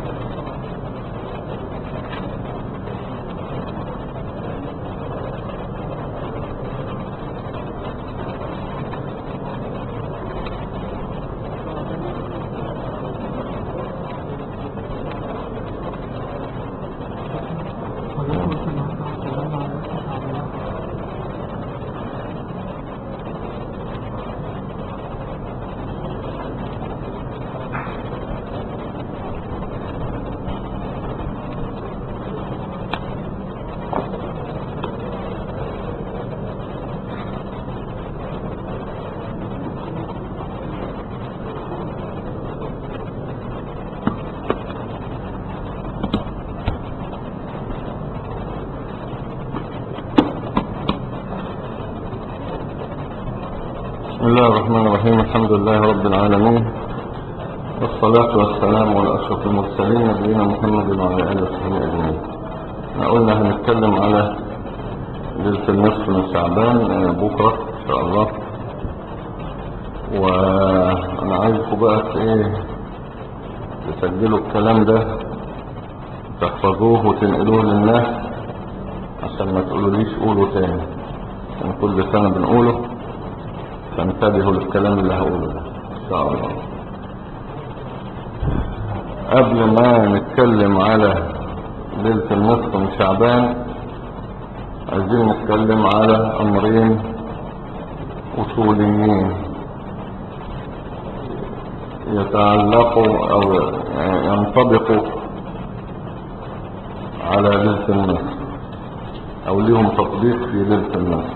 بسم الله الرحمن الرحيم الحمد لله رب العالمين والصلاة والسلام على أشرف المرسلين نبينا محمد وعلى آله وصحبه أجمعين احنا قلنا هنتكلم على ليلة النصف من شعبان آه، بكرة إن شاء الله وأنا عايزكم بقى إيه تسجلوا الكلام ده تحفظوه وتنقلوه للناس عشان ما تقولوليش قولوا تاني عشان كل سنة بنقوله فانتبهوا للكلام اللي هقوله ده ان شاء الله قبل ما نتكلم على ليلة النصف من شعبان عايزين نتكلم على امرين اصوليين يتعلقوا او ينطبقوا على ليلة النصف او ليهم تطبيق في ليلة النصف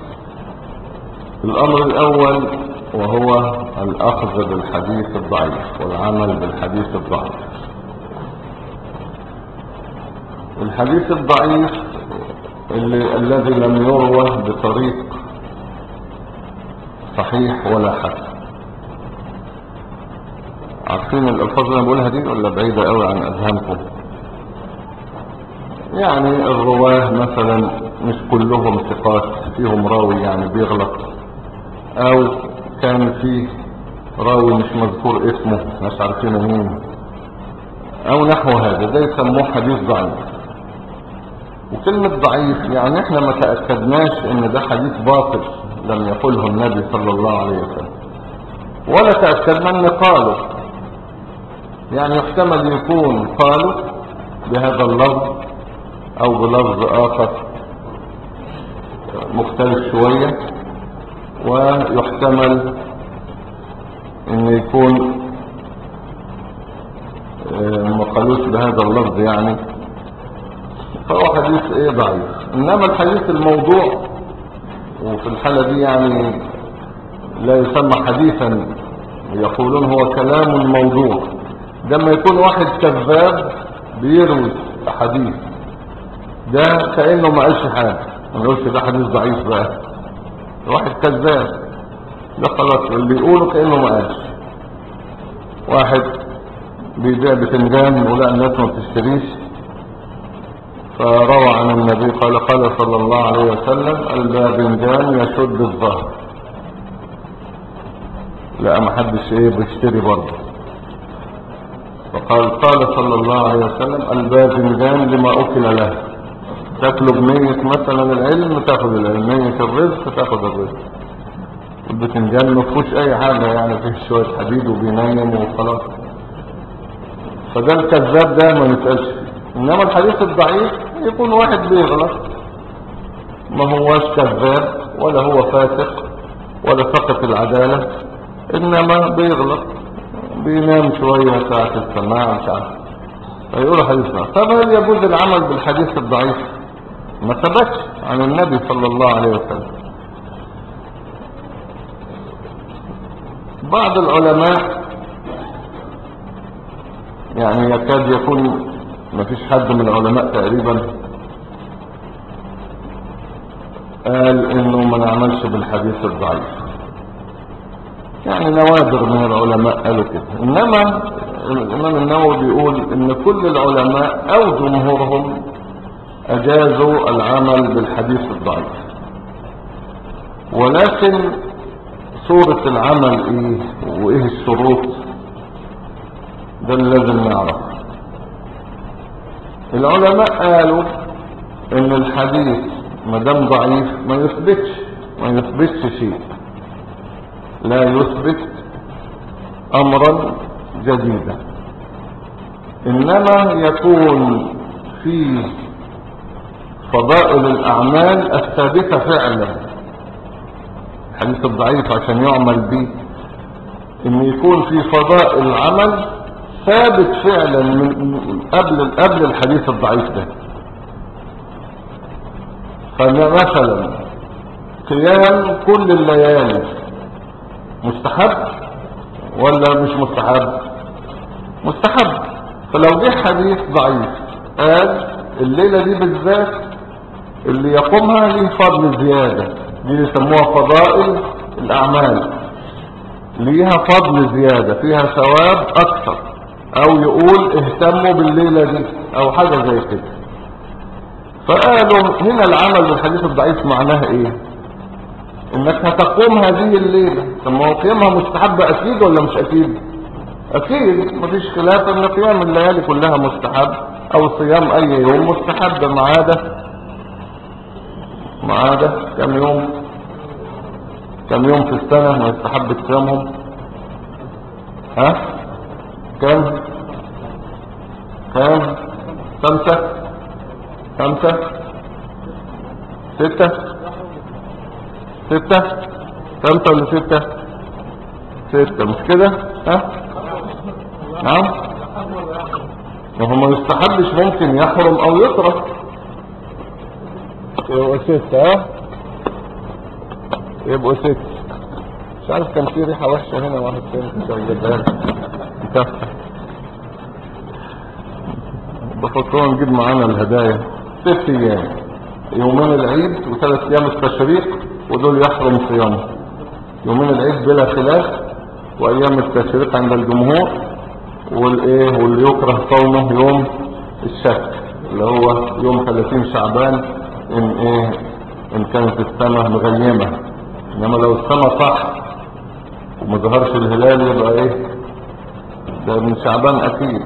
الأمر الأول وهو الأخذ بالحديث الضعيف والعمل بالحديث الضعيف الحديث الضعيف اللي الذي لم يروى بطريق صحيح ولا حسن عارفين الألفاظ اللي أنا بقولها دي ولا بعيدة قوي عن أذهانكم يعني الرواه مثلا مش كلهم ثقات فيهم راوي يعني بيغلط او كان فيه راوي مش مذكور اسمه مش عارفين مين او نحو هذا ده يسموه حديث ضعيف وكلمة ضعيف يعني احنا ما تأكدناش ان ده حديث باطل لم يقله النبي صلى الله عليه وسلم ولا تأكدنا ان قاله يعني يحتمل يكون قالوا بهذا اللفظ او بلفظ اخر مختلف شوية ويحتمل ان يكون ما قالوش بهذا اللفظ يعني فهو حديث ايه ضعيف انما الحديث الموضوع وفي الحالة دي يعني لا يسمى حديثا يقولون هو كلام موضوع لما يكون واحد كذاب بيروي حديث ده كأنه ما قالش حاجة ما نقولش ده حديث ضعيف بقى واحد كذاب ده خلاص اللي يقوله كأنه ما قالش واحد بيبيع بتنجان ولا الناس ما بتشتريش فروى عن النبي قال قال صلى الله عليه وسلم الباذنجان يشد الظهر لا ما حدش ايه بيشتري برضه فقال قال صلى الله عليه وسلم الباذنجان لما اكل له تاكله بنية مثلا العلم تاخد العلم نية الرزق تاخد الرزق البتنجان ما فيهوش اي حاجة يعني فيه شوية حديد وبينيم وخلاص فده الكذاب ده ما نسألش فيه انما الحديث الضعيف يكون واحد بيغلط ما هواش كذاب ولا هو فاسق ولا فقط العدالة انما بيغلط بينام شوية ساعة السماع مش عارف فيقولوا حديث ضعيف طب هل يجوز العمل بالحديث الضعيف ما ثبتش عن النبي صلى الله عليه وسلم بعض العلماء يعني يكاد يكون ما فيش حد من العلماء تقريبا قال انه ما نعملش بالحديث الضعيف يعني نوادر من العلماء قالوا كده انما الامام النووي بيقول ان كل العلماء او جمهورهم اجازوا العمل بالحديث الضعيف ولكن صورة العمل ايه وايه الشروط ده اللي لازم نعرف العلماء قالوا ان الحديث ما دام ضعيف ما يثبتش ما يثبتش شيء لا يثبت امرا جديدا انما يكون في فضائل الاعمال الثابتة فعلا الحديث الضعيف عشان يعمل به ان يكون في فضائل العمل ثابت فعلا من قبل قبل الحديث الضعيف ده فمثلا قيام كل الليالي مستحب ولا مش مستحب مستحب فلو جه حديث ضعيف قال الليلة دي بالذات اللي يقومها ليه فضل زيادة دي يسموها فضائل الأعمال ليها فضل زيادة فيها ثواب أكثر أو يقول اهتموا بالليلة دي أو حاجة زي كده فقالوا هنا العمل بالحديث الضعيف معناه ايه انك هتقوم هذه الليلة طب ما هو قيامها مستحب اكيد ولا مش اكيد اكيد مفيش خلاف ان قيام الليالي كلها مستحب او صيام اي يوم مستحب ما عدا ما عدا كم يوم كم يوم في السنة ما يستحب صيامهم ها كم كم خمسة خمسة ستة ستة خمسة ولا ستة ستة مش كده ها نعم وهو ما يستحبش ممكن يحرم او يترك يبقوا ستة ها يبقوا ستة مش عارف كان في ريحة وحشة هنا واحد تاني كنت هجيبها لك بفكرنا نجيب معانا الهدايا ست ايام يومين العيد وثلاث ايام التشريق ودول يحرم صيامه يومين العيد بلا خلاف وايام التشريق عند الجمهور والايه واللي يكره صومه يوم الشك اللي هو يوم 30 شعبان ان ايه ان كانت السنة مغيمة انما لو السنة صح وما ظهرش الهلال يبقى ايه ده من شعبان اكيد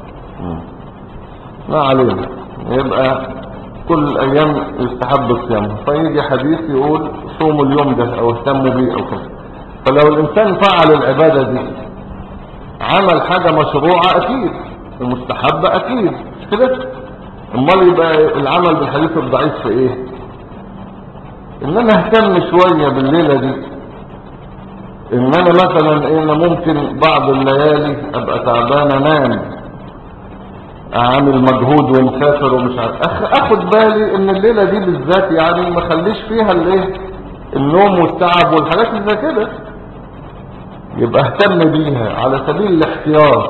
ما علينا يبقى كل الايام يستحب الصيام فيجي حديث يقول صوموا اليوم ده او اهتموا بيه او كده فلو الانسان فعل العبادة دي عمل حاجة مشروعة اكيد ومستحبة اكيد مش كده امال يبقى العمل بالحديث الضعيف في ايه ان انا اهتم شوية بالليلة دي ان انا مثلا ايه انا ممكن بعض الليالي ابقى تعبان انام اعمل مجهود ومسافر ومش عارف أخ اخد بالي ان الليلة دي بالذات يعني ما خليش فيها الايه النوم والتعب والحاجات اللي زي كده يبقى اهتم بيها على سبيل الاحتياط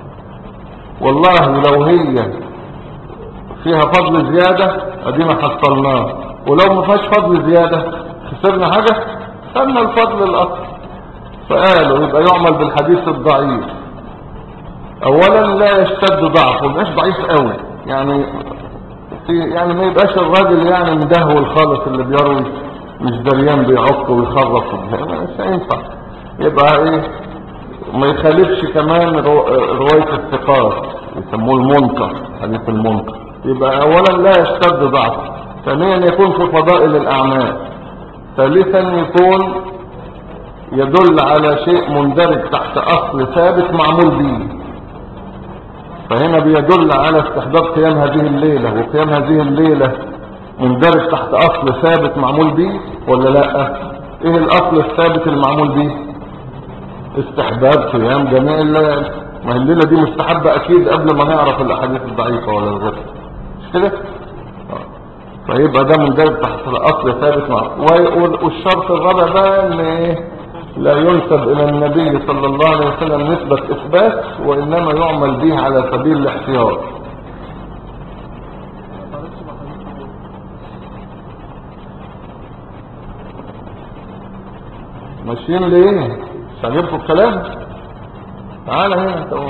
والله لو هي فيها فضل زيادة ادينا حصلناه ولو ما فيهاش فضل زيادة خسرنا حاجة خدنا الفضل الاكثر فقالوا يبقى يعمل بالحديث الضعيف اولا لا يشتد ضعفه ما يبقاش ضعيف قوي يعني في يعني ما يبقاش الراجل يعني مدهول خالص اللي بيروي مش دريان بيعق ويخرف مش هينفع يبقى ايه ما يخالفش كمان رو... رواية الثقات يسموه المنكر حديث المنكر يبقى اولا لا يشتد ضعفه ثانيا يكون في فضائل الاعمال ثالثا يكون يدل على شيء مندرج تحت اصل ثابت معمول به فهنا بيدل على استحباب قيام هذه الليلة وقيام هذه الليلة مندرج تحت اصل ثابت معمول به ولا لا ايه الاصل الثابت المعمول به استحباب قيام جميع الليالي ما هي الليلة دي مستحبة اكيد قبل ما نعرف الاحاديث الضعيفة ولا الغير مش كده فيبقى ده مندرج تحت الاصل ثابت معمول والشرط الرابع بقى ان ايه لا ينسب الى النبي صلى الله عليه وسلم نسبة اثبات وانما يعمل به على سبيل الاحتياط ماشيين ليه مش عاجبكم الكلام تعالى هنا انت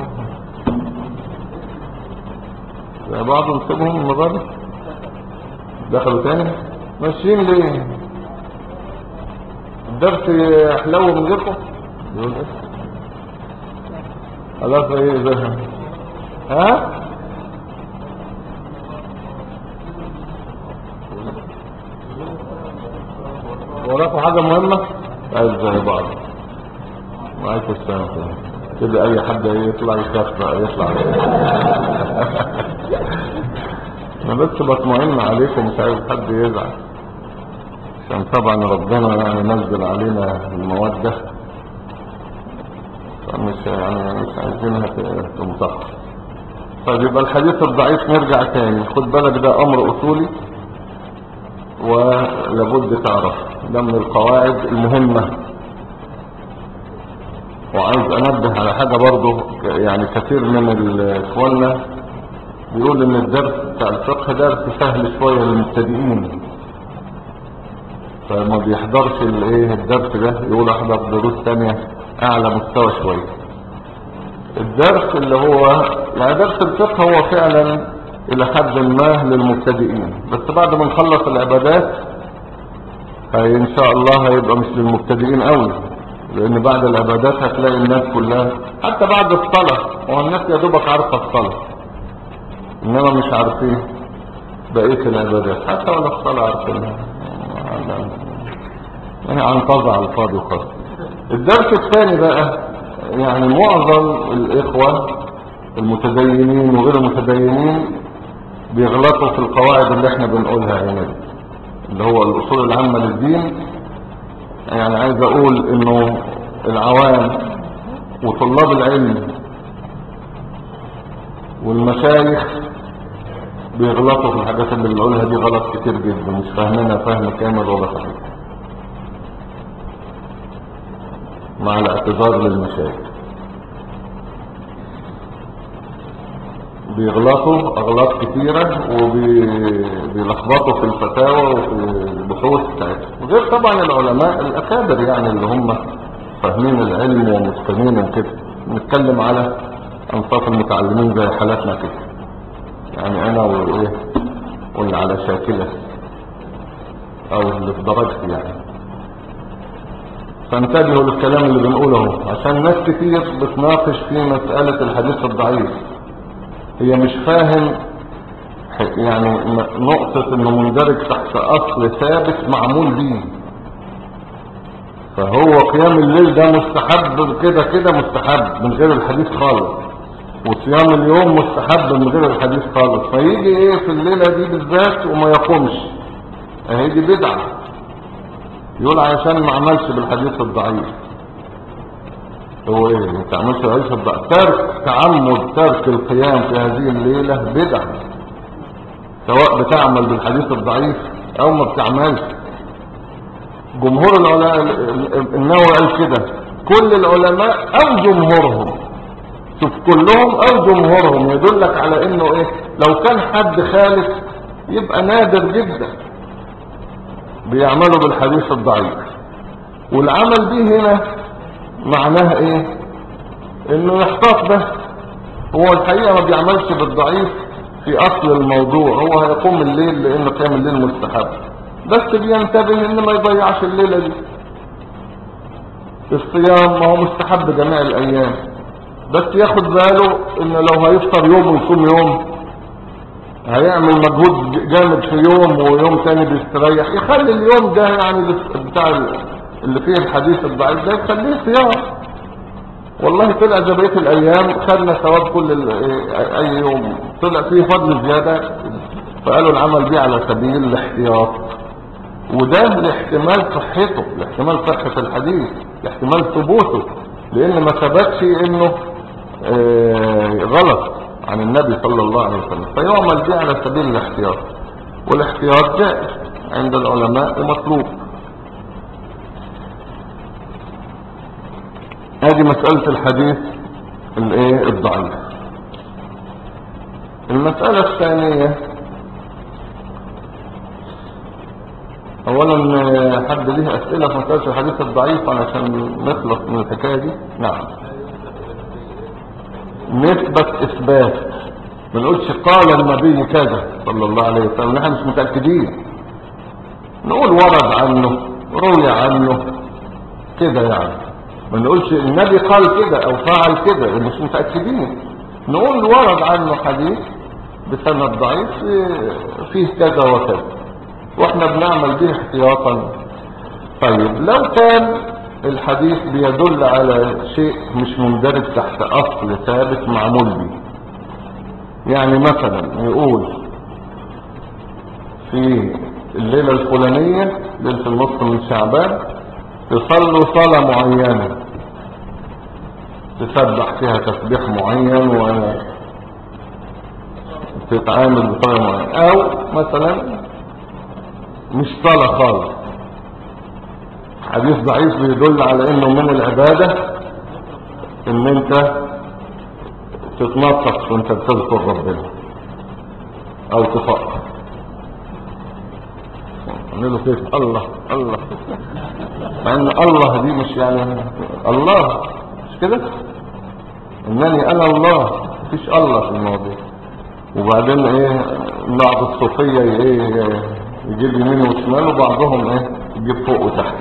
زي بعض نسيبهم المغرب دخلوا تاني ماشيين ليه الدرس حلو من غيركم يقول ايه خلاص ايه ده ها وراكم حاجة مهمة عايز زي بعض وعليكم السلام كده اي حد يطلع يخاف بقى يطلع انا بس بطمئن عليكم مش عايز حد يزعل عشان طبعا ربنا يعني نزل علينا المودة فمش يعني مش عايزينها تنطق طيب يبقى الحديث الضعيف نرجع تاني خد بالك ده امر اصولي ولابد تعرف ده من القواعد المهمة وعايز انبه على حاجة برضو يعني كثير من اخواننا بيقول ان الدرس بتاع الفقه درس سهل شوية للمبتدئين فما بيحضرش الايه الدرس ده يقول احضر دروس تانية اعلى مستوى شوية الدرس اللي هو يعني درس الفقه هو فعلا الى حد ما للمبتدئين بس بعد ما نخلص العبادات هي ان شاء الله هيبقى مش للمبتدئين قوي لان بعد العبادات هتلاقي الناس كلها حتى بعد الصلاة هو الناس يا دوبك عارفة الصلاة انما مش عارفين بقية العبادات حتى ولا الصلاة عارفينها يعني عنطزة على الفاضي وخلاص الدرس الثاني بقى يعني معظم الاخوة المتدينين وغير المتدينين بيغلطوا في القواعد اللي احنا بنقولها هنا دي اللي هو الاصول العامة للدين يعني عايز اقول انه العوام وطلاب العلم والمشايخ بيغلطوا في الحاجات اللي بنقولها دي غلط كتير جدا مش فاهمينها فهم كامل ولا صحيح مع الاعتذار للمشايخ بيغلطوا اغلاط كتيرة وبيلخبطوا في الفتاوى وفي البحوث بتاعتهم غير طبعا العلماء الاكابر يعني اللي هم فاهمين العلم ومتقنين وكده نتكلم على انصاف المتعلمين زي حالاتنا كده يعني انا وايه واللي على شاكلة او اللي في درجتي يعني فانتبهوا للكلام اللي بنقوله عشان ناس كتير بتناقش في مسألة الحديث الضعيف هي مش فاهم يعني نقطة انه مندرج تحت اصل ثابت معمول بيه فهو قيام الليل ده مستحب كده كده مستحب من غير الحديث خالص وصيام اليوم مستحب من غير الحديث خالص فيجي ايه في الليلة دي بالذات وما يقومش اهي دي بدعة يقول عشان ما عملش بالحديث الضعيف هو ايه ما تعملش الحديث الضعيف ترك تعمد ترك القيام في هذه الليلة بدعة سواء بتعمل بالحديث الضعيف او ما بتعملش جمهور العلماء النووي قال كده كل العلماء او جمهورهم شوف كلهم او جمهورهم يدلك على انه ايه لو كان حد خالف يبقى نادر جدا بيعملوا بالحديث الضعيف والعمل به هنا معناه ايه انه يحتاط بس هو الحقيقة ما بيعملش بالضعيف في اصل الموضوع هو هيقوم الليل لان قيام الليل مستحب بس بينتبه ان ما يضيعش الليلة دي الصيام ما هو مستحب جميع الايام بس ياخد باله ان لو هيفطر يوم ويصوم يوم هيعمل مجهود جامد في يوم ويوم تاني بيستريح يخلي اليوم ده يعني بتاع اللي فيه الحديث الضعيف ده يخليه صيام والله طلع زي بقيه الايام خدنا ثواب كل اي يوم طلع فيه فضل زياده فقالوا العمل بيه على سبيل الاحتياط وده لاحتمال صحته لاحتمال صحة الحديث لاحتمال ثبوته لان ما ثبتش انه آه غلط عن النبي صلى الله عليه وسلم فيعمل به على سبيل الاحتياط والاحتياط جائز عند العلماء ومطلوب هذه مسألة الحديث الايه الضعيف المسألة الثانية اولا حد ليه اسئلة في مسألة الحديث الضعيف علشان نخلص من الحكاية دي نعم نثبت اثبات ما نقولش قال النبي كذا صلى الله عليه وسلم نحن مش متأكدين نقول ورد عنه روي عنه كده يعني ما نقولش النبي قال كده او فعل كده مش متأكدين نقول ورد عنه حديث بسند ضعيف فيه كذا وكذا واحنا بنعمل به احتياطا طيب لو كان الحديث بيدل على شيء مش مندرج تحت اصل ثابت معمول به يعني مثلا يقول في الليلة الفلانية ليلة النصف من شعبان تصلوا صلاة معينة تسبح فيها تسبيح معين وتتعامل بطريقة معينة او مثلا مش صلاة خالص حديث ضعيف بيدل على انه من العبادة ان انت تتنطق وانت بتذكر ربنا او تفكر نقول له كيف الله الله مع ان الله دي مش يعني الله مش كده انني انا الله مفيش الله في الموضوع وبعدين ايه بعض الصوفية ايه يجيب يمين وشمال وبعضهم ايه يجيب فوق وتحت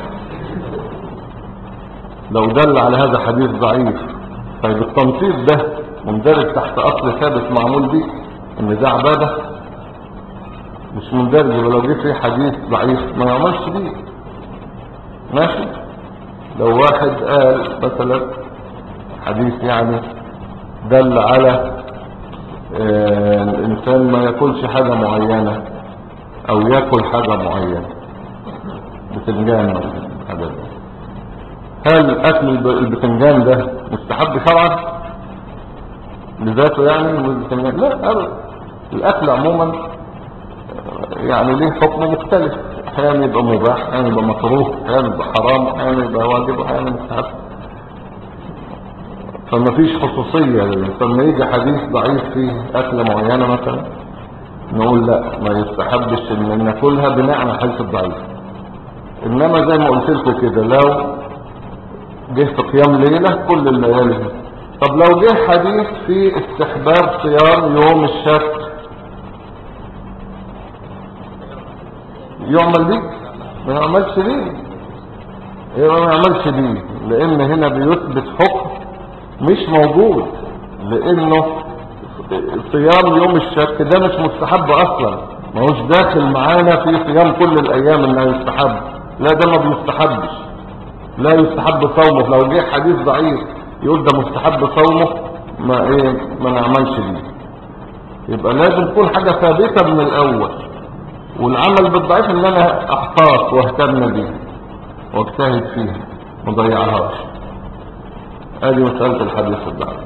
لو دل على هذا حديث ضعيف طيب التنطيط ده مندرج تحت اصل ثابت معمول بيه ان ده عبادة مش مندرج ولو جه فيه حديث ضعيف ما يعملش بيه ماشي لو واحد قال مثلا حديث يعني دل على آه الانسان ما ياكلش حاجة معينة او ياكل حاجة معينة بتنجان مثلا حاجة ده. هل اكل البتنجان ده مستحب شرعا لذاته يعني البتنجان لا ابدا الاكل عموما يعني ليه حكم مختلف احيانا يبقى مباح احيانا يبقى مكروه احيانا يبقى حرام احيانا يبقى واجب احيانا مستحب فما فيش خصوصية لما يجي حديث ضعيف فيه أكلة معينة مثلا نقول لا ما يستحبش ان ناكلها بناء على الحديث الضعيف انما زي ما قلت لكم كده لو جه في قيام ليلة كل الليالي طب لو جه حديث في استحباب صيام يوم الشك يعمل بيه ما يعملش بيه ايه ما يعملش بيه لان هنا بيثبت حكم مش موجود لانه صيام يوم الشك ده مش مستحب اصلا ما هوش داخل معانا في صيام كل الايام انه يستحب لا ده ما بيستحبش لا يستحب صومه لو جه حديث ضعيف يقول ده مستحب صومه ما ايه ما نعملش بيه يبقى لازم تكون حاجة ثابتة من الاول والعمل بالضعيف ان انا احتاط واهتم بيه واجتهد فيها ما ضيعهاش ادي مسألة الحديث الضعيف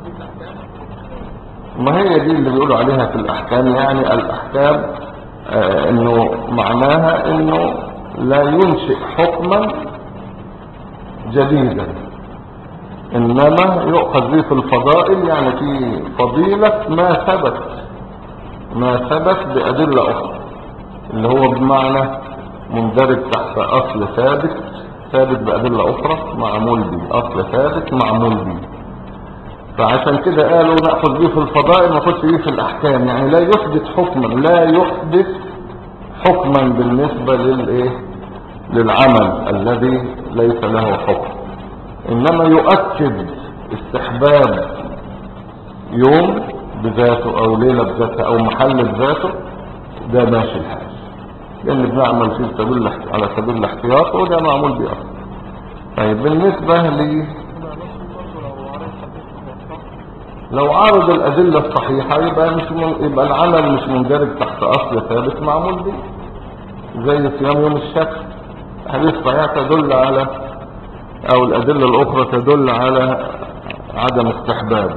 ما هي دي اللي بيقولوا عليها في الاحكام يعني الاحكام آه انه معناها انه لا ينشئ حكما جديدا انما يؤخذ به في الفضائل يعني في فضيلة ما ثبت ما ثبت بأدلة أخرى اللي هو بمعنى مندرج تحت أصل ثابت ثابت بأدلة أخرى معمول به أصل ثابت معمول به فعشان كده قالوا نأخذ به في الفضائل ما نأخذ به في الأحكام يعني لا يحدث حكما لا يحدث حكما بالنسبة للإيه للعمل الذي ليس له حكم إنما يؤكد استحباب يوم بذاته أو ليلة بذاته أو محل بذاته ده ماشي الحال لأن بنعمل فيه سبيل على سبيل الاحتياط وده معمول بيه أصلا طيب بالنسبة لي لو عارض الأدلة الصحيحة يبقى, مش من يبقى العمل مش مندرج تحت أصل ثابت معمول به زي صيام يوم الشك حديث صحيح تدل على او الادلة الاخرى تدل على عدم استحباب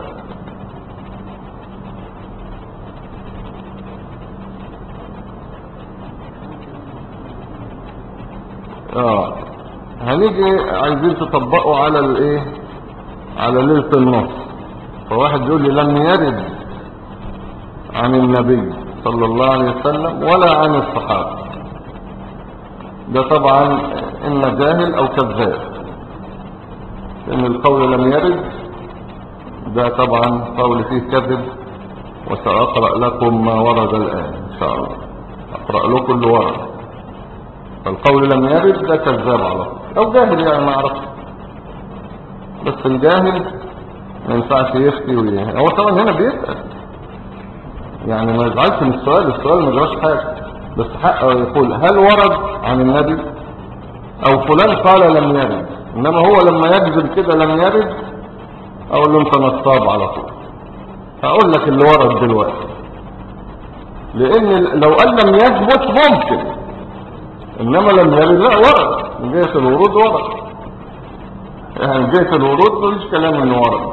اه هنيجي عايزين تطبقوا على الايه على ليلة النص فواحد يقول لي لم يرد عن النبي صلى الله عليه وسلم ولا عن الصحابة ده طبعا اما جاهل او كذاب لان القول لم يرد ده طبعا قول فيه كذب وسأقرأ لكم ما ورد الآن إن شاء الله أقرأ لكم اللي ورد فالقول لم يرد ده كذاب على طول أو جاهل يعني ما عرفش بس الجاهل ما ينفعش يفتي ويه هو طبعا هنا بيسأل يعني ما يزعلش من السؤال السؤال ما جراش حاجة بس حقه يقول هل ورد عن النبي او فلان قال لم يرد انما هو لما يكذب كده لم يرد اقول له انت نصاب على طول هقول لك اللي ورد دلوقتي لان لو قال لم يثبت ممكن انما لم يرد لا ورد من جهه الورود ورد يعني من جهه الورود مفيش كلام انه ورد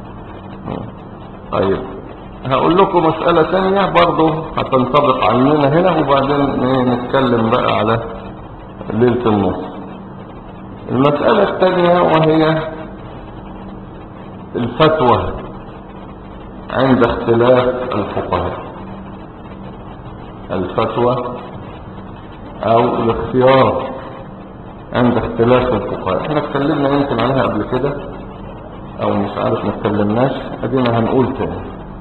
طيب هقول لكم مسألة تانية برضو هتنطبق عننا هنا وبعدين إيه نتكلم بقى على ليلة النص المسألة الثانية وهي الفتوى عند اختلاف الفقهاء الفتوى او الاختيار عند اختلاف الفقهاء احنا اتكلمنا يمكن عنها قبل كده او مش عارف ما اتكلمناش ادينا هنقول تاني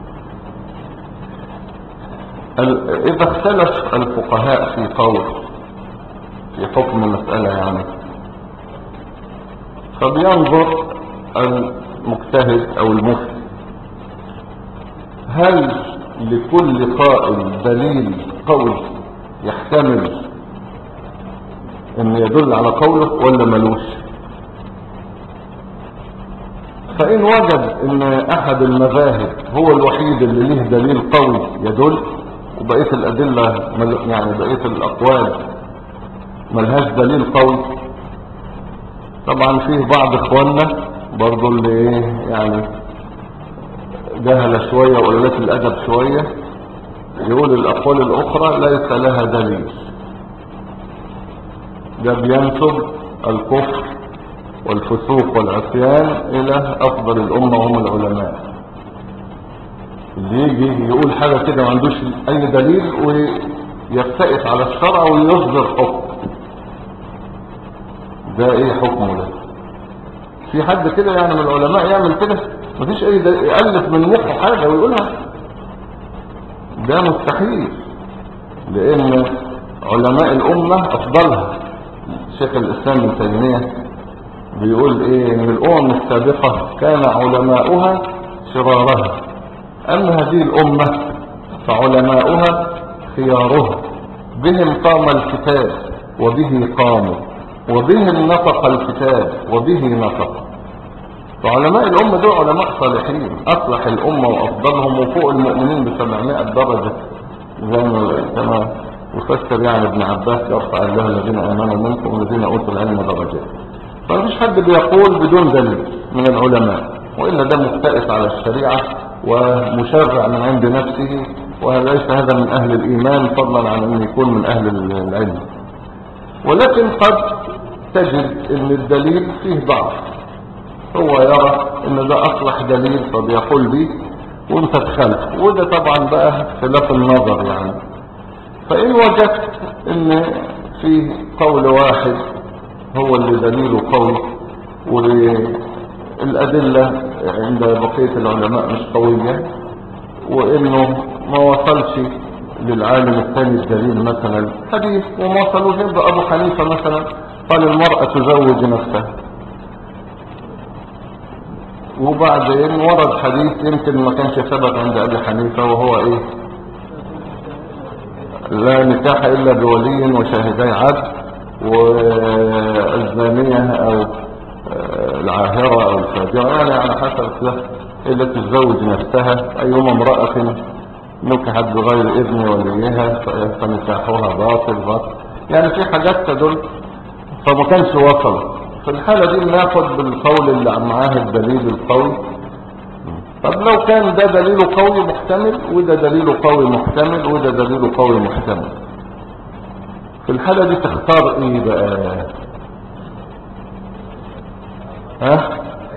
ال- اذا اختلف الفقهاء في قول في حكم مسألة يعني فبينظر المجتهد او المفتي هل لكل قائل دليل قول يحتمل ان يدل على قوله ولا ملوش فان وجد ان احد المذاهب هو الوحيد اللي له دليل قوي يدل وبقية الادلة مل- يعني بقية الاقوال ملهاش دليل قوي طبعا فيه بعض اخواننا برضو اللي ايه يعني جهل شوية وقلت الادب شوية يقول الاقوال الاخرى ليس لها دليل ده بينسب الكفر والفسوق والعصيان الى افضل الامة وهم العلماء اللي يجي يقول حاجة كده ما عندوش اي دليل ويفتئت على الشرع ويصدر حكم ده ايه حكمه ده في حد كده يعني من العلماء يعمل كده مفيش اي دليل يألف من مخه حاجة ويقولها ده مستحيل لان علماء الامة افضلها شيخ الاسلام ابن تيمية بيقول ايه ان الامم السابقة كان علماؤها شرارها اما هذه الامة فعلماؤها خيارها بهم قام الكتاب وبه قاموا وبهم نطق الكتاب وبه نطق فعلماء الأمة دول علماء صالحين أصلح الأمة وأفضلهم وفوق المؤمنين بسبعمائة درجة زي ما كما يفسر يعني ابن عباس يرفع الله الذين آمنوا منكم والذين أوتوا العلم درجات فمفيش حد بيقول بدون دليل من العلماء وإلا ده مختلف على الشريعة ومشرع من عند نفسه وليس هذا من أهل الإيمان فضلا عن أن يكون من أهل العلم ولكن قد تجد أن الدليل فيه ضعف هو يرى ان ده اصلح دليل فبيقول بيه وانت تخالف وده طبعا بقى خلاف النظر يعني فان وجدت ان في قول واحد هو اللي دليله قوي والادلة عند بقية العلماء مش قوية وانه ما وصلش للعالم الثاني الدليل مثلا حديث وما وصلوش يبقى ابو حنيفة مثلا قال المرأة تزوج نفسها وبعدين ورد حديث يمكن ما كانش ثبت عند ابي حنيفه وهو ايه لا نكاح الا بولي وشاهدي عدل والزانيه او العاهره او الفاجره يعني على حسب ده الا تتزوج نفسها ايما امراه نكحت بغير اذن وليها فنكاحها باطل باطل يعني في حاجات تدل فما كانش وصل في الحالة دي ناخد بالقول اللي معاه الدليل القوي طب لو كان ده دليله قوي محتمل وده دليله قوي محتمل وده دليله قوي محتمل في الحالة دي تختار ايه بقى ها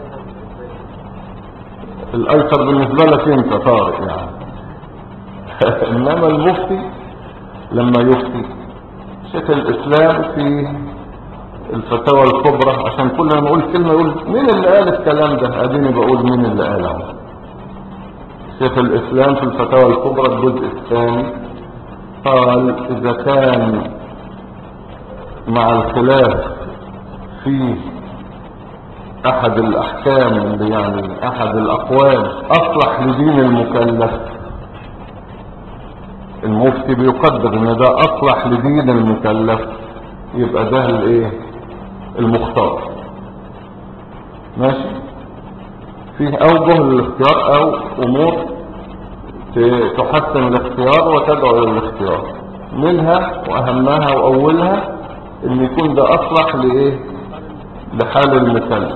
الايسر بالنسبة لك انت طارق يعني انما المفتي لما يفتي شيخ الاسلام في الفتاوى الكبرى عشان كل ما اقول كلمة يقول مين اللي قال الكلام ده اديني بقول مين اللي قاله شيخ الاسلام في الفتاوى الكبرى الجزء الثاني قال اذا كان مع الخلاف في احد الاحكام اللي يعني احد الاقوال اصلح لدين المكلف المفتي بيقدر ان ده اصلح لدين المكلف يبقى ده الايه المختار ماشي فيه اوجه للاختيار او امور ت- تحسن الاختيار وتدعو الى الاختيار منها واهمها واولها ان يكون ده اصلح لايه لحال المكلف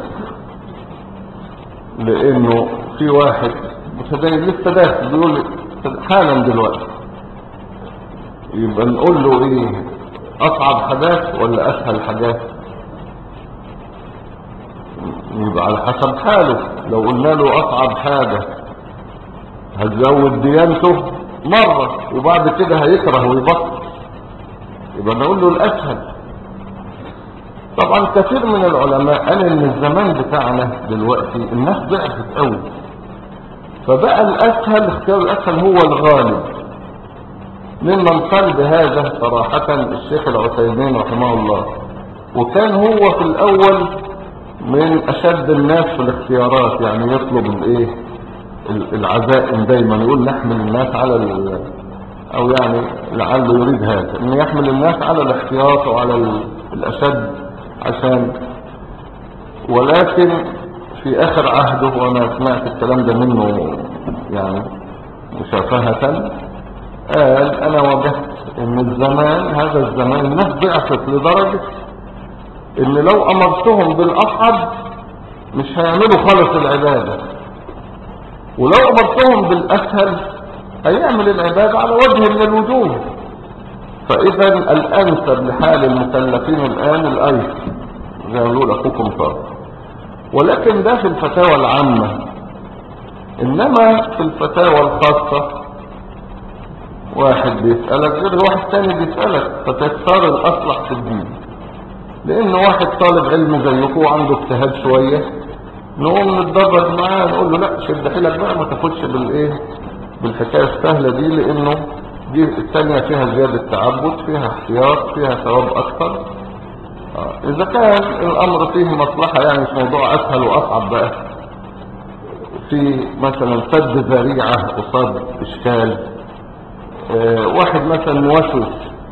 لانه في واحد متدين لسه داخل بيقول حالا دلوقتي يبقى نقول له ايه اصعب حاجات ولا اسهل حاجات يبقى على حسب حاله لو قلنا له اصعب حاجة هتزود ديانته مرة وبعد كده هيكره ويبطل يبقى نقول له الاسهل طبعا كثير من العلماء قال ان الزمان بتاعنا دلوقتي الناس ضعفت قوي فبقى الاسهل اختيار الاسهل هو الغالب ممن قال بهذا صراحة الشيخ العثيمين رحمه الله وكان هو في الاول من اشد الناس في الاختيارات يعني يطلب الايه ال- العزائم دايما يقول نحمل الناس على ال او يعني لعله يريد هذا ان يحمل الناس على الاحتياط وعلى ال- الاشد عشان ولكن في اخر عهده وانا سمعت الكلام ده منه يعني مشافهة قال انا وجدت ان الزمان هذا الزمان الناس ضعفت لدرجة ان لو امرتهم بالاصعب مش هيعملوا خالص العبادة ولو امرتهم بالاسهل هيعمل العبادة على وجه من الوجوه فاذا الانسب لحال المكلفين الان الايسر زي ما بيقول اخوكم طارق ولكن ده في الفتاوى العامة انما في الفتاوى الخاصة واحد بيسألك غير واحد تاني بيسألك فتختار الاصلح في الدين لان واحد طالب علم زيكم وعنده اجتهاد شوية نقوم نتدرج معاه نقول له لا شد حيلك بقى ما تاخدش بالايه بالحكاية السهلة دي لانه دي الثانية فيها زيادة تعبد فيها احتياط فيها ثواب اكتر آه، اذا كان الامر فيه مصلحة يعني مش موضوع اسهل واصعب بقى في مثلا سد ذريعة قصاد اشكال آه، واحد مثلا موسوس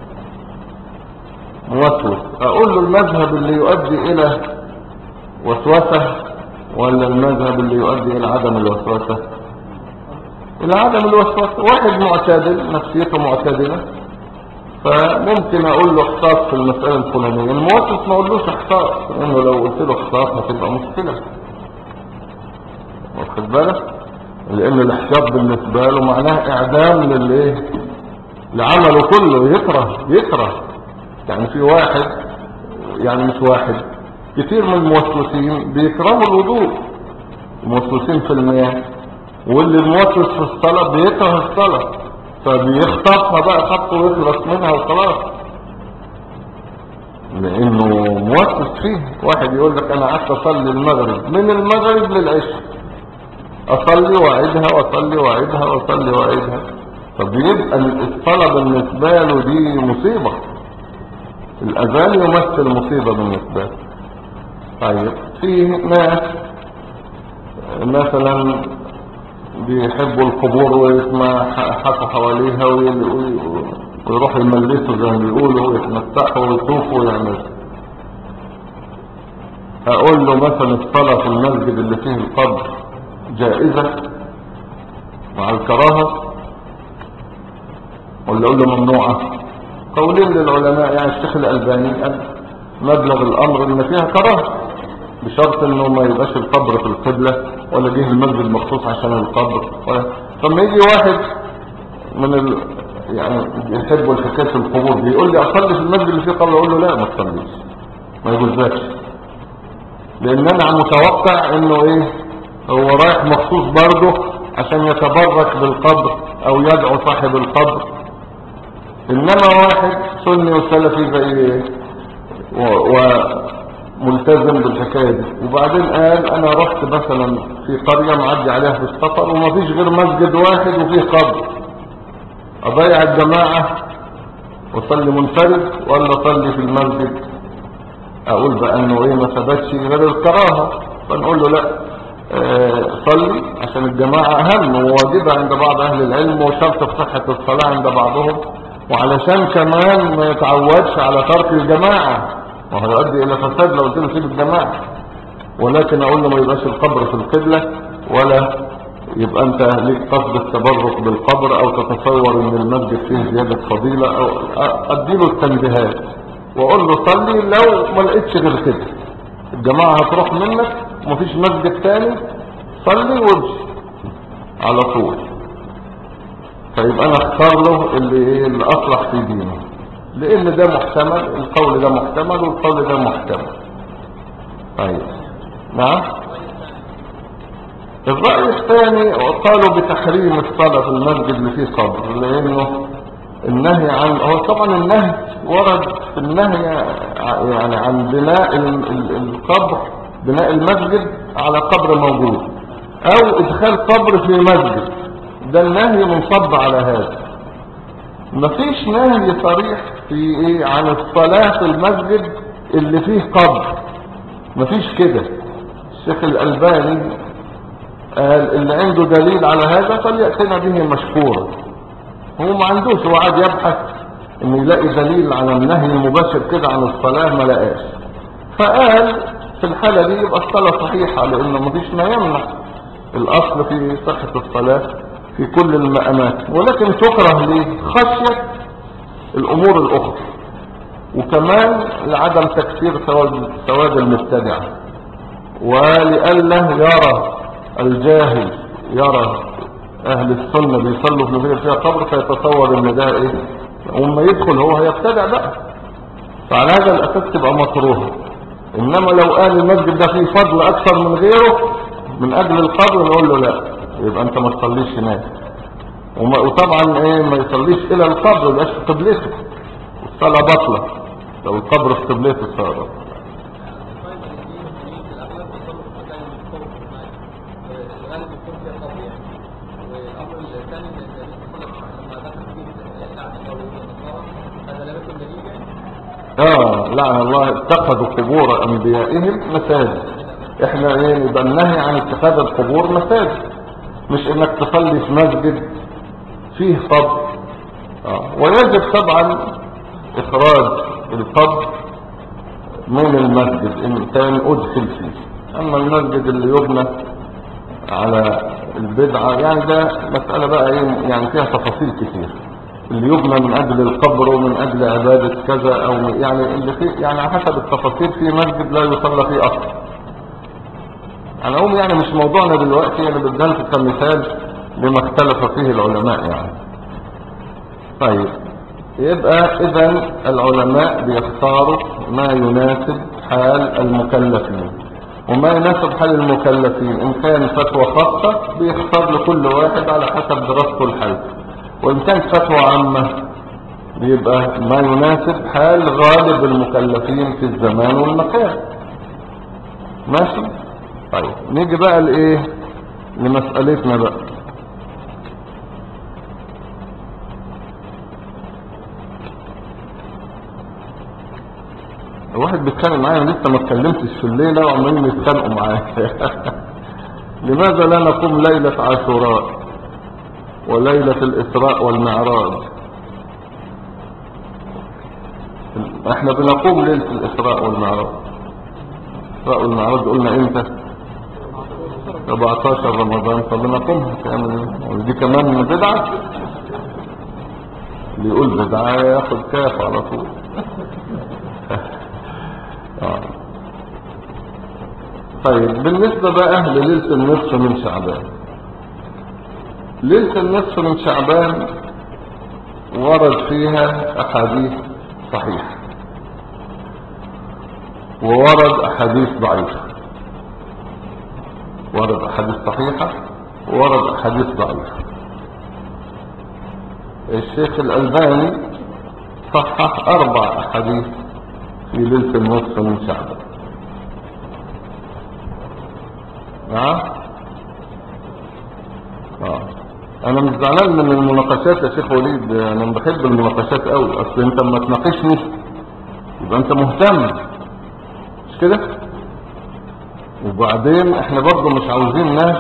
موسوس اقول له المذهب اللي يؤدي الى وسوسة ولا المذهب اللي يؤدي الى عدم الوسوسة الى عدم الوسوسة واحد معتدل نفسيته معتدلة فممكن اقول له احتاط في المسألة الفلانية الموسوس ما اقولوش احتاط لانه لو قلت له احتاط هتبقى مشكلة واخد بالك لان الاحتياط بالنسبة له معناه اعدام للايه لعمله كله يكره يكره يعني في واحد يعني مش واحد كتير من الموسوسين بيكرهوا الوضوء الموسوسين في المياه واللي موسوس في الصلاة بيكره الصلاة فبيخطفها بقى خطه ويخلص منها وخلاص لانه موسوس فيه واحد يقول لك انا قعدت اصلي المغرب من المغرب للعشاء اصلي واعيدها واصلي واعيدها واصلي واعيدها طب يبقى الصلاة بالنسبة له دي مصيبة الاذان يمثل مصيبة بالنسبة له طيب في ناس مثلا بيحبوا القبور ويتمحكوا حواليها وي- وي- ويروحوا يملسوا زي ما بيقولوا ويتمسحوا ويطوفوا ويعملوا اقول له مثلا الصلاة في المسجد اللي فيه القبر جائزة مع الكراهة ولا اقول له ممنوعة قولين للعلماء يعني الشيخ الألباني قال مبلغ الأمر إن فيها كراهة بشرط إنه ما يبقاش القبر في القبلة ولا جه المسجد مخصوص عشان القبر ولا فلما يجي واحد من ال... يعني يحبوا الحكاية القبور بيقول لي أصلي في المسجد اللي فيه قبر أقول له لا ما تصليش ما يجوزكش لأن أنا متوقع إنه إيه هو رايح مخصوص برضه عشان يتبرك بالقبر أو يدعو صاحب القبر انما واحد سني وسلفي زي و- وملتزم بالحكايه دي وبعدين قال انا رحت مثلا في قريه معدي عليها في السفر ومفيش غير مسجد واحد وفيه قبر اضيع الجماعه واصلي منفرد ولا اصلي في المسجد اقول بقى انه ايه ما ثبتش غير الكراهه فنقول له لا آه، صلي عشان الجماعة أهم وواجبة عند بعض أهل العلم وشرط في صحة الصلاة عند بعضهم وعلشان كمان ما يتعودش على ترك الجماعة ما هو يؤدي الى فساد لو قلت له سيب الجماعة ولكن اقول له ما يبقاش القبر في القبلة ولا يبقى انت ليك قصد التبرك بالقبر او تتصور ان المسجد فيه زيادة فضيلة او اديله التنبيهات واقول له صلي لو ما لقيتش غير كده الجماعة هتروح منك ومفيش مسجد تاني صلي وامشي على طول فيبقى انا اختار له اللي ايه اللي اصلح في دينه لان ده محتمل القول ده محتمل والقول ده محتمل طيب نعم الرأي الثاني قالوا بتحريم الصلاة في المسجد اللي فيه قبر لانه النهي عن هو طبعا النهي ورد في النهي يعني عن بناء القبر بناء المسجد على قبر موجود او ادخال قبر في مسجد ده النهي منصب على هذا مفيش نهي صريح في ايه عن الصلاة في المسجد اللي فيه قبر مفيش كده الشيخ الألباني قال اللي عنده دليل على هذا فليأتنا به مشكورا هو ما عندوش هو قاعد يبحث انه يلاقي دليل على النهي المباشر كده عن الصلاة ما لقاش فقال في الحالة دي يبقى الصلاة صحيحة لانه مفيش ما يمنع الاصل في صحة الصلاة في كل الاماكن ولكن تكره ليه خشية الامور الاخرى وكمان لعدم تكثير سواد, سواد المبتدع ولألا يرى الجاهل يرى اهل السنة بيصلوا في مدينة فيها قبر فيتصور ان ده ايه وما يدخل هو هيبتدع بقى فعلى هذا الاساس تبقى مكروهه انما لو قال المسجد ده فيه فضل اكثر من غيره من اجل القبر نقول له لا يبقى انت ما تصليش هناك وطبعا ايه ما يصليش الى القبر يبقاش في قبلته الصلاه بطله لو القبر في قبلته الصلاه بطله اه لعن الله اتخذوا قبور انبيائهم مساجد احنا ايه يبقى النهي عن اتخاذ القبور مساجد مش انك تصلي في مسجد فيه قبر آه. ويجب طبعا اخراج القبر من المسجد ان كان ادخل فيه اما المسجد اللي يبنى على البدعة يعني ده مسألة بقى ايه يعني فيها تفاصيل كتير اللي يبنى من اجل القبر ومن اجل عبادة كذا او يعني اللي فيه يعني على حسب التفاصيل في مسجد لا يصلى فيه اصلا انا اقوم يعني مش موضوعنا دلوقتي انا بدلت كمثال لما اختلف فيه العلماء يعني طيب يبقى اذا العلماء بيختاروا ما يناسب حال المكلفين وما يناسب حال المكلفين ان كان فتوى خاصة بيختار لكل واحد على حسب دراسته الحال وإن كانت فتوى عامة يبقى ما يناسب حال غالب المكلفين في الزمان والمكان ماشي طيب نيجي بقى لايه لمسألتنا بقى الواحد بيتخانق معايا لسه ما اتكلمتش في الليلة وعمالين يتخانقوا معايا لماذا لا نقوم ليلة عاشوراء وليلة الإسراء والمعراج احنا بنقوم ليلة الإسراء والمعراج الإسراء والمعراج قلنا امتى 14 رمضان فبنقومها كامل دي كمان بدعة اللي يقول بدعة ياخد كاف على طول آه. طيب بالنسبة بقى لليلة النصف من شعبان ليلة النصف من شعبان ورد فيها أحاديث صحيحة وورد أحاديث ضعيفة ورد أحاديث صحيحة وورد أحاديث ضعيفة الشيخ الألباني صحح أربع أحاديث في ليلة النصف من شعبان نعم آه. انا مش زعلان من المناقشات يا شيخ وليد انا بحب المناقشات قوي اصل انت لما تناقشني يبقى انت مهتم مش كده وبعدين احنا برضه مش عاوزين ناس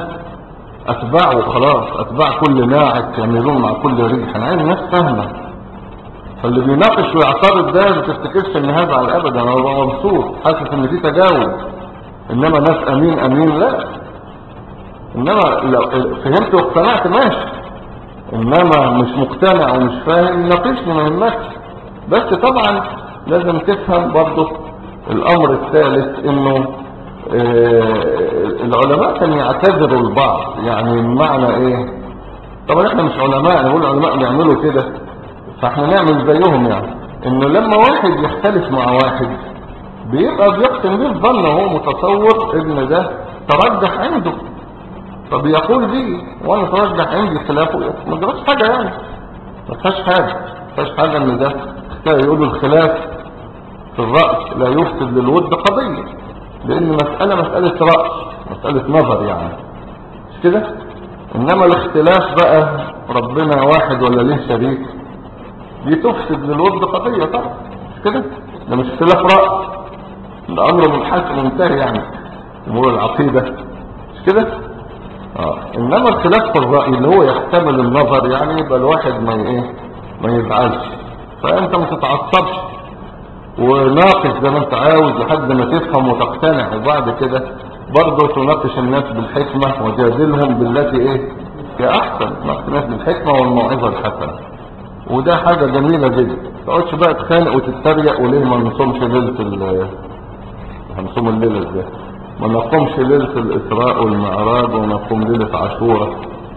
اتباع وخلاص اتباع كل ناعك يعملون مع كل ريح انا عايز ناس فاهمه فاللي بيناقش ويعترض ده ما تفتكرش ان هذا على الابد انا ببقى مبسوط حاسس ان في تجاوز انما ناس امين امين لا انما لو فهمت واقتنعت ماشي انما مش مقتنع ومش فاهم ناقشني ما يهمكش بس طبعا لازم تفهم برضه الامر الثالث انه آه، العلماء كانوا يعتذروا البعض يعني معنى ايه طبعا احنا مش علماء نقول العلماء بيعملوا كده فاحنا نعمل زيهم يعني انه لما واحد يختلف مع واحد بيبقى بيقسم بيه الظن وهو متصور ان ده ترجح عنده فبيقول دي وانا ترجح عندي خلافه ما جراش حاجه يعني ما فيهاش حاجه ما فيهاش حاجه ان ده يقولوا الخلاف في الرأس لا يفسد للود قضية لان مسألة مسألة رأس مسألة نظر يعني مش كده انما الاختلاف بقى ربنا واحد ولا ليه شريك دي تفسد للود قضية طبعا مش كده ده مش اختلاف رأس ده امر منحسن منتهي يعني امور العقيدة مش كده اه انما الخلاف في الرأي اللي هو يحتمل النظر يعني يبقى الواحد ما ايه ما يزعلش فانت ما تتعصبش وناقش زي ما انت عاوز لحد ما تفهم وتقتنع وبعد كده برضه تناقش الناس بالحكمة وجادلهم بالتي ايه هي احسن تناقش الناس بالحكمة والموعظة الحسنة وده حاجة جميلة جدا ما تقعدش بقى تخانق وتتريق وليه ما نصومش ليلة ال هنصوم الليلة ازاي ما نقومش ليلة الاسراء والمعراج ونقوم ليلة عاشوراء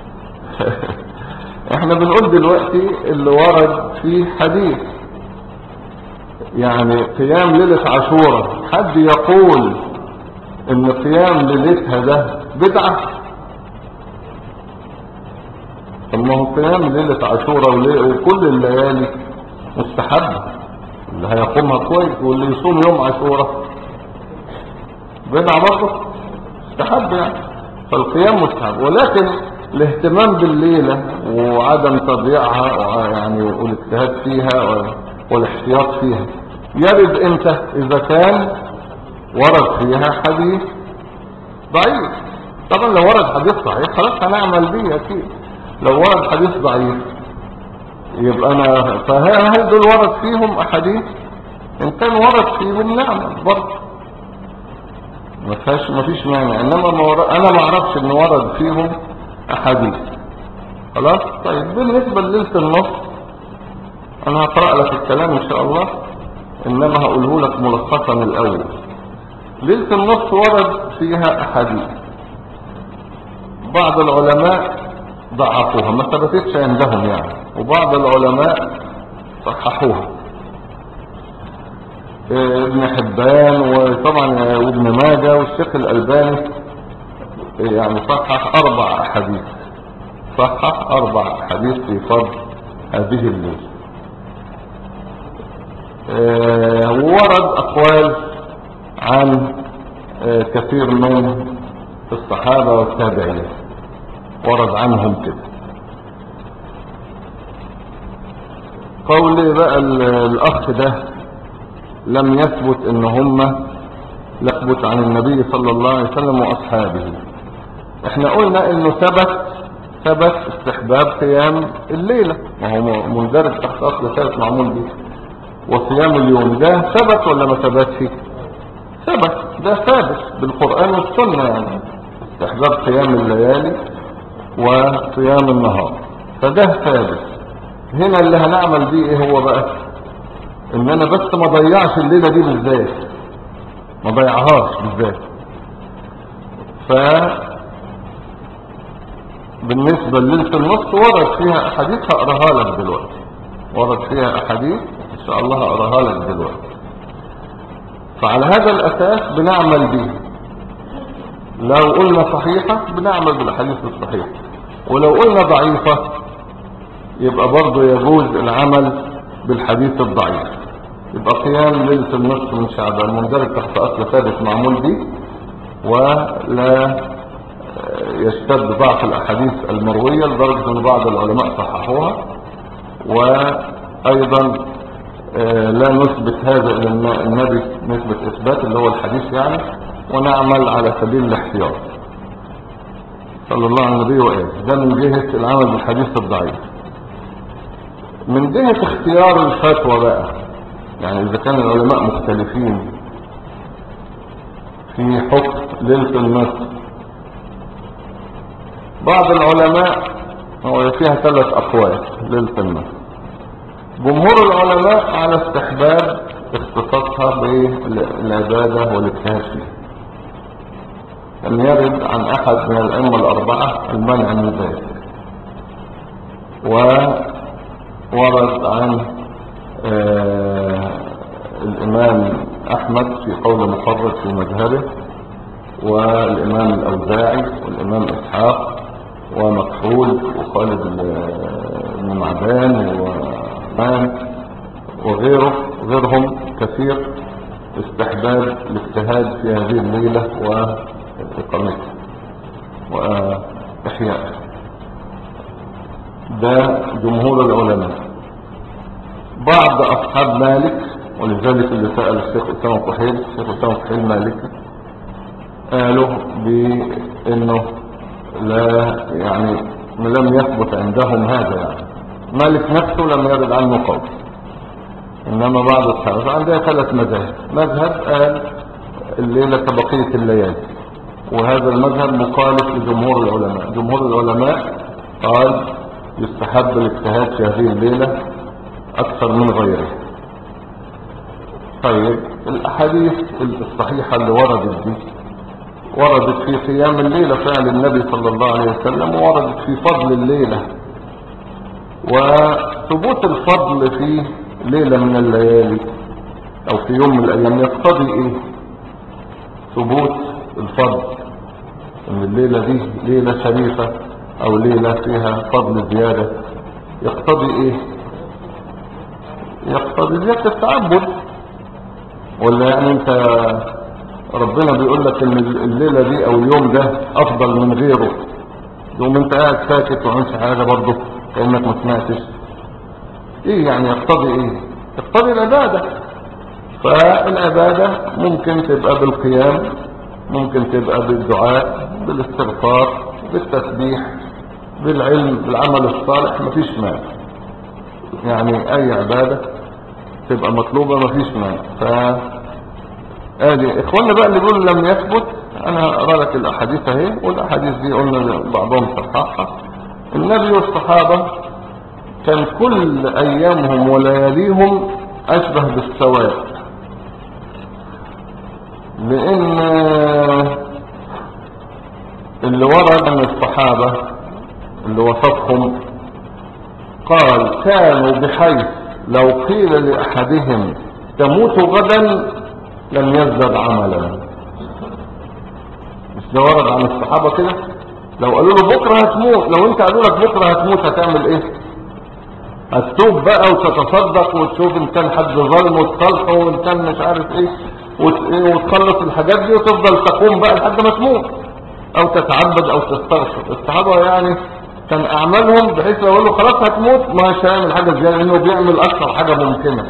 احنا بنقول دلوقتي اللي ورد فيه حديث يعني قيام ليلة عاشوراء حد يقول ان قيام ليلتها ده بدعة طب ما هو قيام ليلة عاشوراء وكل الليالي مستحب اللي هيقومها كويس واللي يصوم يوم عاشوراء بدعة برضه مستحب يعني فالقيام مستحب ولكن الاهتمام بالليلة وعدم تضييعها يعني والاجتهاد فيها والاحتياط فيها يرد امتى اذا كان ورد فيها حديث ضعيف طبعا لو ورد حديث صحيح خلاص هنعمل بيه اكيد لو ورد حديث ضعيف يبقى انا فهل دول ورد فيهم احاديث ان كان ورد فيهم نعمل برضه ما فيهاش ما فيش مانع انما ما ورد انا ما اعرفش ان ورد فيهم احاديث خلاص طيب بالنسبه لليله النص انا هقرا لك الكلام ان شاء الله انما هقوله لك ملخصا الاول ليله النص ورد فيها احاديث بعض العلماء ضعفوها ما ثبتتش عندهم يعني وبعض العلماء صححوها ابن حبان وطبعا وابن ماجه والشيخ الألباني يعني صحح أربع أحاديث صحح أربع أحاديث في فضل هذه الليلة وورد أقوال عن كثير من الصحابة والتابعين ورد عنهم كده قول بقى الأخ ده لم يثبت ان هم يثبت عن النبي صلى الله عليه وسلم واصحابه احنا قلنا انه ثبت ثبت استحباب قيام الليلة وهو مندرج تحت اصل ثابت معمول به وصيام اليوم ده ثبت ولا ما ثبتش ثبت ده ثابت بالقرآن والسنة يعني استحباب قيام الليالي وصيام النهار فده ثابت هنا اللي هنعمل بيه ايه هو بقى ان انا بس ما ضيعش الليلة دي بالذات ما ضيعهاش بالذات ف بالنسبة لليلة النص ورد فيها احاديث هقراها لك دلوقتي ورد فيها احاديث ان شاء الله هقراها لك دلوقتي فعلى هذا الاساس بنعمل به لو قلنا صحيحة بنعمل بالاحاديث الصحيحة ولو قلنا ضعيفة يبقى برضه يجوز العمل بالحديث الضعيف يبقى قيام ليلة النصف من شعبان مندرج تحت أصل ثابت معمول به ولا يشتد ضعف الأحاديث المروية لدرجة أن بعض العلماء صححوها وأيضا لا نثبت هذا إلى النبي نثبت إثبات اللي هو الحديث يعني ونعمل على سبيل الاحتياط صلى الله عليه النبي وآله ده من جهة العمل بالحديث الضعيف من جهة اختيار الفتوى بقى يعني اذا كان العلماء مختلفين في حكم ليلة النصف بعض العلماء هو فيها ثلاث اقوال ليلة النصف جمهور العلماء على استحباب اختصاصها بالعبادة والاجتهاد فيها لم يرد عن احد من الائمة الاربعة المنع من ذلك وورد عن آه الامام احمد في قول مقرر في مذهبه والامام الاوزاعي والامام اسحاق ومكحول وخالد بن معدان ومان وغيره غيرهم كثير استحباب الاجتهاد في هذه الليلة وإقامتها وإحيائها ده جمهور العلماء بعض أصحاب مالك ولذلك اللي سأل الشيخ أسامة قحيل الشيخ أسامة قحيل مالكي قالوا بأنه لا يعني لم يثبت عندهم هذا يعني مالك نفسه لم يرد عنه قول انما بعض الصحابة عندها ثلاث مذاهب مذهب قال الليلة كبقية الليالي وهذا المذهب مخالف لجمهور العلماء جمهور العلماء قال يستحب الاجتهاد في هذه الليلة اكثر من غيره طيب الاحاديث الصحيحة اللي وردت دي وردت في قيام الليلة فعل النبي صلى الله عليه وسلم ووردت في فضل الليلة وثبوت الفضل في ليلة من الليالي او في يوم من الايام يقتضي ايه ثبوت الفضل ان الليلة دي ليلة شريفة او ليلة فيها فضل زيادة يقتضي ايه يقتضي زيادة التعبد ولا يعني انت ربنا بيقول لك ان الليلة دي او اليوم ده افضل من غيره يوم انت قاعد ساكت وعنش حاجة برضه كأنك ما سمعتش ايه يعني يقتضي ايه يقتضي العبادة فالعبادة ممكن تبقى بالقيام ممكن تبقى بالدعاء بالاستغفار بالتسبيح بالعلم بالعمل الصالح مفيش مانع يعني اي عبادة تبقى مطلوبة مفيش مانع ف ادي اخواننا بقى اللي بيقولوا لم يثبت انا هقرا لك الاحاديث اهي والاحاديث دي قلنا بعضهم صححها النبي والصحابة كان كل ايامهم ولياليهم اشبه بالسواد لان اللي ورد عن الصحابة اللي وصفهم قال كانوا بحيث لو قيل لأحدهم تموت غدا لم يزدد عملا مش ده ورد عن الصحابة كده لو قالوا له بكرة هتموت لو انت قالوا لك بكرة هتموت هتعمل ايه هتتوب بقى وتتصدق وتشوف ان كان حد ظلم وتصالحه وان كان مش عارف ايه وتخلص الحاجات دي وتفضل تقوم بقى لحد ما تموت او تتعبد او تستغفر الصحابة يعني كان اعمالهم بحيث لو يقولوا خلاص هتموت مش هيعمل حاجة زيادة لانه بيعمل اكثر حاجة ممكنة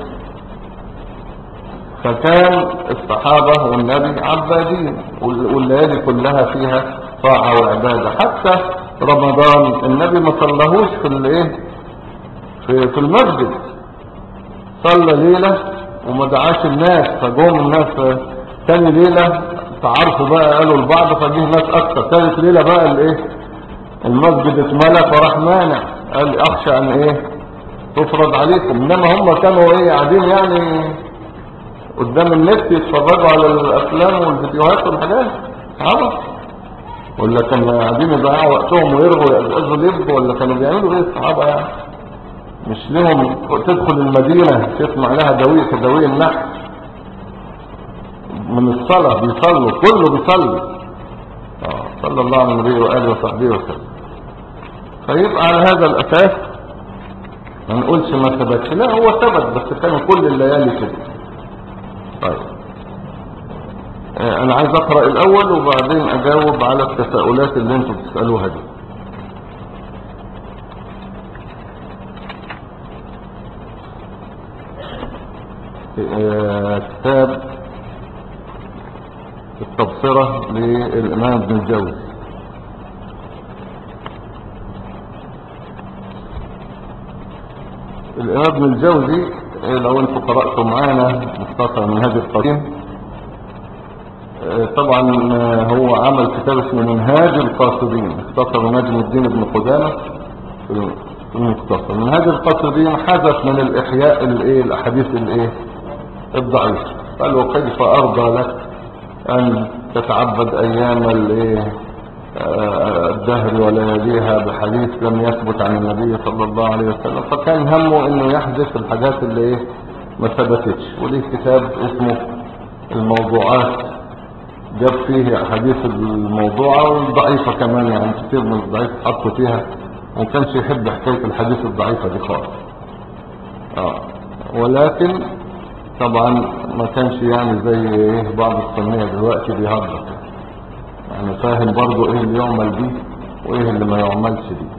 فكان الصحابة والنبي عبادين والليالي كلها فيها طاعة وعبادة حتى رمضان النبي ما صلهوش في الايه في, في المسجد صلى ليلة وما دعاش الناس فجوم الناس تاني ليلة تعرفوا بقى قالوا البعض فجيه ناس اكتر ثالث ليلة بقى الايه المسجد اتملى فراح مانع قال اخشى ان ايه تفرض عليكم انما هم كانوا ايه قاعدين يعني قدام النت يتفرجوا على الافلام والفيديوهات والحاجات صحابة ولا كانوا قاعدين يضيعوا وقتهم ويرغوا يقزقزوا لب ولا كانوا بيعملوا ايه الصحابة يعني مش لهم تدخل المدينة تسمع لها دوية كدوية النحل من الصلاة بيصلوا كله بيصلي آه صلى الله على النبي وآله وصحبه وسلم فيبقى على هذا الأساس ما نقولش ما ثبتش لا هو ثبت بس كانوا كل الليالي كده طيب انا عايز اقرأ الاول وبعدين اجاوب على التساؤلات اللي انتم بتسألوها دي كتاب التبصرة للامام ابن الجوزي الإمام ابن الجوزي إيه، لو انتوا قرأتوا معانا مختصر من هذه القديم إيه، طبعا آه، هو عمل كتاب اسمه منهاج القاصدين اختصر نجم الدين ابن قدامة في المختصر منهاج القاصدين حدث من الإحياء الايه الأحاديث الايه الضعيفة قال وكيف أرضى لك أن تتعبد أيام الايه آه، الدهر ولياليها بحديث لم يثبت عن النبي صلى الله عليه وسلم فكان همه انه يحذف الحاجات اللي ايه ما ثبتتش وليه كتاب اسمه الموضوعات جاب فيه احاديث الموضوعة والضعيفة كمان يعني كتير من الضعيف حطوا فيها وما كانش يحب حكاية الحديث الضعيفة دي خالص اه ولكن طبعا ما كانش يعني زي ايه بعض السنية دلوقتي بيهضر يعني فاهم برضو ايه اللي يعمل بيه وايه اللي ما يعملش بيه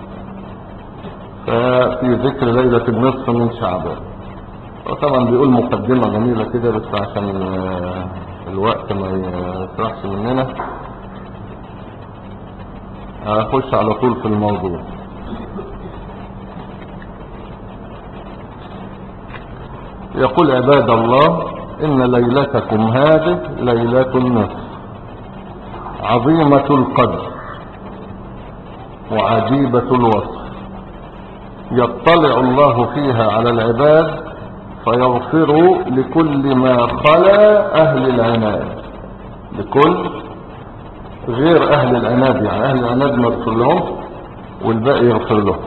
ففي ذكر ليلة النصف من شعبان وطبعا بيقول مقدمة جميلة كده بس عشان آه، الوقت ما يسرحش مننا هخش على طول في الموضوع يقول عباد الله إن ليلتكم هذه ليلة النصف عظيمة القدر وعجيبة الوصف يطلع الله فيها على العباد فيغفر لكل ما خلا أهل العناد لكل غير أهل العناد يعني أهل العناد مغفر لهم والباقي يغفر لهم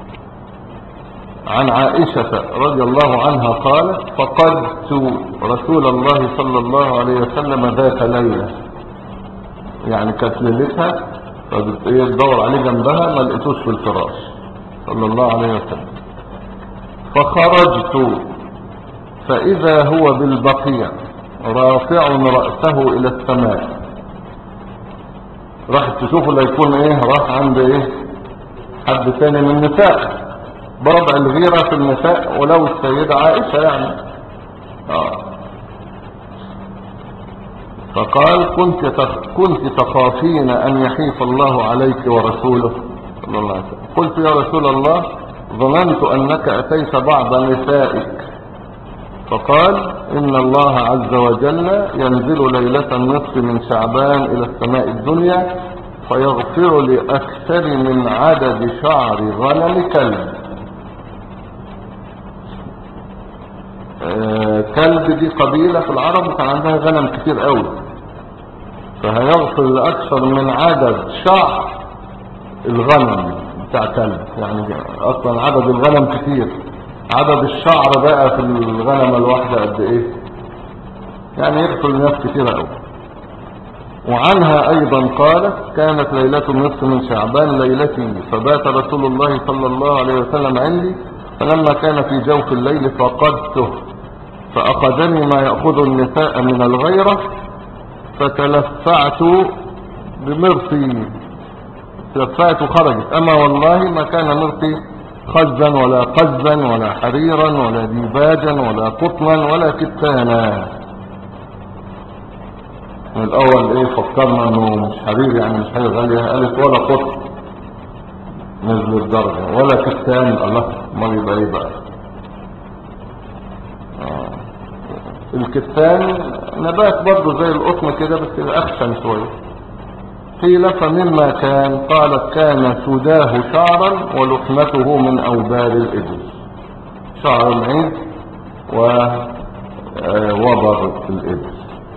عن عائشة رضي الله عنها قالت فقدت رسول الله صلى الله عليه وسلم ذات ليلة يعني كانت ليلتها فبتدور عليه جنبها ما لقيتوش في الفراش صلى الله عليه وسلم فخرجت فإذا هو بالبقيع رافع رأسه إلى السماء راح تشوفه لا يكون ايه راح عند ايه حد تاني من النساء بربع الغيرة في النساء ولو السيدة عائشة يعني آه. فقال كنت كنت تخافين أن يحيف الله عليك ورسوله صلى الله عليه وسلم قلت يا رسول الله ظننت أنك أتيت بعض نسائك فقال إن الله عز وجل ينزل ليلة النصف من شعبان إلى السماء الدنيا فيغفر لأكثر من عدد شعر غنم كلب آه كلب دي قبيلة في العرب وكان عندها غنم كتير قوي فهيغفر لأكثر من عدد شعر الغنم بتاع كلب يعني أصلا عدد الغنم كتير عدد الشعر بقى في الغنم الواحدة قد ايه يعني يغفر لناس كتير قوي وعنها ايضا قالت كانت ليلة النصف من شعبان ليلتي فبات رسول الله صلى الله عليه وسلم عندي فلما كان في جوف الليل فقدته فأخذني ما يأخذ النساء من الغيرة فتلفعت بمرسي تلفعت وخرجت اما والله ما كان مرسي خزا ولا قزا ولا حريرا ولا ديباجا ولا قطنا ولا كتانا من الاول ايه فكرنا انه مش حرير يعني مش حاجه غاليه قالت ولا قطن نزل الدرجه ولا كتان الله ما يبقى ايه بقى آه. الكتان نبات برضه زي القطن كده بس كده اخشن شويه قيل فمما كان قالت كان سداه شعرا ولحمته من اوبار الابل شعر العيد ووبر الابل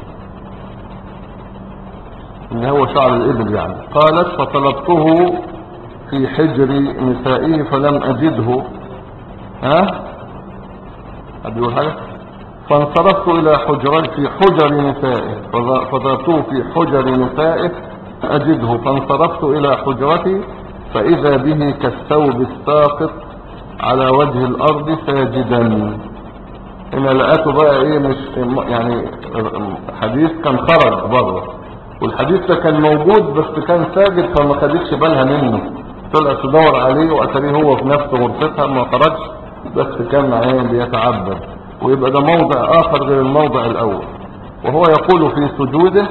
اللي هو شعر الابل يعني قالت فطلبته في حجر نسائه فلم اجده ها أبيقول حاجة فانصرفت إلى حجر في حجر نسائه فضربته في حجر نسائه أجده فانصرفت إلى حجرتي فإذا به كالثوب الساقط على وجه الأرض ساجدا هنا لقاته بقى إيه مش يعني حديث كان خرج بره والحديث ده كان موجود بس كان ساجد فما خدتش بالها منه طلعت تدور عليه وأتريه هو في نفس غرفتها ما خرجش بس كان عين بيتعبد ويبقى ده موضع آخر غير الموضع الأول وهو يقول في سجوده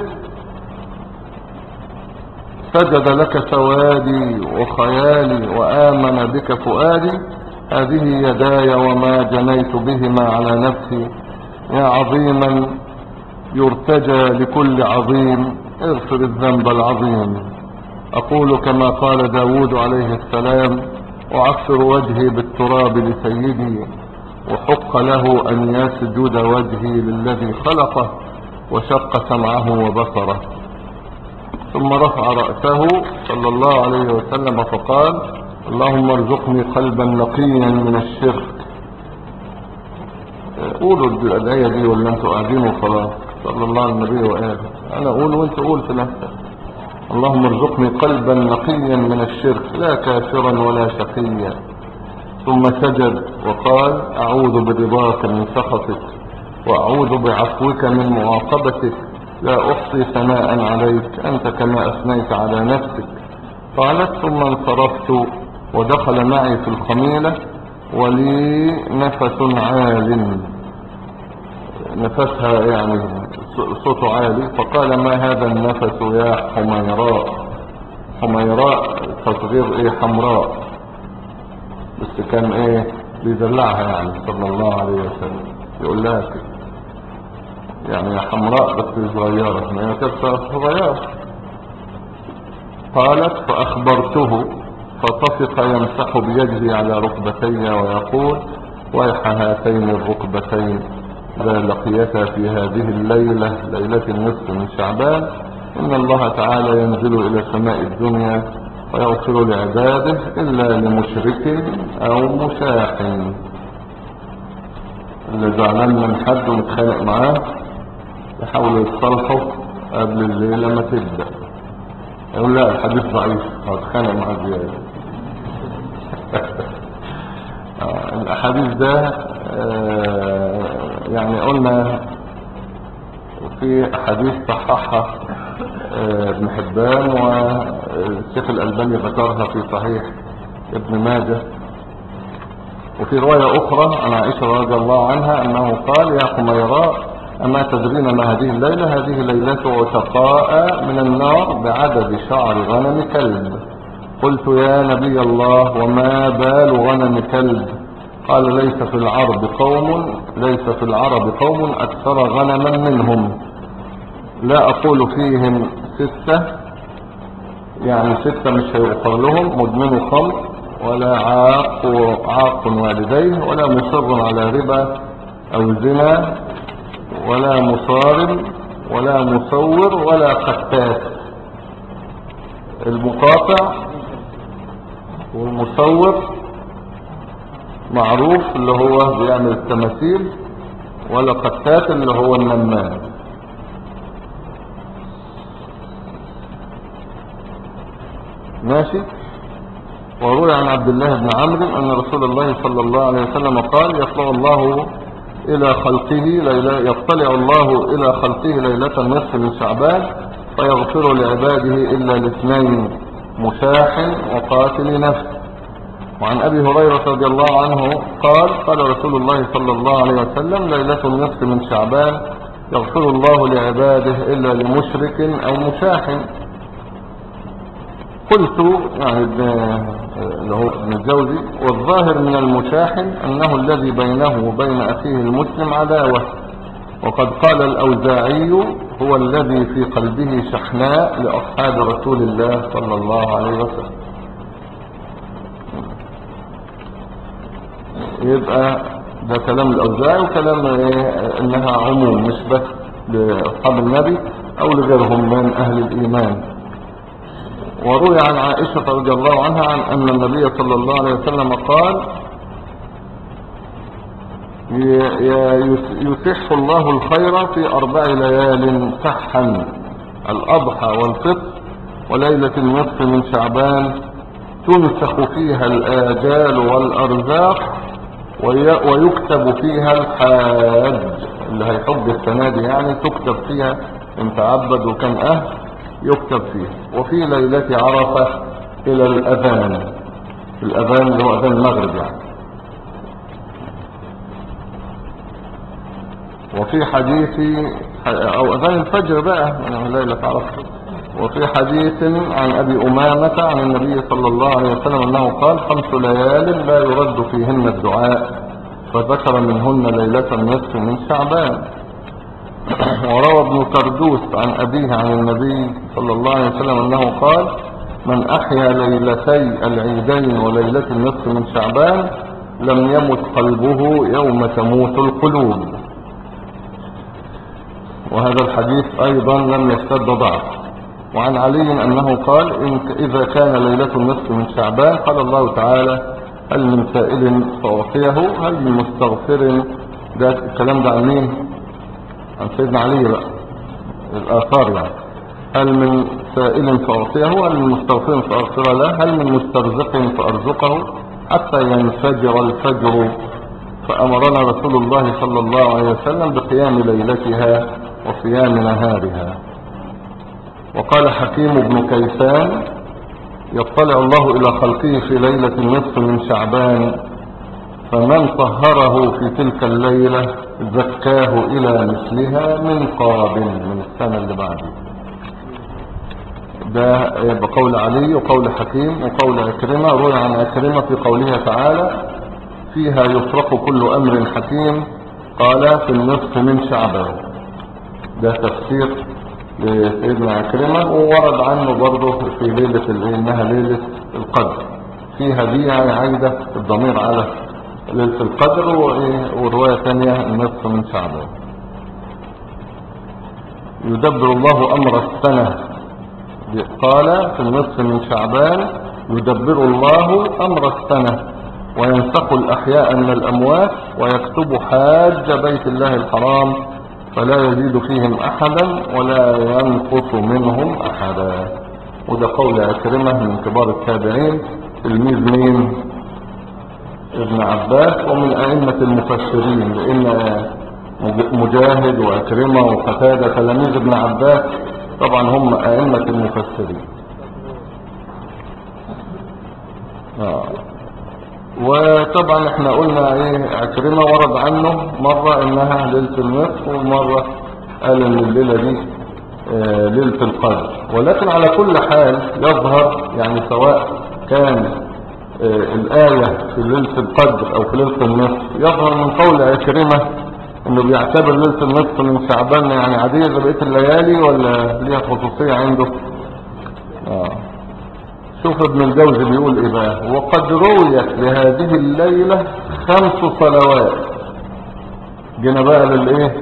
سجد لك سوادي وخيالي وآمن بك فؤادي هذه يداي وما جنيت بهما على نفسي يا عظيما يرتجى لكل عظيم اغفر الذنب العظيم أقول كما قال داود عليه السلام وعفر وجهي بالتراب لسيدي وحق له أن يسجد وجهي للذي خلقه وشق سمعه وبصره ثم رفع رأسه صلى الله عليه وسلم فقال اللهم ارزقني قلبا نقيا من الشرك قولوا الأدعية دي ولا انتوا قاعدين وخلاص صلى الله على النبي وآله أنا أقول وانت قول في نفسك اللهم ارزقني قلبا نقيا من الشرك لا كافرا ولا شقيا ثم سجد وقال أعوذ برضاك من سخطك وأعوذ بعفوك من معاقبتك لا أحصي ثناء عليك أنت كما أثنيت على نفسك قالت ثم انصرفت ودخل معي في الخميلة ولي نفس عال نفسها يعني صوته عالي فقال ما هذا النفس يا حميراء حميراء تصغير ايه حمراء بس كان ايه بيدلعها يعني صلى الله عليه وسلم يقول لها كده يعني يا حمراء بس صغيرة ما هي كانت صغيرة قالت فأخبرته فطفق يمسح بيده على ركبتي ويقول ويح هاتين الركبتين لا لقيتا في هذه الليلة ليلة النصف من شعبان إن الله تعالى ينزل إلى سماء الدنيا ويغفر لعباده إلا لمشرك أو مشاح اللي زعلان من حد ومتخانق معاه يحاولوا يتصالحوا قبل الليلة ما تبدأ يقول لا الحديث ضعيف هتخانق معاه زيادة الأحاديث ده يعني قلنا في أحاديث صححها ابن حبان والشيخ الألباني ذكرها في صحيح ابن ماجه وفي رواية أخرى عن عائشة رضي الله عنها أنه قال يا حميراء أما تدرين ما هذه الليلة هذه ليلة عتقاء من النار بعدد شعر غنم كلب قلت يا نبي الله وما بال غنم كلب قال ليس في العرب قوم ليس في العرب قوم أكثر غنما منهم لا أقول فيهم ستة يعني ستة مش هيغفر لهم مدمن خمر ولا عاق عاق والديه ولا مصر على ربا أو زنا ولا مصارم ولا مصور ولا قتات المقاطع والمصور معروف اللي هو بيعمل التماثيل ولا قتات اللي هو النمام ماشي وروي عن عبد الله بن عمرو أن رسول الله صلى الله عليه وسلم قال يطلع الله إلى خلقه ليلة يطلع الله إلى خلقه ليلة النصف من شعبان فيغفر لعباده إلا الاثنين مشاح وقاتل نفس وعن أبي هريرة رضي الله عنه قال قال رسول الله صلى الله عليه وسلم ليلة النصف من شعبان يغفر الله لعباده إلا لمشرك أو مشاح قلت يعني اللي هو ابن الجوزي والظاهر من المشاحن أنه الذي بينه وبين أخيه المسلم عداوة وقد قال الأوزاعي هو الذي في قلبه شحناء لأصحاب رسول الله صلى الله عليه وسلم يبقى ده كلام الأوزاعي وكلام إيه إنها عموم مش بس لأصحاب النبي أو لغيرهم من أهل الإيمان وروي عن عائشة رضي الله عنها عن أن النبي صلى الله عليه وسلم قال يسح الله الخير في أربع ليال سحا الأضحى والفطر وليلة النصف من شعبان تنسخ فيها الآجال والأرزاق ويكتب فيها الحاج اللي هيحج السنة دي يعني تكتب فيها ان تعبد وكان أهل يكتب فيه وفي ليلة عرفة إلى الأذان الأذان اللي هو أذان المغرب يعني وفي حديث أو أذان الفجر بقى من ليلة عرفة وفي حديث عن أبي أمامة عن النبي صلى الله عليه وسلم أنه قال خمس ليال لا يرد فيهن الدعاء فذكر منهن ليلة النصف من شعبان وروى ابن كردوس عن أبيه عن النبي صلى الله عليه وسلم أنه قال من أحيا ليلتي العيدين وليلة النصف من شعبان لم يمت قلبه يوم تموت القلوب وهذا الحديث أيضا لم يشتد ضعف وعن علي أنه قال إن إذا كان ليلة النصف من شعبان قال الله تعالى هل من سائل فأعطيه هل من مستغفر ده الكلام ده عن مين عن سيدنا علي بقى الآثار يعني هل من سائل فأعطيه هل من مستغفر فأغفر له هل من مسترزق فأرزقه حتى ينفجر الفجر فأمرنا رسول الله صلى الله عليه وسلم بقيام ليلتها وصيام نهارها وقال حكيم بن كيسان يطلع الله إلى خلقه في ليلة النصف من شعبان فمن طهره في تلك الليلة زكاه إلى مثلها من قابل من السنة اللي بعده ده بقول علي وقول حكيم وقول عكرمة روي عن عكرمة في قولها تعالى فيها يفرق كل أمر حكيم قال في النصف من شعبان ده تفسير لسيدنا عكرمة وورد عنه برضه في ليلة الايه انها ليلة القدر فيها دي يعني عايدة الضمير على ليلة القدر وإيه ورواية ثانية النصف من شعبان يدبر الله أمر السنة قال في النصف من شعبان يدبر الله أمر السنة وينسق الأحياء من الأموات ويكتب حاج بيت الله الحرام فلا يزيد فيهم أحدا ولا ينقص منهم أحدا وده قول أكرمة من كبار التابعين تلميذ مين ابن عباس ومن أئمة المفسرين لأن مجاهد وأكرمة وقتادة تلاميذ ابن عباس طبعا هم أئمة المفسرين آه. وطبعا احنا قلنا ايه عكرمة ورد عنه مرة انها ليلة النصف ومرة قال ان الليلة دي اه ليلة القدر ولكن على كل حال يظهر يعني سواء كان اه الآية في ليلة القدر او في ليلة النصف يظهر من قول عكرمة انه بيعتبر ليلة النصف من شعبان يعني عادية زي بقية الليالي ولا ليها خصوصية عنده اه شوف ابن الجوزي بيقول ايه بقى وقد رويت لهذه الليلة خمس صلوات جينا بقى للايه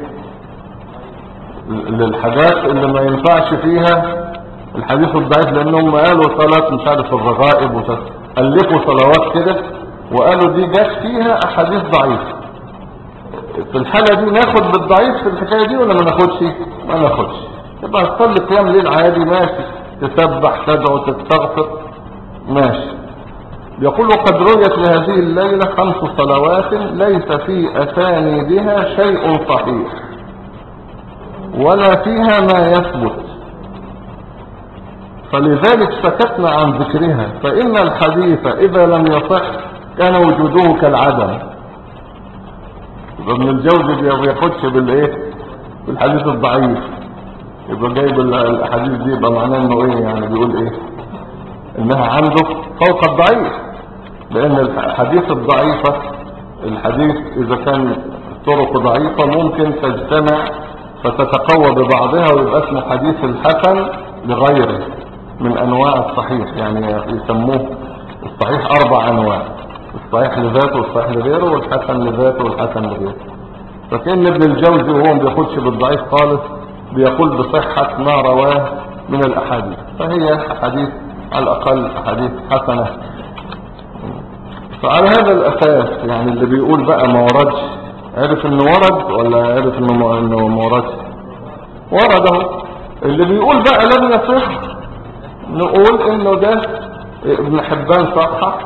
للحاجات اللي ما ينفعش فيها الحديث الضعيف لانهم قالوا صلاة مش عارف الرغائب ألفوا صلوات كده وقالوا دي جت فيها احاديث ضعيفة في الحالة دي ناخد بالضعيف في الحكاية دي ولا ما ناخدش ما ناخدش يبقى هتصلي قيام ليل عادي ماشي تسبح تدعو تستغفر ماشي يقول وقد رويت لهذه الليلة خمس صلوات ليس في أسانيدها شيء صحيح ولا فيها ما يثبت فلذلك سكتنا عن ذكرها فإن الحديث إذا لم يصح كان وجوده كالعدم ابن الجوزي ما بياخدش بالايه بالحديث الضعيف يبقى جايب الاحاديث دي يبقى معناه انه ايه يعني بيقول ايه انها عنده فوق الضعيف لان الحديث الضعيفة الحديث اذا كان طرق ضعيفة ممكن تجتمع فتتقوى ببعضها ويبقى اسمه حديث الحسن لغيره من انواع الصحيح يعني يسموه الصحيح اربع انواع الصحيح لذاته والصحيح لغيره والحسن لذاته والحسن لغيره فكأن ابن الجوزي وهو ما بياخدش بالضعيف خالص بيقول بصحة ما رواه من الأحاديث فهي أحاديث على الأقل أحاديث حسنة فعلى هذا الأساس يعني اللي بيقول بقى ما وردش عرف انه ورد ولا عرف انه ما, إنه ما وردش ورده اللي بيقول بقى لم يصح نقول انه ده ابن حبان صحح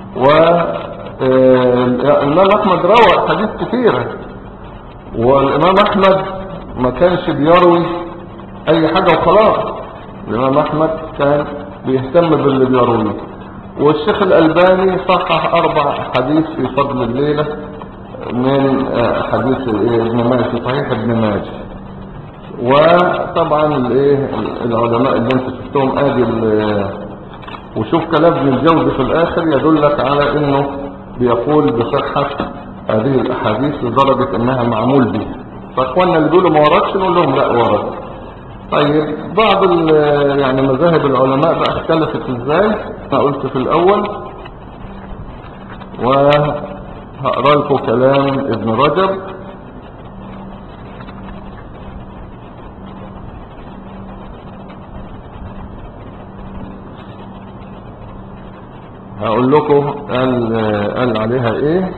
والإمام أحمد روى حديث كثيرة والإمام أحمد ما كانش بيروي أي حاجة وخلاص الإمام أحمد كان بيهتم باللي بيرويه والشيخ الألباني صحح أربع حديث في فضل الليلة من حديث ابن ماجه صحيح ابن ماجه وطبعا الايه العلماء اللي انت شفتهم ادي ال- وشوف كلام ابن الجوزي في الاخر يدلك على انه بيقول بصحة هذه الاحاديث لدرجة انها معمول بها فاخواننا اللي بيقولوا ما وردش نقول لهم لا ورد طيب بعض ال- يعني مذاهب العلماء بقى اختلفت ازاي انا قلت في الاول وهقرا لكم كلام ابن رجب هقول لكم قال, قال عليها ايه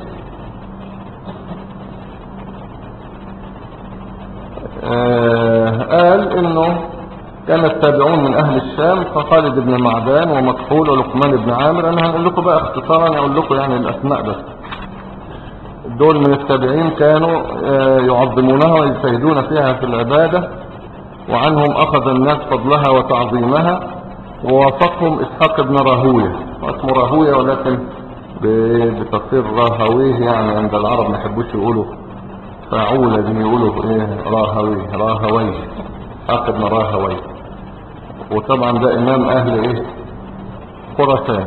آه قال انه كان التابعون من اهل الشام كخالد بن معدان ومكحول ولقمان بن عامر انا هنقول لكم بقى اختصارا اقول لكم يعني الاسماء بس دول من التابعين كانوا آه، يعظمونها ويجتهدون فيها في العبادة وعنهم اخذ الناس فضلها وتعظيمها ووافقهم اسحاق بن راهويه واسمه راهويه ولكن ب- بتصير راهويه يعني عند العرب ما يحبوش يقولوا فاعولة دي يقولوا ايه راهوي راهوي اسحاق بن راهوي وطبعا ده امام اهل ايه خراسان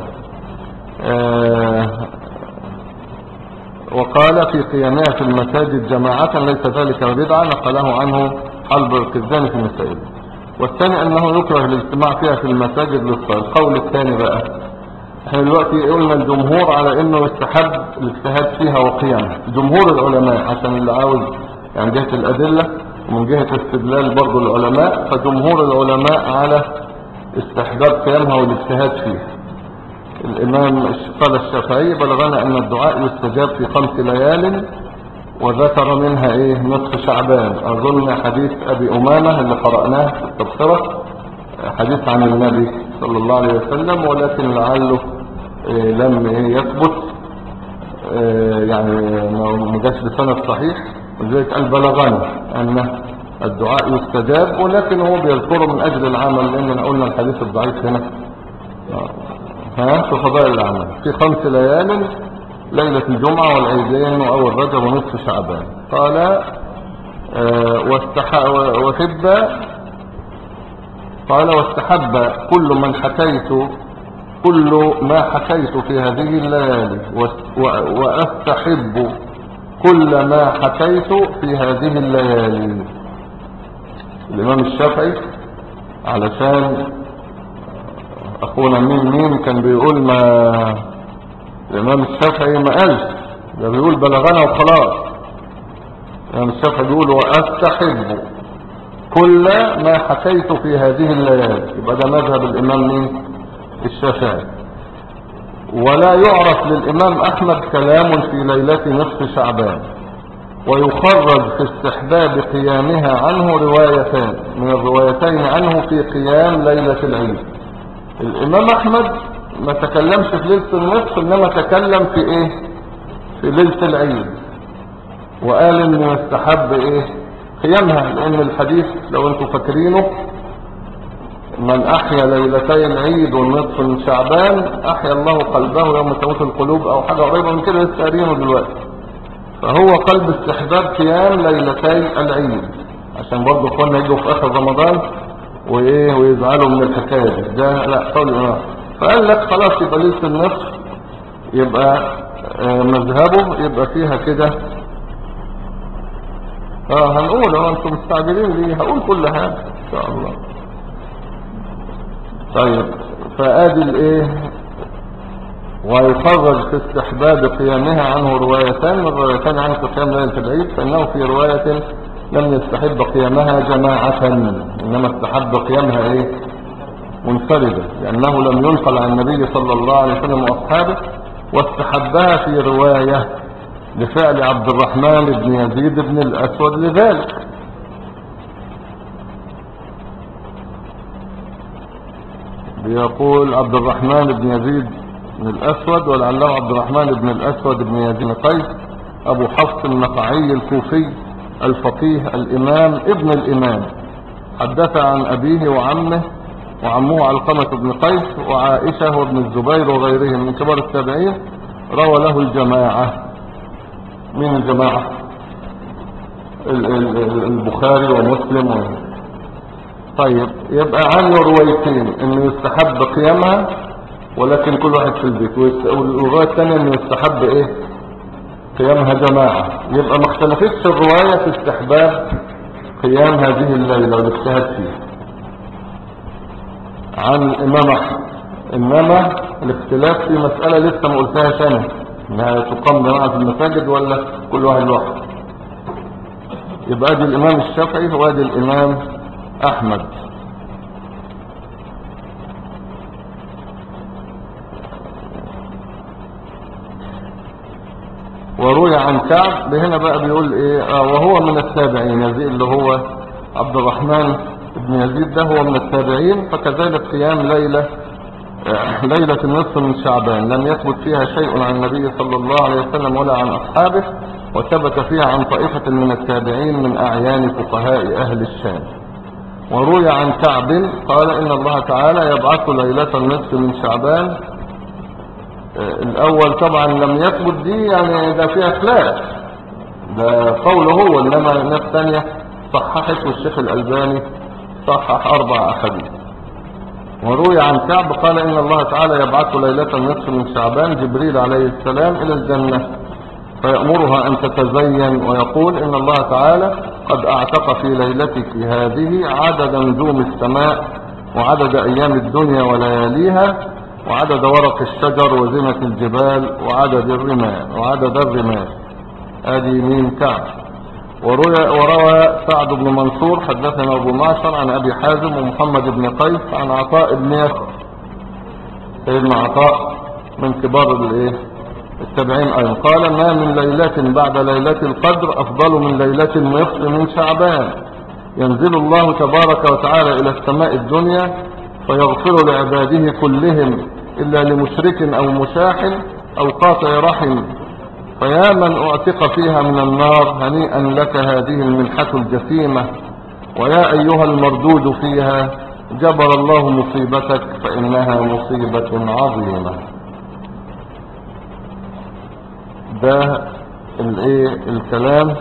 آه وقال في قيامها في المساجد جماعة ليس ذلك بدعة نقله عنه حلب القزان في المسائل والثاني انه يكره الاجتماع فيها في المساجد للصلاة القول الثاني بقى احنا دلوقتي قلنا الجمهور على انه يستحب الاجتهاد فيها وقيامها جمهور العلماء عشان اللي عاوز يعني جهة الادلة ومن جهة استدلال برضو العلماء فجمهور العلماء على استحباب قيامها والاجتهاد فيها الامام قال الشافعي بلغنا ان الدعاء يستجاب في خمس ليال وذكر منها ايه نصف شعبان اظن حديث ابي امامة اللي قرأناه في التبصرة حديث عن النبي صلى الله عليه وسلم ولكن لعله إيه لم إيه يثبت إيه يعني ما جاش بسند صحيح ولذلك قال بلغنا ان الدعاء يستجاب ولكن هو بيذكره من اجل العمل لاننا قلنا الحديث الضعيف هنا ها في فضائل العمل في خمس ليال ليلة الجمعة والعيدين وأول رجب ونصف شعبان قال آه واستح... وحب قال واستحب كل من حكيت كل ما حكيت في هذه الليالي واس- و- وأستحب كل ما حكيت في هذه الليالي الإمام الشافعي علشان أخونا مين مين كان بيقول ما الإمام الشافعي ما قالش ده بيقول بلغنا وخلاص الإمام الشافعي بيقول وأستحب كل ما حكيت في هذه الليالي يبقى ده مذهب الإمام مين الشافعي ولا يعرف للإمام أحمد كلام في ليلة نصف شعبان ويخرج في استحباب قيامها عنه روايتان من الروايتين عنه في قيام ليلة العيد الامام احمد ما تكلمش في ليلة النصف انما تكلم في ايه في ليلة العيد وقال ان يستحب ايه قيامها لان الحديث لو انتم فاكرينه من احيا ليلتي العيد والنصف من شعبان احيا الله قلبه يوم تموت القلوب او حاجة قريبة من كده لسه قارينه دلوقتي فهو قلب استحباب قيام ليلتي العيد عشان برضه اخواننا يجوا في اخر رمضان وايه ويزعلوا من الحكايه دي ده لا قول الامام فقال لك خلاص يبقى ليله النصف يبقى آه، مذهبه يبقى فيها كده اه هنقول اه انتم مستعجلين ليه هقول كل حاجه ان شاء الله طيب فادي الايه ويخرج في استحباب قيامها عنه روايتان من روايتان عن قيام ليلة العيد فإنه في رواية لم يستحب قيامها جماعة إنما استحب قيامها إيه منفردة لأنه لم ينقل عن النبي صلى الله عليه وسلم وأصحابه واستحبها في رواية لفعل عبد الرحمن بن يزيد بن الأسود لذلك بيقول عبد الرحمن بن يزيد بن الأسود ولعله عبد الرحمن بن الأسود بن يزيد بن قيس أبو حفص النقعي الكوفي الفقيه الإمام ابن الإمام حدث عن أبيه وعمه وعمه علقمة بن قيس وعائشة وابن الزبير وغيرهم من كبار التابعين روى له الجماعة من الجماعة ال- ال- ال- البخاري ومسلم و... طيب يبقى عنه روايتين انه يستحب قيامها ولكن كل واحد في البيت ويست- والرواية الثانية انه يستحب ايه قيامها جماعة يبقى ما اختلفتش الرواية في استحباب قيام هذه الليلة والاجتهاد فيها عن الامام احمد انما الاختلاف في مسألة لسه ما قلتهاش انا انها تقام جماعة في المساجد ولا كل واحد لوحده يبقى ادي الامام الشافعي وادي الامام احمد وروي عن كعب هنا بقى بيقول ايه آه وهو من التابعين يزيد اللي هو عبد الرحمن بن يزيد ده هو من التابعين فكذلك قيام ليلة آه، ليلة النصف من شعبان لم يثبت فيها شيء عن النبي صلى الله عليه وسلم ولا عن أصحابه وثبت فيها عن طائفة من التابعين من أعيان فقهاء أهل الشام وروي عن كعب قال إن الله تعالى يبعث ليلة النصف من شعبان آه، الأول طبعا لم يثبت دي يعني ده فيها خلاف ده قوله هو إنما ناس تانية صححت والشيخ الألباني صحح أربع أحاديث وروي عن كعب قال إن الله تعالى يبعث ليلة النصف من شعبان جبريل عليه السلام إلى الجنة فيأمرها أن تتزين ويقول إن الله تعالى قد أعتق في ليلتك هذه عدد نجوم السماء وعدد أيام الدنيا ولياليها وعدد ورق الشجر وزنة الجبال وعدد الرمال وعدد الرمال هذه مين كعب وروي, وروى سعد بن منصور حدثنا أبو معشر عن أبي حازم ومحمد بن قيس عن عطاء بن يسر سيدنا عطاء من كبار الايه التابعين أيضا قال ما من ليلة بعد ليلة القدر أفضل من ليلة النصف من شعبان ينزل الله تبارك وتعالى إلى السماء الدنيا فيغفر لعباده كلهم إلا لمشرك أو مشاح أو قاطع رحم فيا من أعتق فيها من النار هنيئا لك هذه المنحة الجسيمة ويا أيها المردود فيها جبر الله مصيبتك فإنها مصيبة عظيمة ده الايه الكلام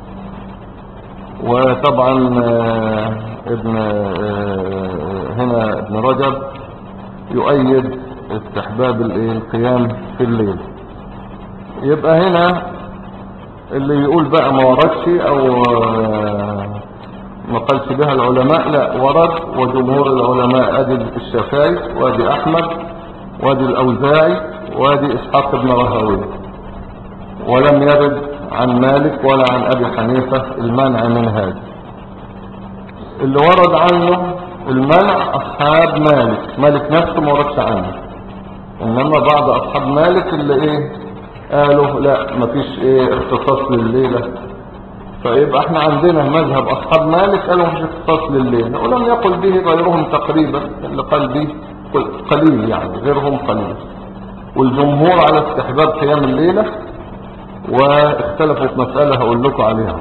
وطبعا آه، ابن آه، هنا ابن رجب يؤيد استحباب الايه القيام في الليل يبقى هنا اللي يقول بقى ما وردش او آه، ما قالش بها العلماء لا ورد وجمهور العلماء ادي الشافعي وادي احمد وادي الاوزاعي وادي اسحاق بن راهويه ولم يرد عن مالك ولا عن ابي حنيفة المنع من هذا اللي ورد عنه المنع اصحاب مالك مالك نفسه ما وردش عنه انما بعض اصحاب مالك اللي ايه قالوا لا مفيش ايه اختصاص لليلة فيبقى احنا عندنا مذهب اصحاب مالك قالوا مفيش اختصاص لليلة ولم يقل به غيرهم تقريبا اللي قال به قليل يعني غيرهم قليل والجمهور على استحباب قيام الليلة واختلفوا في مسألة هقول لكم عليها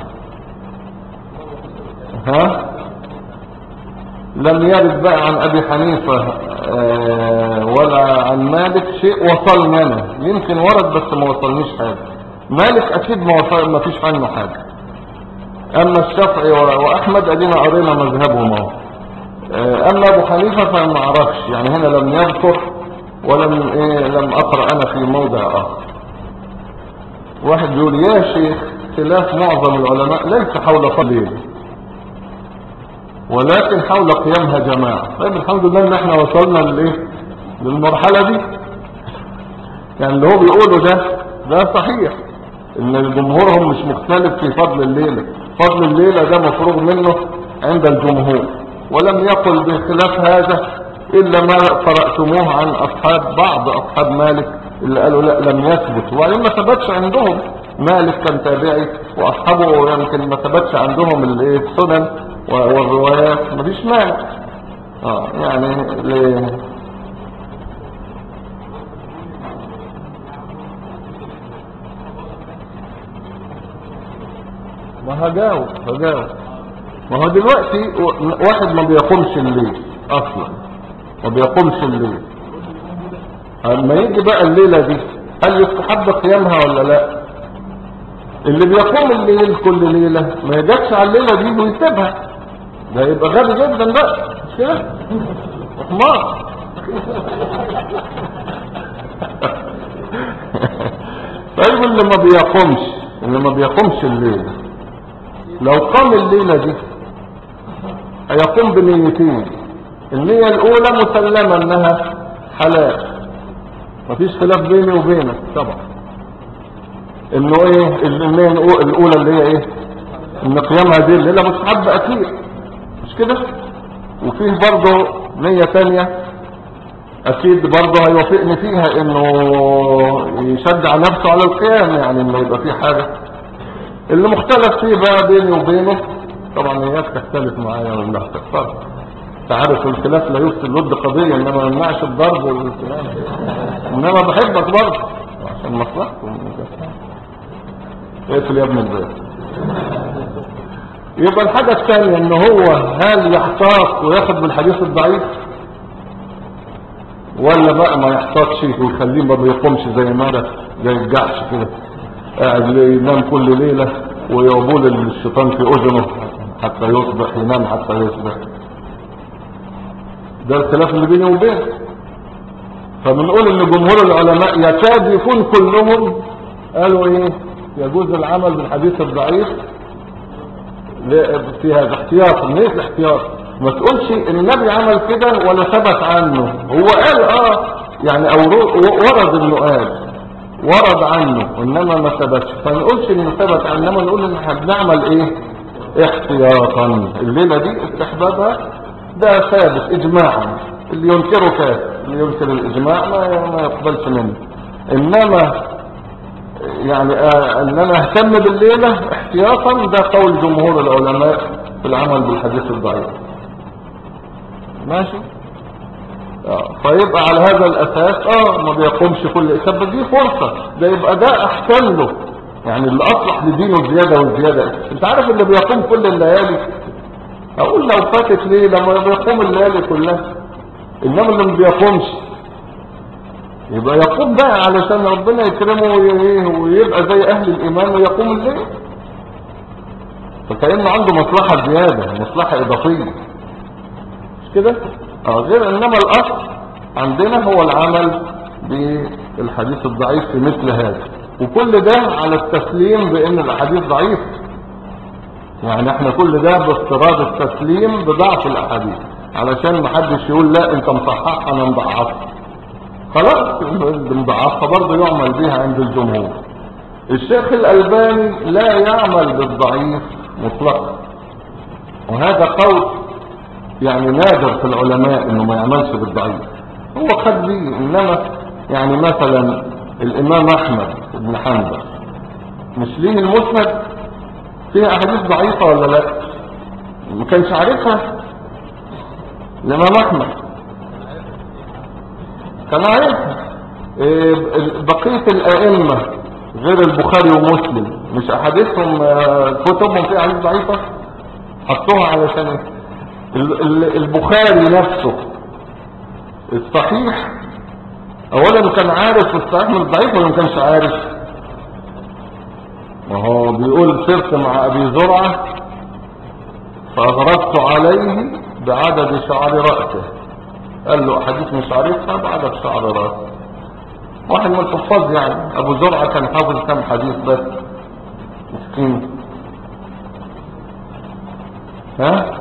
ها لم يرد بقى عن ابي حنيفة آه، ولا عن مالك شيء وصلني انا يمكن ورد بس ما وصلنيش حاجة مالك اكيد ما وصل ما فيش عنه حاجة اما الشافعي و- واحمد ادينا قرينا مذهبهم اهو آه، اما ابو حنيفة فما اعرفش يعني هنا لم يذكر ولم إيه لم اقرأ انا في موضع اخر واحد بيقول يا شيخ خلاف معظم العلماء ليس حول فضيل ولكن حول قيامها جماعة طيب الحمد لله ان احنا وصلنا للايه للمرحلة دي يعني اللي هو بيقوله ده ده صحيح ان الجمهورهم مش مختلف في فضل الليلة فضل الليلة ده مفروغ منه عند الجمهور ولم يقل بخلاف هذا الا ما قرأتموه عن اصحاب بعض اصحاب مالك اللي قالوا لا لم يثبت وبعدين ما ثبتش عندهم مالك كان تابعي واصحابه يمكن ما ثبتش عندهم الايه السنن و- والروايات مفيش مانع اه يعني ليه ما هجاوب هجاوب ما هو دلوقتي و- واحد ما بيقومش الليل اصلا ما بيقومش الليل اما يجي بقى الليلة دي هل يستحب قيامها ولا لا اللي بيقوم الليل كل ليلة ما يجبش على الليلة دي ويسيبها ده يبقى غبي جدا بقى مش كده حمار طيب اللي ما بيقومش اللي ما بيقومش الليل لو قام الليلة دي هيقوم بنيتين النية الأولى مسلمة أنها حلال مفيش خلاف بيني وبينك طبعا انه ايه النية الأولى اللي هي ايه ان قيام هذه الليلة مستحب أكيد مش كده وفيه برضه نية تانية اكيد برضه هيوافقني فيها انه يشجع نفسه على القيام يعني انه يبقى فيه حاجة اللي مختلف فيه بقى بيني وبينه طبعا هي تختلف معايا ولا هتختار تعرف الخلاف لا يفسد الود قضية انما ما يمنعش الضرب والكلام انما بحبك برضه عشان مصلحته اقفل يا ابن البيت يبقى الحاجة الثانية ان هو هل يحتاط وياخد بالحديث الضعيف ولا بقى ما يحتاطش ويخليه ما بيقومش زي ما ده زي الجعش كده قاعد ينام كل ليلة ويقبول الشيطان في اذنه حتى يصبح ينام حتى يصبح ده الخلاف اللي بيني وبينه فبنقول ان جمهور العلماء يكاد يكون كلهم قالوا ايه يجوز العمل بالحديث الضعيف في هذا احتياط ليس الاحتياط ما تقولش النبي عمل كده ولا ثبت عنه هو قال اه يعني او ورد انه قال ورد عنه انما ما ثبتش فنقولش انه ثبت عنه انما نقول ان احنا بنعمل ايه احتياطا الليلة دي استحبابها ده ثابت اجماعا اللي ينكره كافر اللي ينكر الاجماع ما ما يقبلش منه انما يعني آه ان انا اهتم بالليلة احتياطا ده قول جمهور العلماء في العمل بالحديث الضعيف ماشي آه فيبقى على هذا الاساس اه ما بيقومش كل طب دي فرصة ده يبقى ده احسن له يعني اللي اصلح لدينه زيادة والزيادة انت عارف اللي بيقوم كل الليالي اقول لو فاتت ليلة ما بيقوم الليالي كلها انما اللي ما بيقومش يبقى يقوم بقى علشان ربنا يكرمه ويبقى زي اهل الايمان ويقوم الليل فكأنه عنده مصلحة زيادة مصلحة اضافية مش كده اه غير انما الاصل عندنا هو العمل بالحديث الضعيف في مثل هذا وكل ده على التسليم بان الاحاديث ضعيفة يعني احنا كل ده بافتراض التسليم بضعف الاحاديث علشان محدش يقول لا انت مصحح انا مضعفها خلاص المضاعفة برضه يعمل بها عند الجمهور الشيخ الألباني لا يعمل بالضعيف مطلقا وهذا قول يعني نادر في العلماء انه ما يعملش بالضعيف هو خد بيه انما يعني مثلا الامام احمد بن حنبل مش ليه المسند فيها احاديث ضعيفة ولا لا ما كانش عارفها الامام احمد كان عارفها إيه بقية الائمة غير البخاري ومسلم مش احاديثهم كتبهم فيها احاديث ضعيفة حطوها علشان ايه البخاري نفسه الصحيح اولا كان عارف الصحيح من الضعيف ولا ما كانش عارف وهو بيقول سرت مع ابي زرعة فاغربت عليه بعدد شعر رأسه قال له حديث مش عارفها بعدد شعر رأسه واحد من الحفاظ يعني ابو زرعة كان حافظ كم حديث بس مسكين ها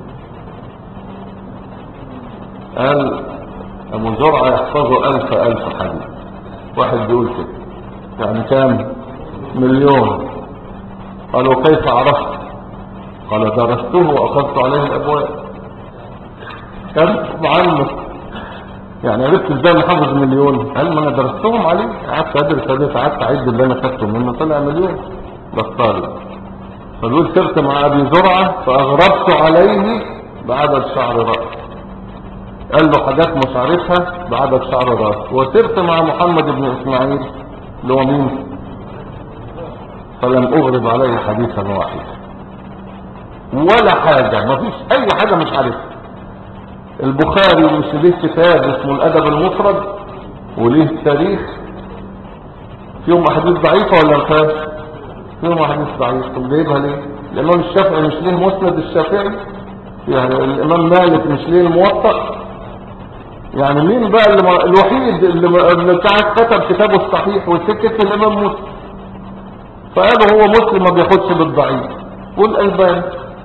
قال ابو زرعة يحفظه الف الف حديث واحد بيقول كده يعني كام مليون قالوا كيف عرفت قال درسته واخذت عليه الابواب كان عنه يعني عرفت ازاي انا حافظ مليون قال ما انا درستهم عليه قعدت ادرس ادرس قعدت اعد اللي انا خدته منه طلع مليون بطالب فبيقول سرت مع ابي زرعه فاغربت عليه بعدد شعر راسه قال له حاجات مش عارفها بعدد شعر راسه وسرت مع محمد بن اسماعيل اللي هو مين فلم اغرب عليه حديثا واحدا ولا حاجه ما فيش اي حاجه مش عارفها البخاري مش ليه كتاب اسمه الادب المفرد وليه تاريخ فيهم احاديث ضعيفه ولا ما فيهاش فيهم حديث ضعيف طب جايبها ليه الامام الشافعي مش ليه مسند الشافعي يعني الامام مالك مش ليه الموطأ يعني مين بقى اللي ما- الوحيد اللي, اللي بتاع كتب كتابه الصحيح وسكت الامام مسلم فقالوا هو مسلم ما بياخدش بالضعيف والالباني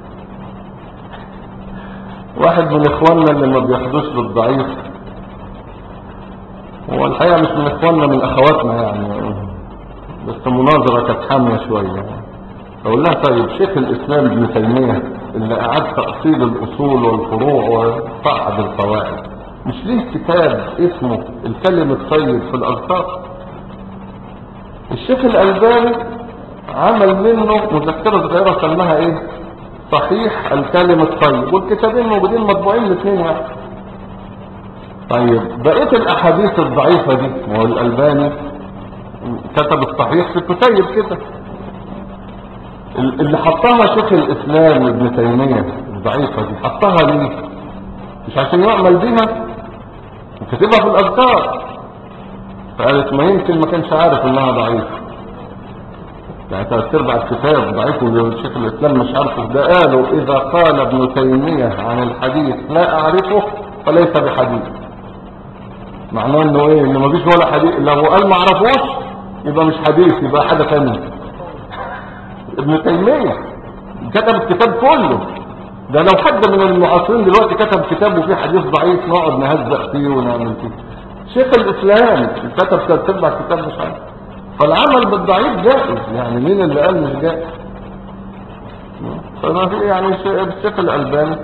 واحد من اخواننا اللي ما بياخدوش بالضعيف هو الحقيقة مش من اخواننا من اخواتنا يعني بس مناظرة كانت حامية شوية يعني. اقول لها طيب شيخ الاسلام ابن تيمية اللي اعاد تأصيل الاصول والفروع وصعد القواعد مش ليه كتاب اسمه الكلم الطيب في الاذكار الشيخ الالباني عمل منه مذكرة صغيرة سماها ايه صحيح الكلم الطيب والكتابين موجودين مطبوعين الاثنين يعني طيب بقية الاحاديث الضعيفة دي ما هو الالباني كتب الصحيح في كتيب كده اللي حطها شيخ الاسلام ابن تيمية الضعيفة دي حطها ليه مش عشان يعمل بيها كتبها في الاذكار فقالت ما يمكن ما كانش عارف انها ضعيفة يعني ثلاث ارباع الكتاب ضعيف والشيخ الاسلام مش عارفه ده قالوا اذا قال ابن تيمية عن الحديث لا اعرفه فليس بحديث معناه انه ايه انه مفيش ولا حديث لو قال ما اعرفوش يبقى مش حديث يبقى حاجه ثانيه ابن تيميه كتب الكتاب كله ده لو حد من المعاصرين دلوقتي كتب كتاب وفيه حديث ضعيف نقعد نهزق فيه ونعمل فيه شيخ الاسلام كتب ثلاث ارباع كتاب مش عارف فالعمل بالضعيف جائز يعني مين اللي قال مش جائز فما في يعني الشيخ الالباني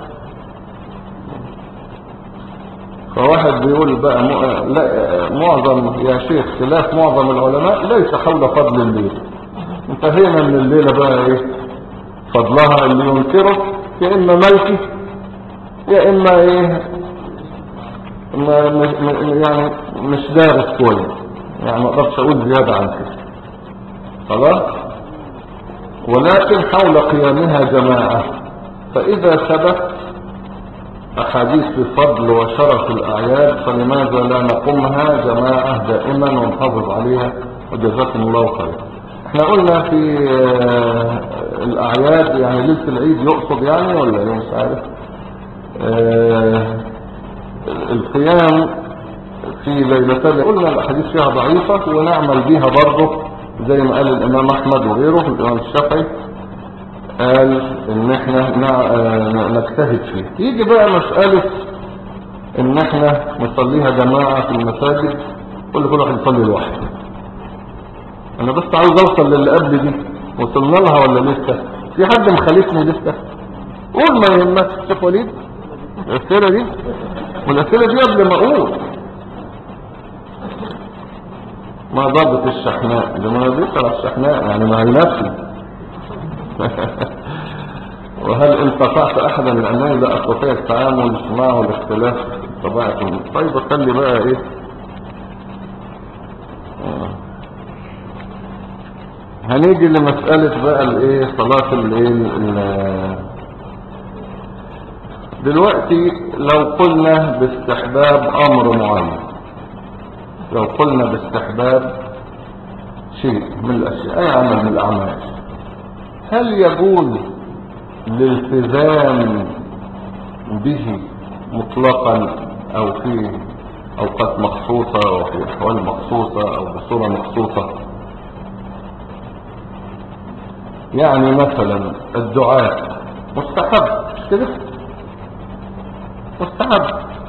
فواحد بيقول بقى م- لا معظم يا شيخ خلاف معظم العلماء ليس حول فضل الليل انتهينا من الليلة بقى ايه فضلها اللي ينكره يا اما ملكي يا اما ايه ما مش م- يعني مش دارس كويس يعني ما اقدرش اقول زيادة عن كده خلاص ولكن حول قيامها جماعة فاذا ثبت أحاديث بفضل وشرف الأعياد فلماذا لا نقومها جماعة دائما ونحافظ عليها وجزاكم الله خير احنا قلنا في آه، الأعياد يعني ليلة العيد يقصد يعني ولا ايه مش عارف آه، القيام في ليلتين قلنا الأحاديث فيها ضعيفة ونعمل بيها برضه زي ما قال الإمام أحمد وغيره الإمام الشافعي قال ان احنا نع- آه نجتهد فيه يجي بقى مسألة ان احنا نصليها جماعة في المساجد كل كل واحد يصلي لوحده انا بس عاوز اوصل للي قبل دي وصلنا لها ولا لسه في حد مخالفني لسه قول ما يهمك شوف وليد الاسئله دي والاسئله دي قبل ما اقول ما ضابط الشحناء لما بيسأل على الشحناء يعني ما هينفذ وهل انت قطعت احدا لانني لا استطيع التعامل معه لاختلاف طبيعته طيب خلي بقى ايه آه. هنيجي لمسألة بقى الايه صلاة الايه ال- دلوقتي لو قلنا باستحباب امر معين لو قلنا باستحباب شيء من الاشياء اي عمل من الاعمال هل يجوز الالتزام به مطلقا او في اوقات مخصوصة او في احوال مخصوصة او بصورة مخصوصة يعني مثلا الدعاء مستحب مش كده مستحب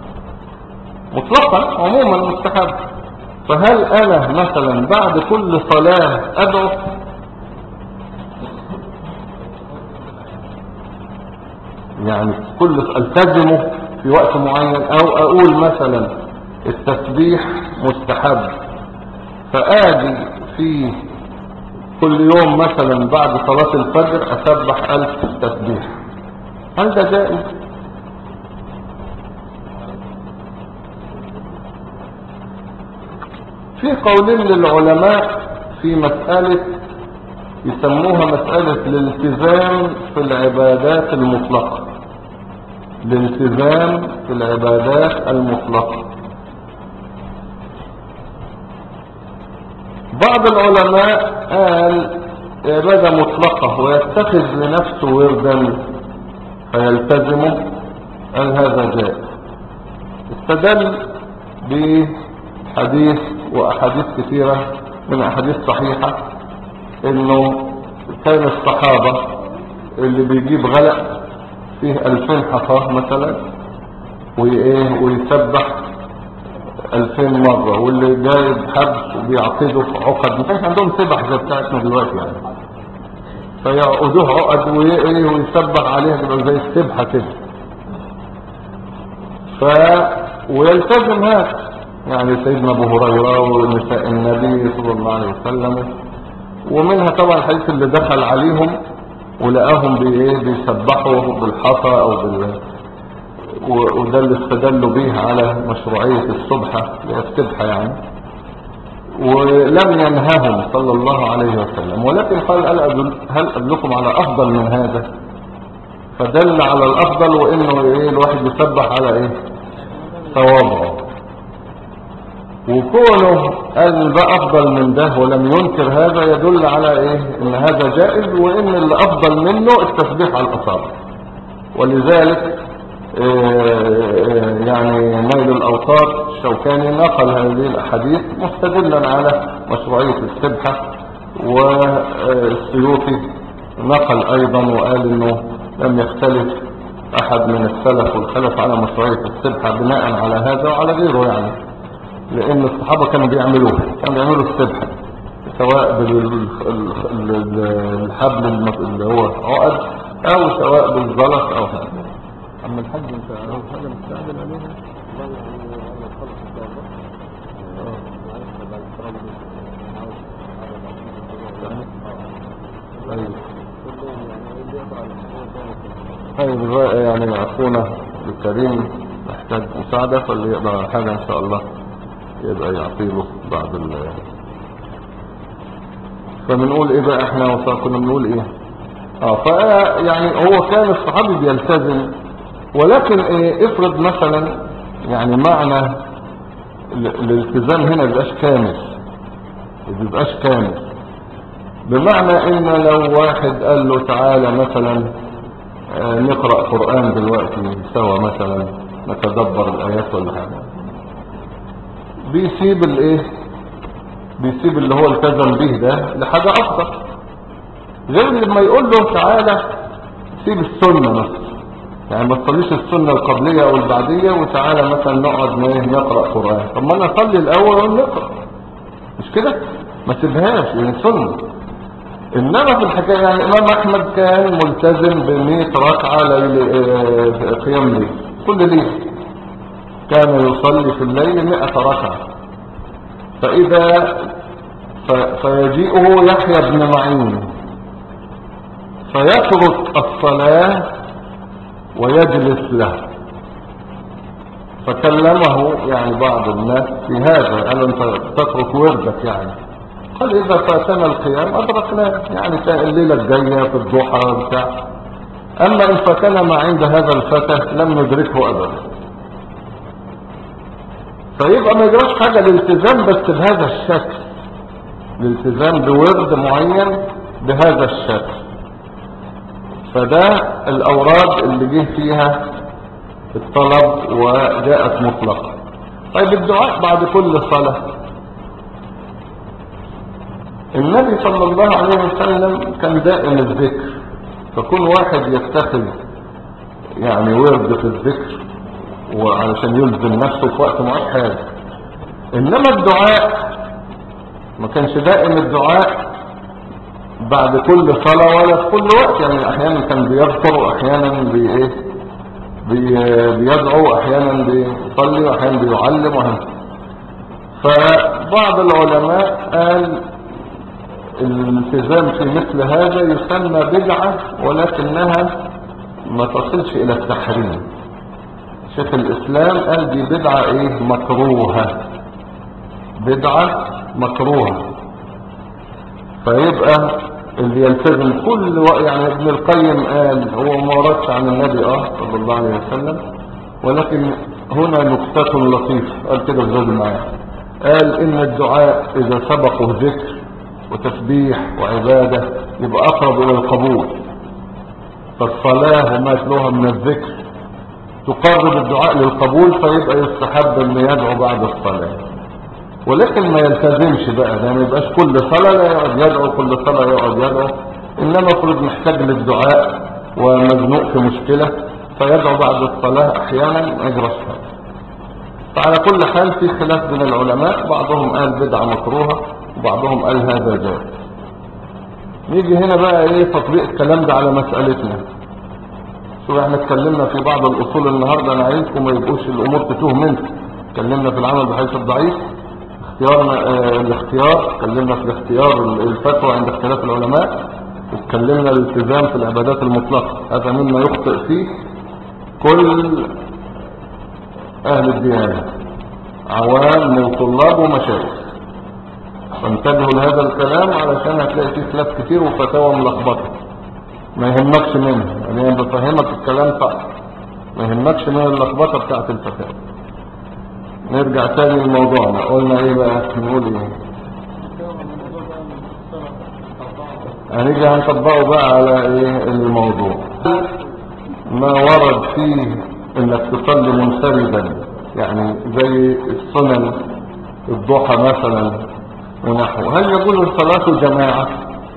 مطلقا عموما مستحب فهل انا مثلا بعد كل صلاة ادعو يعني كل التزمه في وقت معين او اقول مثلا التسبيح مستحب فاجي في كل يوم مثلا بعد صلاة الفجر اسبح الف تسبيح هل ده جائز في قولين للعلماء في مسألة يسموها مسألة الالتزام في العبادات المطلقة الالتزام في العبادات المطلقة بعض العلماء قال عبادة مطلقة ويتخذ لنفسه وردا فيلتزمه قال هذا جائز استدل بحديث وأحاديث كثيرة من أحاديث صحيحة انه كان الصحابة اللي بيجيب غلق فيه ألفين حصاه مثلا وإيه ويسبح ألفين مرة واللي جايب حبس وبيعقده في عقد ما كانش عندهم سبح زي بتاعتنا دلوقتي يعني فيعقدوه عقد وإيه ويسبح عليها تبقى زي السبحة كده ف ويلتزم هذا يعني سيدنا ابو هريره ونساء النبي صلى الله عليه وسلم ومنها طبعا الحديث اللي دخل عليهم ولقاهم بايه بيسبحوا بالحصى او بال وده اللي استدلوا به على مشروعية السبحة اللي هي السبحة يعني ولم ينههم صلى الله عليه وسلم ولكن قال هل أدل هل أدلكم على أفضل من هذا فدل على الأفضل وإنه إيه الواحد يسبح على إيه صوابعه وكونه قال ده افضل من ده ولم ينكر هذا يدل على ايه ان هذا جائز وان اللي افضل منه التسبيح على الاصابع ولذلك يعني نيل الاوطار الشوكاني نقل هذه الاحاديث مستدلا على مشروعية السبحة والسيوطي نقل ايضا وقال انه لم يختلف احد من السلف والخلف على مشروعية السبحة بناء على هذا وعلى غيره يعني لان الصحابة كانوا بيعملوها كانوا بيعملوا السبحة سواء بالحبل اللي هو عقد او سواء بالزلط او هذا اما الحج انت اول حاجة مستعجل عليها طيب يعني اخونا الكريم محتاج مساعدة فاللي يقدر على حاجة ان شاء الله يبقى يعطيله بعد ال فبنقول ايه بقى احنا كنا بنقول ايه اه ف يعني هو كان الصحابي بيلتزم ولكن ايه افرض مثلا يعني معنى الالتزام هنا بيبقاش كامل بيبقاش كامل بمعنى ان لو واحد قال له تعالى مثلا آه نقرأ قرآن دلوقتي سوا مثلا نتدبر الايات ولا حاجة بيسيب الايه بيسيب اللي هو التزم به ده لحاجة افضل غير لما يقول له تعالى سيب السنة مثلا يعني ما تصليش السنة القبلية او البعدية وتعالى مثلا نقعد نقرأ قرآن طب ما انا اصلي الاول ونقرأ مش كده ما سيبهاش يعني سنة انما في الحكاية يعني امام احمد كان ملتزم ب ركعة ليل اه قيام ليل كل ليل كان يصلي في الليل مئة ركعة فإذا فيجيئه يحيى بن معين فيترك الصلاة ويجلس له فكلمه يعني بعض الناس في هذا قال انت تترك وردك يعني قال اذا فاتنا القيام ادركناه يعني الليلة الجاية في الضحى بتاع اما ان فاتنا ما عند هذا الفتى لم ندركه ابدا فيبقى ما يجراش حاجة الالتزام بس بهذا الشكل الالتزام بورد معين بهذا الشكل فده الاوراد اللي جه فيها الطلب وجاءت مطلقة طيب الدعاء بعد كل صلاة النبي صلى الله عليه وسلم كان دائم الذكر فكون واحد يتخذ يعني ورد في الذكر وعلشان يلزم نفسه في وقت معين حاجة انما الدعاء ما كانش دائم الدعاء بعد كل صلاة ولا في كل وقت يعني احيانا كان بيغفر واحيانا بي ايه بي بيدعو واحيانا بيصلي واحيانا بيعلم وهكذا فبعض العلماء قال الالتزام في مثل هذا يسمى بدعة ولكنها ما تصلش الى التحريم شيخ الاسلام قال دي بدعة ايه مكروهة بدعة مكروهة فيبقى اللي يلتزم كل وقت يعني ابن القيم قال هو ما وردش عن النبي اه صلى الله عليه وسلم ولكن هنا نكتة لطيفة قال كده في زاد معاه قال ان الدعاء اذا سبقه ذكر وتسبيح وعبادة يبقى أقرب إلى القبول فالصلاة وما تلوها من الذكر تقرب الدعاء للقبول فيبقى يستحب أن يدعو بعد الصلاة ولكن ما يلتزمش بقى ده ما يبقاش كل صلاة لا يقعد يدعو كل صلاة يقعد يدعو إنما فرض محتاج للدعاء ومزنوق في مشكلة فيدعو بعد الصلاة أحيانا ما يجرش حاجة فعلى كل حال في خلاف بين العلماء بعضهم قال بدعة مكروهة وبعضهم قال هذا جائز نيجي هنا بقى ايه تطبيق الكلام ده على مسألتنا شوف احنا اتكلمنا في بعض الاصول النهاردة انا عايزكم ما يبقوش الامور تتوه منكم اتكلمنا في العمل بحيث الضعيف اختيارنا اه الاختيار اتكلمنا في الاختيار الفتوى عند اختلاف العلماء واتكلمنا الالتزام في العبادات المطلقة هذا مما يخطئ فيه كل اهل الديانة عوام وطلاب ومشايخ فانتبهوا لهذا الكلام علشان هتلاقي فيه خلاف كتير وفتاوى ملخبطه ما يهمكش منه يعني انا بفهمك الكلام صح ما يهمكش من اللخبطه بتاعت الفتاوى نرجع تاني لموضوعنا قلنا ايه بقى نقول ايه هنيجي هنطبقه بقى على ايه الموضوع ما ورد فيه انك تصلي منفردا يعني زي السنن الضحى مثلا ونحوه هل يجوز الصلاة جماعة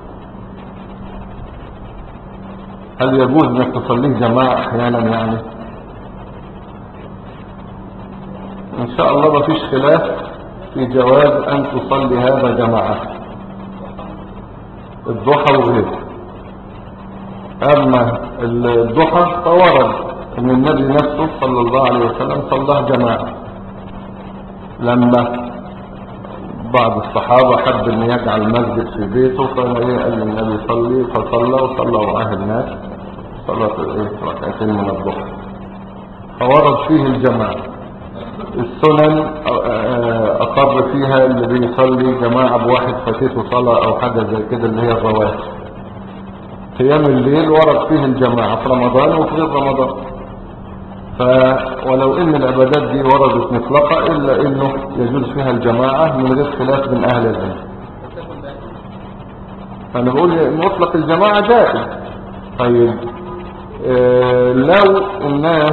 هل يجوز انك تصليه جماعة احيانا يعني ان شاء الله ما فيش خلاف في جواز ان تصلي هذا جماعة الضحى وغيره اما الضحى فورد ان النبي نفسه صلى الله عليه وسلم صلاه جماعة لما بعض الصحابة حب ان يجعل المسجد في بيته فايه قال للنبي صلي فصلى وصلى معاه الناس صلاة ايه ركعتين من الضحى فورد فيه الجماعة السنن اقر فيها اللي بيصلي جماعة بواحد فاتته صلاة او حاجة زي كده اللي هي الرواتب قيام الليل ورد فيه الجماعة في رمضان وفي غير رمضان ف ولو ان العبادات دي وردت مطلقة الا انه يجوز فيها الجماعة من غير خلاف من اهل العلم فانا بقول مطلق الجماعة جائز طيب اه لو الناس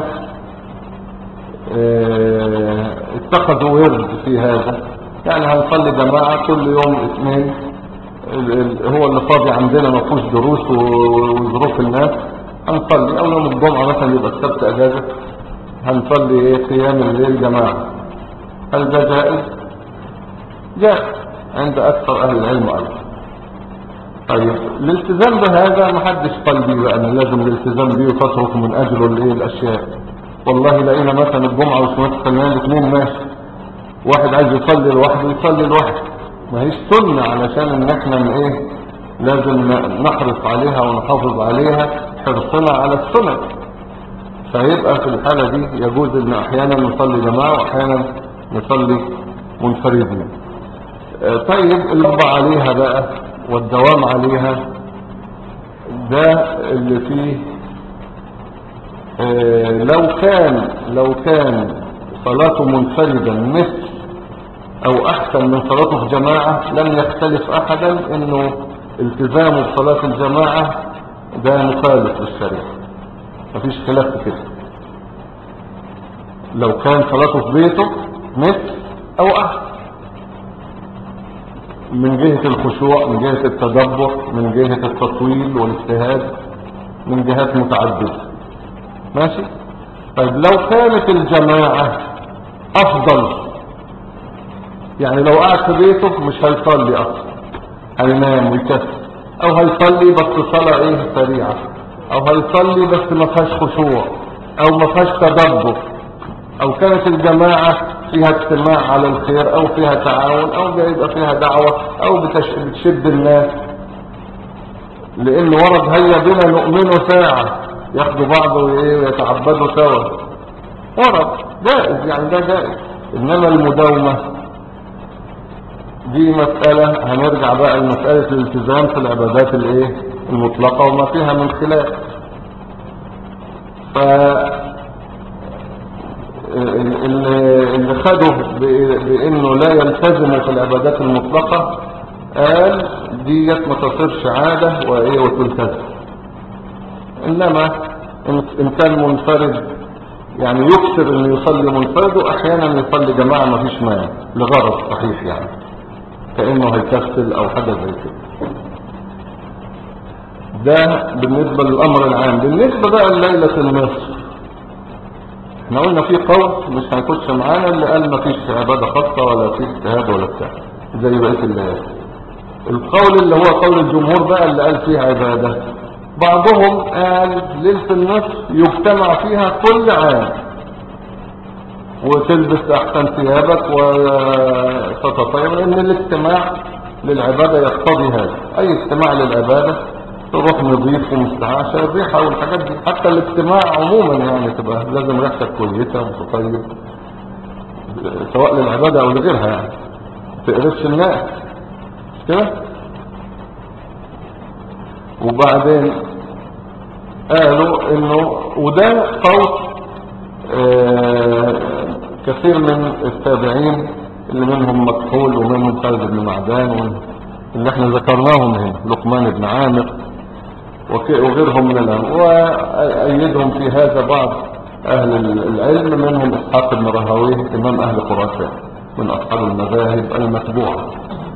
اه اتخذوا ورد في هذا يعني هنصلي جماعة كل يوم اثنين هو اللي فاضي عندنا ما فيهوش دروس وظروف الناس هنصلي او يوم الجمعة مثلا يبقى السبت اجازة هنصلي ايه قيام الليل جماعة هل ده جائز جائز عند اكثر اهل العلم ايضا طيب الالتزام بهذا ما حدش قال بيه بقى ان لازم الالتزام بيه وتترك من اجله الايه الاشياء والله لقينا مثلا الجمعة وسنة السلمان الاثنين ماشي واحد عايز يصلي لوحده يصلي لوحده ما هيش سنة علشان ان احنا ايه لازم نحرص عليها ونحافظ عليها حرصنا على السنة فيبقى في الحالة دي يجوز ان احيانا نصلي جماعة واحيانا نصلي منفردين طيب الرب عليها بقى والدوام عليها ده اللي فيه لو كان لو كان صلاته منفردا مثل او احسن من صلاته في جماعة لم يختلف احدا انه التزامه بصلاة الجماعة ده مخالف للشريعة مفيش خلاف في كده لو كان صلاته في بيته مثل او احسن من جهة الخشوع من جهة التدبر من جهة التطويل والاجتهاد من جهات متعددة ماشي طيب لو كانت الجماعة افضل يعني لو قاعد في بيته مش هيصلي اصلا هينام ويكسر او هيصلي بس صلاة ايه سريعة او هيصلي بس ما فيهاش خشوع او ما فيهاش تدبر او كانت الجماعة فيها اجتماع على الخير او فيها تعاون او بيبقى فيها دعوة او بتشد الناس لان ورد هيا بنا نؤمنه ساعة ياخدوا بعض ويتعبدوا سوا ورد جائز يعني ده جائز انما المداومة دي مسألة هنرجع بقى لمسألة الالتزام في العبادات الايه المطلقة وما فيها من خلاف ف اللي خده بانه لا يلتزم في العبادات المطلقة قال ديت ما تصيرش عادة وايه وتلتزم انما إن- ان كان منفرد يعني يكثر انه يصلي منفرد واحيانا يصلي جماعة ما فيش مانع لغرض صحيح يعني كأنه هيكسل او حاجة زي كده ده بالنسبة للامر العام بالنسبة بقى لليلة النصف احنا قلنا في قول مش هيخش معانا اللي قال ما فيش عبادة خاصة ولا في اجتهاد ولا بتاع زي بقية الليالي القول اللي هو قول الجمهور بقى اللي قال فيها عبادة بعضهم قال ليلة النصف يجتمع فيها كل عام وتلبس احسن ثيابك وتتطيب لان الاجتماع للعبادة يقتضي هذا اي اجتماع للعبادة تروح نظيف ومستعاشة الريحة والحاجات دي حتى الاجتماع عموما يعني تبقى لازم ريحتك كويسة ومتطيب سواء للعبادة او لغيرها يعني تقرفش الناس مش كده وبعدين قالوا انه وده قول آه، كثير من التابعين اللي منهم مكحول ومنهم خالد بن معدان ومنهم اللي احنا ذكرناهم هنا لقمان بن عامر وك- وغيرهم من الأهل وأيدهم في هذا بعض أهل العلم منهم إسحاق بن راهويه إمام أهل خراسان من أصحاب المذاهب المتبوعة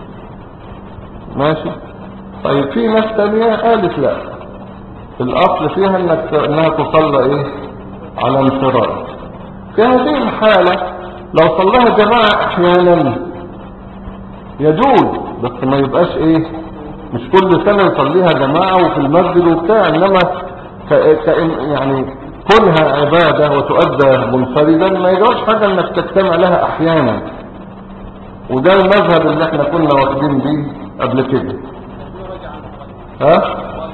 ماشي طيب في ناس تانية قالت لا الأصل فيها إنك إنها تصلى إيه على انفراد في هذه الحالة لو صلاها جماعة أحيانا يجوز بس ما يبقاش إيه مش كل سنة يصليها جماعة وفي المسجد وبتاع إنما ك... ك... يعني كونها عبادة وتؤدى منفردا ما يجوز حاجة إنك تجتمع لها أحيانا وده المذهب اللي احنا كنا واخدين بيه قبل كده ها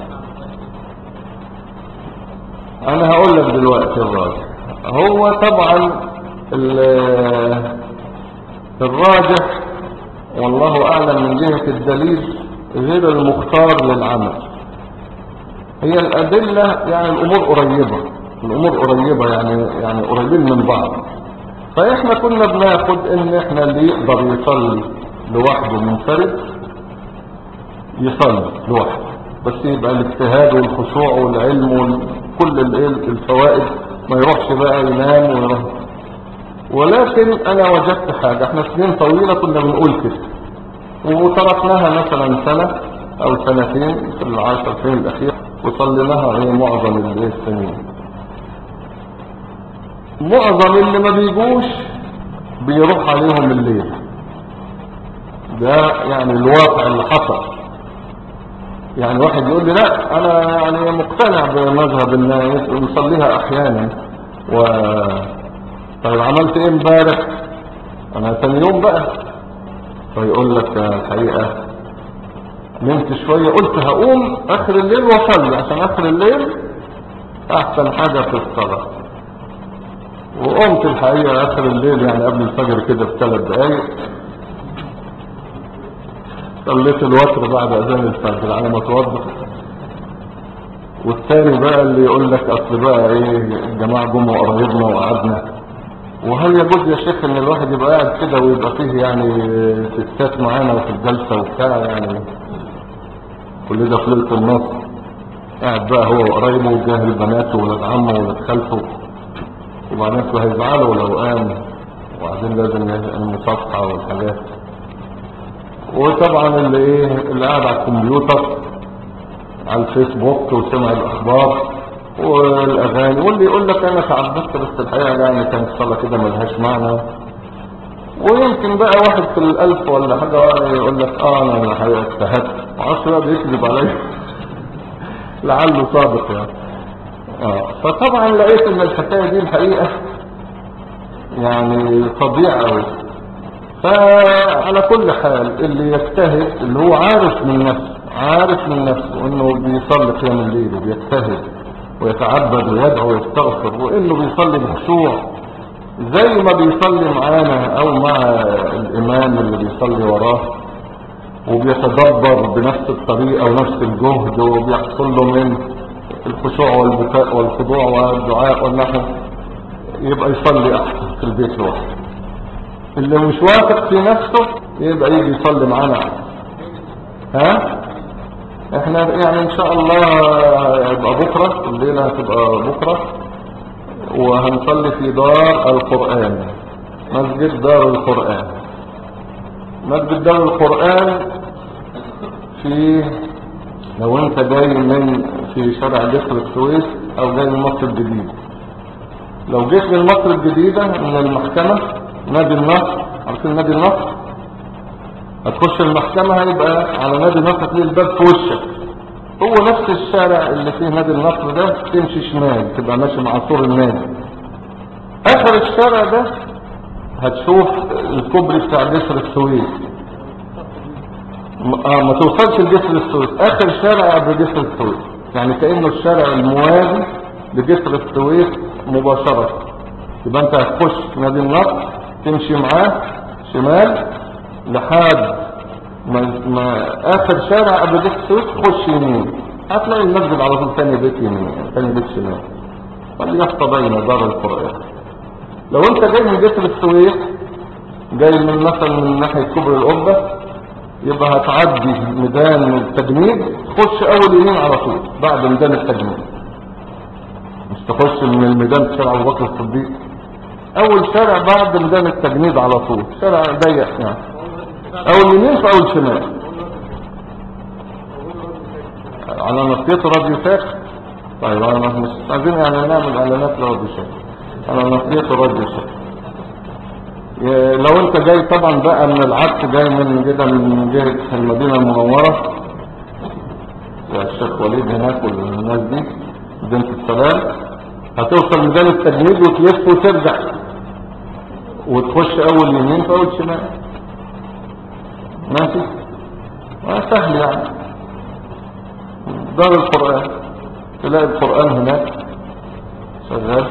انا هقول لك دلوقتي الراجح هو طبعا ال- الراجح والله اعلم من جهة الدليل غير المختار للعمل هي الادلة يعني الامور قريبة الامور قريبة يعني يعني قريبين من بعض فاحنا كنا بناخد ان احنا اللي يقدر يصلي لوحده منفرد يصلي لوحده بس يبقى الاجتهاد والخشوع والعلم وكل الايه الفوائد ما يروحش بقى ينام ويروح ولكن انا وجدت حاجة احنا سنين طويلة كنا بنقول كده وتركناها مثلا سنة او سنتين في العشر سنين الاخيرة وصليناها ايه معظم الايه السنين معظم اللي ما بيجوش بيروح عليهم الليل ده يعني الواقع اللي حصل يعني واحد يقول لي لا انا يعني مقتنع بمذهب الناس ونصليها احيانا و طيب عملت ايه امبارح انا ثاني يوم بقى فيقول لك الحقيقة نمت شوية قلت هقوم اخر الليل واصلي عشان اخر الليل احسن حاجة في الصلاة وقمت الحقيقة اخر الليل يعني قبل الفجر كده بثلاث دقايق صليت الوتر بعد اذان الفجر على ما اتوضى والثاني بقى اللي يقول لك اصل بقى ايه الجماعه جم وقرايبنا وقعدنا وهل يجوز يا شيخ ان الواحد يبقى قاعد كده ويبقى فيه يعني ستات معانا وفي الجلسه وبتاع يعني كل ده في ليله النصر قاعد بقى هو وقرايبه وجاهل بناته ولاد عمه ولاد خالته وبعدين انتوا هيزعلوا لو قام وبعدين لازم المصافحه والحاجات وطبعا اللي ايه اللي قاعد على الكمبيوتر على الفيسبوك وسمع الاخبار والاغاني واللي يقول لك انا تعبدت بس الحقيقه يعني كانت الصلاه كده ملهاش معنى ويمكن بقى واحد في الالف ولا حاجه يقول لك اه انا الحقيقه اجتهدت معرفش بقى بيكذب عليا لعله صادق يعني اه فطبعا لقيت ان الحكايه دي الحقيقه يعني فظيعه قوي فعلى كل حال اللي يجتهد اللي هو عارف من نفسه عارف من نفسه انه بيصلي قيام الليل وبيجتهد ويتعبد ويدعو ويستغفر وانه بيصلي بخشوع زي ما بيصلي معانا او مع الامام اللي بيصلي وراه وبيتدبر بنفس الطريقة ونفس الجهد وبيحصل له من الخشوع والبكاء والخضوع والدعاء والنحو يبقى يصلي احسن في البيت لوحده اللي مش واثق في نفسه يبقى يجي يصلي معانا ها احنا يعني ان شاء الله يبقى بكرة الليلة هتبقى بكرة وهنصلي في دار القرآن مسجد دار القرآن مسجد دار القرآن في لو انت جاي من في شارع جسر السويس او جاي من مصر الجديدة لو جيت من مصر الجديدة من المحكمة نادي النصر عارفين نادي النصر هتخش المحكمة هيبقى على نادي النصر تلاقي الباب في وشك هو نفس الشارع اللي فيه نادي النصر ده تمشي شمال تبقى ماشي مع سور النادي اخر الشارع ده هتشوف الكوبري بتاع جسر السويس م- اه ما توصلش لجسر السويس اخر شارع قبل جسر السويس يعني كأنه الشارع الموازي لجسر السويس مباشرة يبقى انت هتخش نادي النصر تمشي معاه شمال لحد ما, ما اخر شارع قبل جسر السويس تخش يمين هتلاقي المسجد على طول ثاني بيت يمين ثاني بيت شمال فليحظى بين دار القرآن لو انت جاي من جسر السويس جاي من مثلا من ناحية كبر القبة يبقى هتعدي ميدان التجنيد تخش اول يمين على طول بعد ميدان التجنيد مش تخش من الميدان في شارع ابو بكر الصديق اول شارع بعد ميدان التجنيد على طول شارع ضيق يعني اول يمين في اول شمال على نصية راديو شيخ طيب انا مش عايزين يعني نعمل اعلانات لراديو شيخ على نصية راديو شيخ ي- لو انت جاي طبعا بقى من العكس جاي من كده من جهة المدينة المنورة يا الشيخ وليد هناك والناس دي مدينة السلام هتوصل ميدان التجنيد وتلف وترجع وتخش اول يمين في اول شمال ماشي آه سهل يعني دار القرآن تلاقي القرآن هناك شغال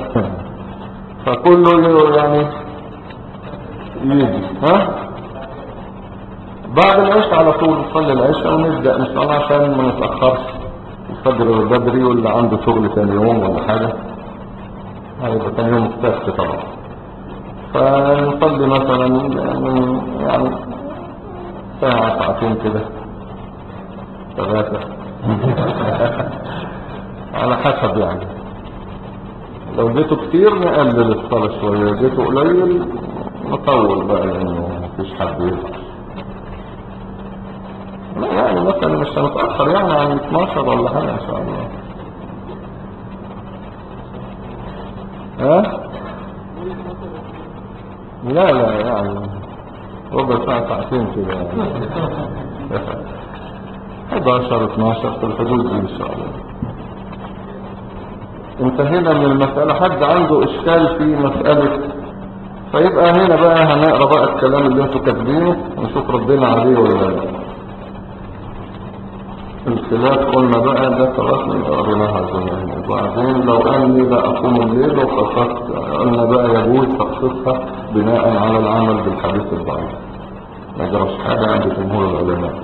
فكله يعني يجي ها بعد العشاء على طول نصلي العشاء ونبدأ ان شاء الله عشان ما نتأخرش الفجر بدري واللي عنده شغل تاني يوم ولا حاجة هيبقى تاني يوم السبت طبعا فنصلي مثلا من يعني ساعة ساعتين كده ثلاثة على حسب يعني لو جيتوا كتير نقلل الصلاة شوية جيتوا قليل نطول بقى لأنه مفيش حد يظهر لا يعني مثلا مش هنتأخر يعني عن 12 ولا حاجة إن شاء الله ها؟ لا لا يعني ربع ساعة ساعتين كده يعني 11 12 في الحدود دي إن شاء الله انتهينا من المسألة حد عنده إشكال في مسألة فيبقى هنا بقى هنقرأ بقى الكلام اللي انتوا كاتبينه ونشوف ردنا عليه ولا لا الخلاف قلنا بقى ده خلاص من قريناها زمان وبعدين لو اني لا اقوم الليل وخصصت قلنا بقى يجوز تخصيصها بناء على العمل بالحديث الضعيف ما جراش حاجة عند جمهور العلماء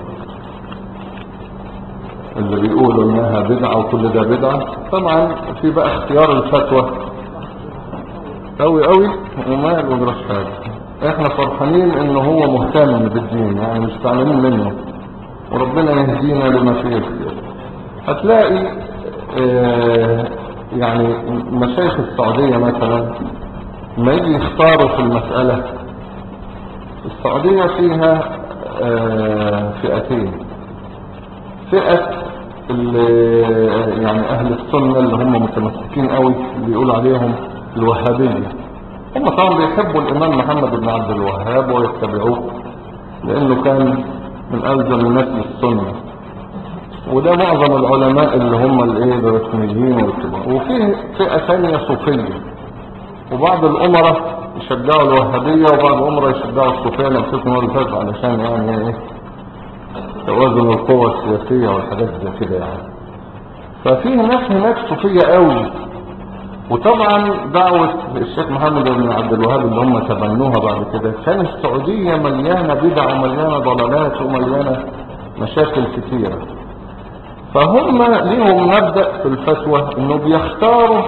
اللي بيقولوا انها بدعة وكل ده بدعة طبعا في بقى اختيار الفتوى قوي قوي وما يجراش حاجة احنا فرحانين ان هو مهتم بالدين يعني مش تعلمين منه وربنا يهدينا لما فيه الخير هتلاقي اه يعني مشايخ السعودية مثلا ما يجي يختاروا في المسألة السعودية فيها اه فئتين فئة اللي يعني اهل السنة اللي هم متمسكين قوي اللي يقول عليهم الوهابية هم طبعا بيحبوا الامام محمد بن عبد الوهاب ويتبعوه لانه كان من ألزم الناس للسنة وده معظم العلماء اللي هم الايه الرسميين والكبار وفيه فئة ثانية صوفية وبعض الأمراء يشجعوا الوهابية وبعض الأمراء يشجعوا الصوفية نفسكم اللي فاتوا علشان يعني ايه توازن القوى السياسية والحاجات زي كده يعني ففيه ناس هناك صوفية قوي وطبعا دعوة الشيخ محمد بن عبد الوهاب اللي هم تبنوها بعد كده كان السعودية مليانة بدع ومليانة ضلالات ومليانة مشاكل كتيرة فهم ليهم مبدأ في الفتوى انه بيختاروا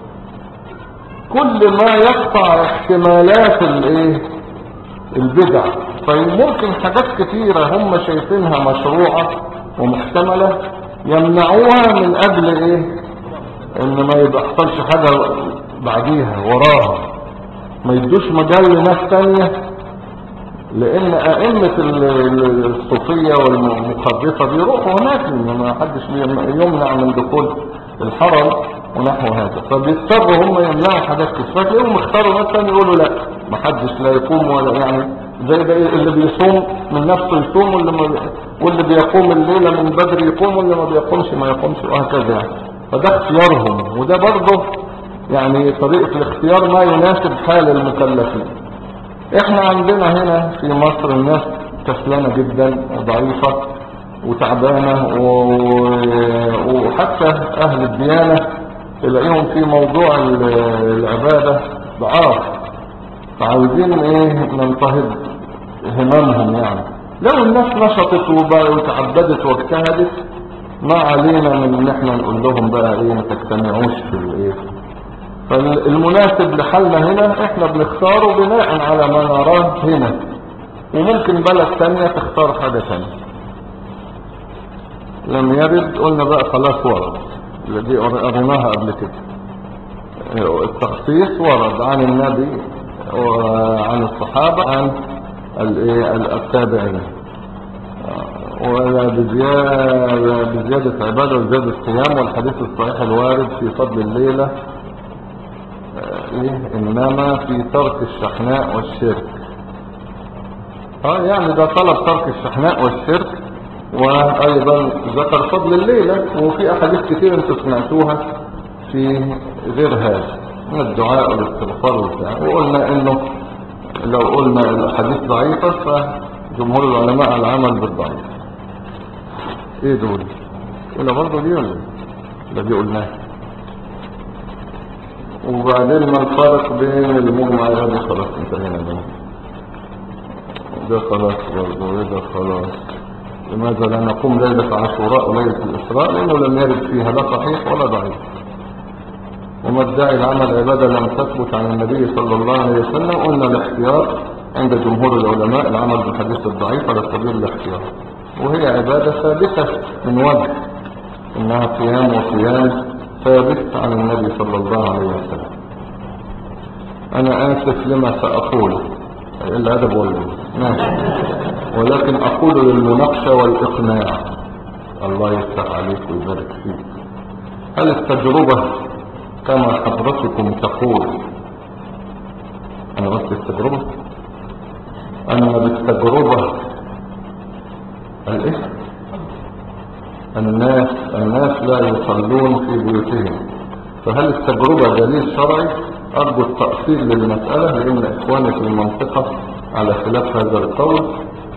كل ما يقطع احتمالات الايه البدع فممكن حاجات كتيرة هم شايفينها مشروعة ومحتملة يمنعوها من اجل ايه ان ما يحصلش حاجة بعديها وراها ما يدوش مجال لناس تانية لان ائمة الصوفية والمقدسة بيروحوا هناك ما حدش يمنع من دخول الحرم ونحو هذا فبيضطروا هم يمنعوا حاجات كتير فتلاقيهم اختاروا ناس تاني يقولوا لا ما حدش لا يقوم ولا يعني زي ده اللي بيصوم من نفسه يصوم واللي, ما واللي بيقوم الليلة من بدري يقوم واللي ما بيقومش ما يقومش وهكذا يعني فده اختيارهم وده برضه يعني طريقة الاختيار ما يناسب حال المكلفين احنا عندنا هنا في مصر الناس كسلانة جدا وضعيفة وتعبانة وحتى اهل الديانة تلاقيهم في موضوع العبادة ضعاف فعاوزين ايه ننتهض هممهم يعني لو الناس نشطت وتعبدت واجتهدت ما علينا من ان احنا نقول لهم بقى ايه ما تجتمعوش في الايه فالمناسب لحالنا هنا احنا بنختاره بناء على ما نراه هنا وممكن بلد ثانيه تختار حاجة ثانيه لم يرد قلنا بقى خلاص ورد الذي قريناها قبل كده التخصيص ورد عن النبي وعن الصحابة عن التابعين ولا بزيادة, بزيادة عبادة وزيادة الصيام والحديث الصحيح الوارد في فضل الليلة إيه إنما في ترك الشحناء والشرك اه يعني ده طلب ترك الشحناء والشرك وايضا ذكر فضل الليلة وفي احاديث كتير انتم سمعتوها في غير هذا من الدعاء والاستغفار والدعاء وقلنا انه لو قلنا الاحاديث ضعيفة فجمهور العلماء العمل بالضعيف ايه دول ولا برضه دي ولا ده دي قلناها وبعدين ما الفرق بين المجمع هذا خلاص انتهينا منه ده خلاص برضه ده خلاص لماذا لا نقوم ليلة عاشوراء وليلة الإسراء لأنه لم يرد فيها لا صحيح ولا ضعيف وما ادعي العمل عبادة لم تثبت عن النبي صلى الله عليه وسلم قلنا الاحتياط عند جمهور العلماء العمل بالحديث الضعيف على سبيل الاحتياط وهي عبادة ثابتة من وجه انها قيام وقيام ثابت عن النبي صلى الله عليه وسلم انا اسف لما سأقول الادب والله ماشي ولكن اقول للمناقشة والاقناع الله يفتح عليك ويبارك فيك هل التجربة كما حضرتكم تقول انا قلت التجربة ان بالتجربة الايه الناس الناس لا يصلون في بيوتهم فهل التجربة دليل شرعي ارجو التأصيل للمسألة لان اخواني في المنطقة على خلاف هذا القول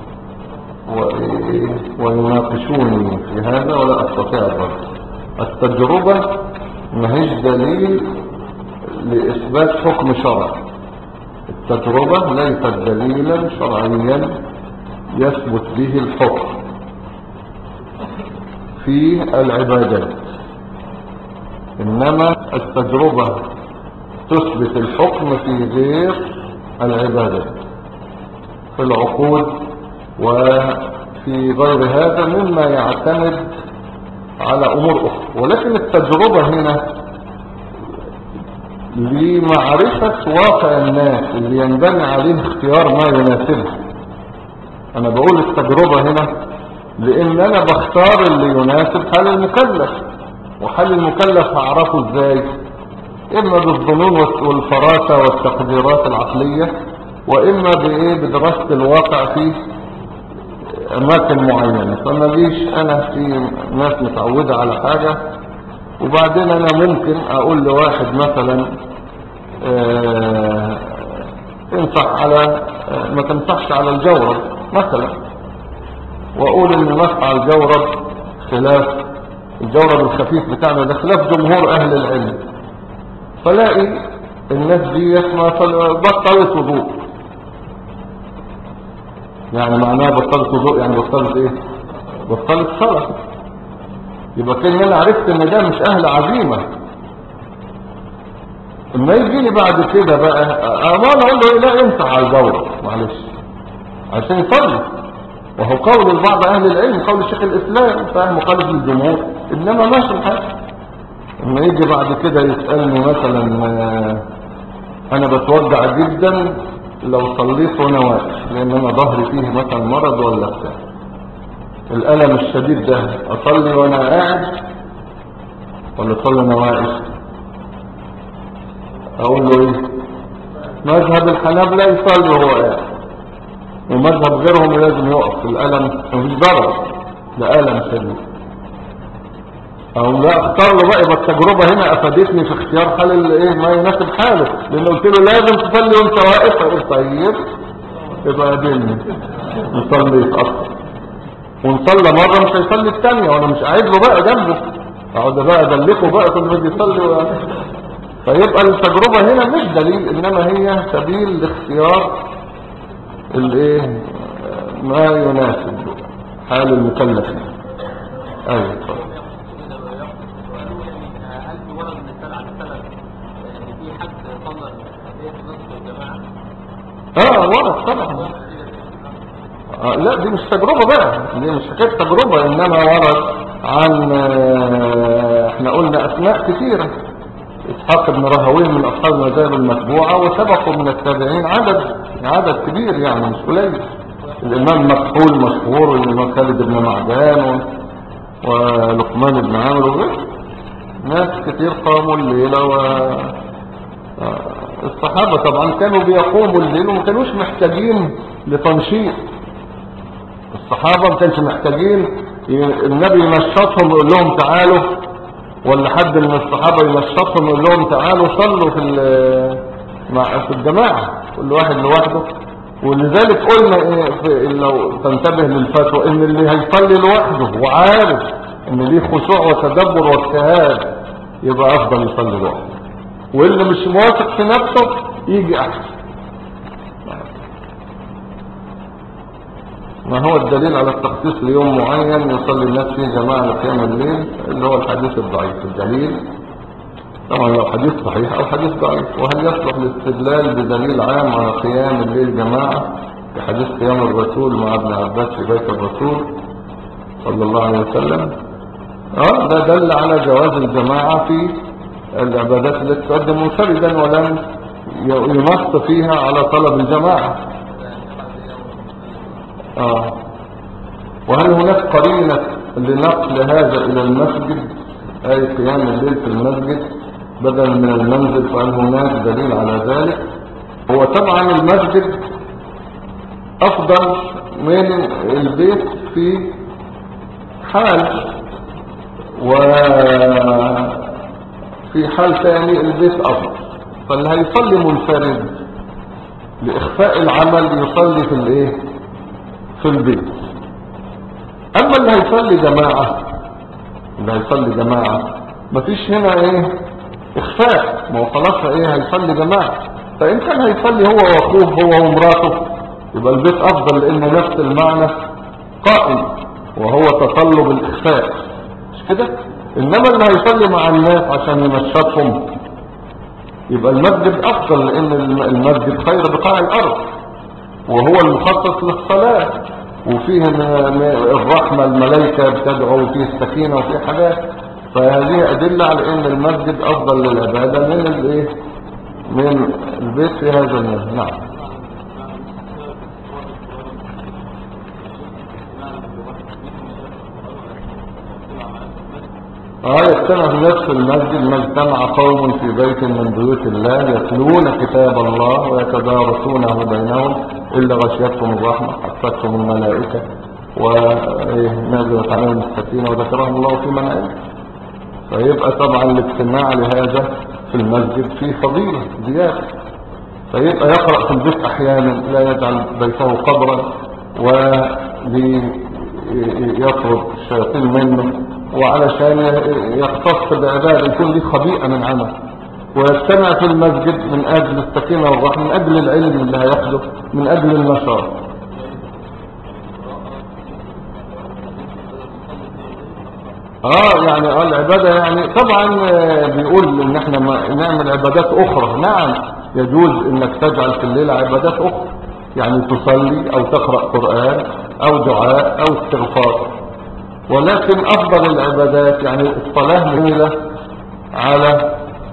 ويناقشوني في هذا ولا استطيع الرد التجربة ماهيش دليل لإثبات حكم شرعي التجربة ليست دليلا شرعيا يثبت به الحكم في العبادات إنما التجربة تثبت الحكم في غير العبادات في العقود وفي غير هذا مما يعتمد على امور اخرى ولكن التجربة هنا لمعرفة واقع الناس اللي ينبني عليه اختيار ما يناسبه انا بقول التجربة هنا لان انا بختار اللي يناسب حال المكلف وحال المكلف هعرفه ازاي اما بالظنون والفراسة والتقديرات العقلية واما بايه بدراسة الواقع في اماكن معينة فما ليش انا في ناس متعودة على حاجة وبعدين انا ممكن اقول لواحد مثلا اه انصح على اه ما تنصحش على الجورب مثلا واقول ان نصح على الجورب خلاف الجورب الخفيف بتاعنا ده خلاف جمهور اهل العلم فلاقي الناس دي ما بطلت وضوء يعني معناها بطلت وضوء يعني بطلت ايه بطلت صلاة يبقى كان انا عرفت ان ده مش اهل عزيمة اما يجي لي بعد كده بقى اما انا اقول له لا ينفع على الجورة معلش عشان يصلي وهو قول البعض أهل العلم قول الشيخ الإسلام فاهم مخالف للجمهور إنما ماشي الحال لما يجي بعد كده يسألني مثلا آه، أنا بتوجع جدا لو صليت وأنا واقف لأن أنا ظهري فيه مثلا مرض ولا بتاع الألم الشديد ده أصلي وأنا قاعد ولا أصلي وأنا واقف أقول له إيه مذهب الحنابلة يصلي وهو قاعد ومذهب غيرهم لازم يقف الألم مفيش ضرر ده ألم شديد أو لا اختار له بقى يبقى التجربة هنا أفادتني في اختيار حال الايه ما يناسب حاله لأن قلت له لازم تصلي وانت واقف أقول طيب يبقى قابلني نصلي أكتر ونصلى مرة مش هيصلي الثانية وانا مش قاعد له بقى جنبه اقعد بقى ادلكه بقى كل ما يصلي و... فيبقى التجربة هنا مش دليل انما هي سبيل لاختيار الايه ما يناسب حال المكلف ايوه اتفضل. هل في ورد من السلع على السلف ان في حد صلى الايه نصف الجماعه اه ورد طبعا آه لا دي مش تجربة بقى دي مش حكاية تجربة انما ورد عن آه، احنا قلنا اسماء كثيرة اسحاق بن راهويه من اصحاب المذاهب المتبوعة وسبقوا من التابعين عدد عدد كبير يعني مش قليل الامام مكحول مشهور والامام خالد بن معدان و... ولقمان بن عامر وغيره ناس كتير قاموا الليلة و آه، الصحابة طبعا كانوا بيقوموا الليل وما كانوش محتاجين لتنشيط الصحابة ما كانش محتاجين ي- النبي ينشطهم يقول لهم تعالوا ولا حد من الصحابة ينشطهم يقول لهم تعالوا صلوا في ال- مع في الجماعة كل واحد لوحده ولذلك قلنا إيه في لو تنتبه للفتوى ان اللي هيصلي لوحده وعارف ان ليه خشوع وتدبر واجتهاد يبقى افضل يصلي لوحده واللي مش موافق في نفسه يجي احسن ما هو الدليل على التخصيص ليوم معين يصلي الناس فيه جماعة لقيام الليل اللي هو الحديث الضعيف الدليل طبعا لو حديث صحيح او حديث ضعيف وهل يصلح الاستدلال بدليل عام على قيام الليل جماعة في حديث قيام الرسول مع ابن عباس في بيت الرسول صلى الله عليه وسلم اه ده دل على جواز الجماعة في العبادات التي تقدم منفردا ولم ي- ينص فيها على طلب الجماعة آه. وهل هناك قرينة لنقل هذا إلى المسجد أي قيام الليل في المسجد بدلا من المنزل فهل هناك دليل على ذلك هو طبعا المسجد أفضل من البيت في حال وفي حال ثاني البيت أفضل فاللي هيصلي منفرد لإخفاء العمل يصلي في الإيه في البيت اما اللي هيصلي جماعة اللي هيصلي جماعة مفيش هنا ايه اخفاء ما هو خلاص ايه هيصلي جماعة فان كان هيصلي هو واخوه هو ومراته يبقى البيت افضل لانه نفس المعنى قائم وهو تطلب الاخفاء مش كده انما اللي هيصلي مع الناس عشان ينشطهم يبقى المسجد افضل لان الم- المسجد خير بقاع الارض وهو المخصص للصلاة وفيه م- م- الرحمة الملائكة بتدعو وفيه السكينة وفيه حاجات فهذه أدلة على أن المسجد أفضل للعبادة من الإيه من البيت في هذا المسجد نعم اه يجتمع في نفس المسجد ما اجتمع قوم في بيت من بيوت الله يتلون كتاب الله ويتدارسونه بينهم إلا غشيتهم الرحمة حفتهم الملائكة ونزلت عليهم السكينة وذكرهم الله في من عنده فيبقى طبعا الاجتماع لهذا في المسجد فيه فضيلة زيادة فيبقى يقرأ في البيت أحيانا لا يجعل بيته قبرا وليطرد الشياطين منه وعلشان يختص بعباده يكون ليه خبيئة من عمل ويجتمع في المسجد من أجل السكينة والرحمة من أجل العلم اللي هياخده من أجل النشاط اه يعني اه العبادة يعني طبعا آه، بيقول ان احنا ما نعمل عبادات اخرى نعم يجوز انك تجعل في الليل عبادات اخرى يعني تصلي او تقرأ قرآن او دعاء او استغفار ولكن افضل العبادات يعني الصلاة مهملة على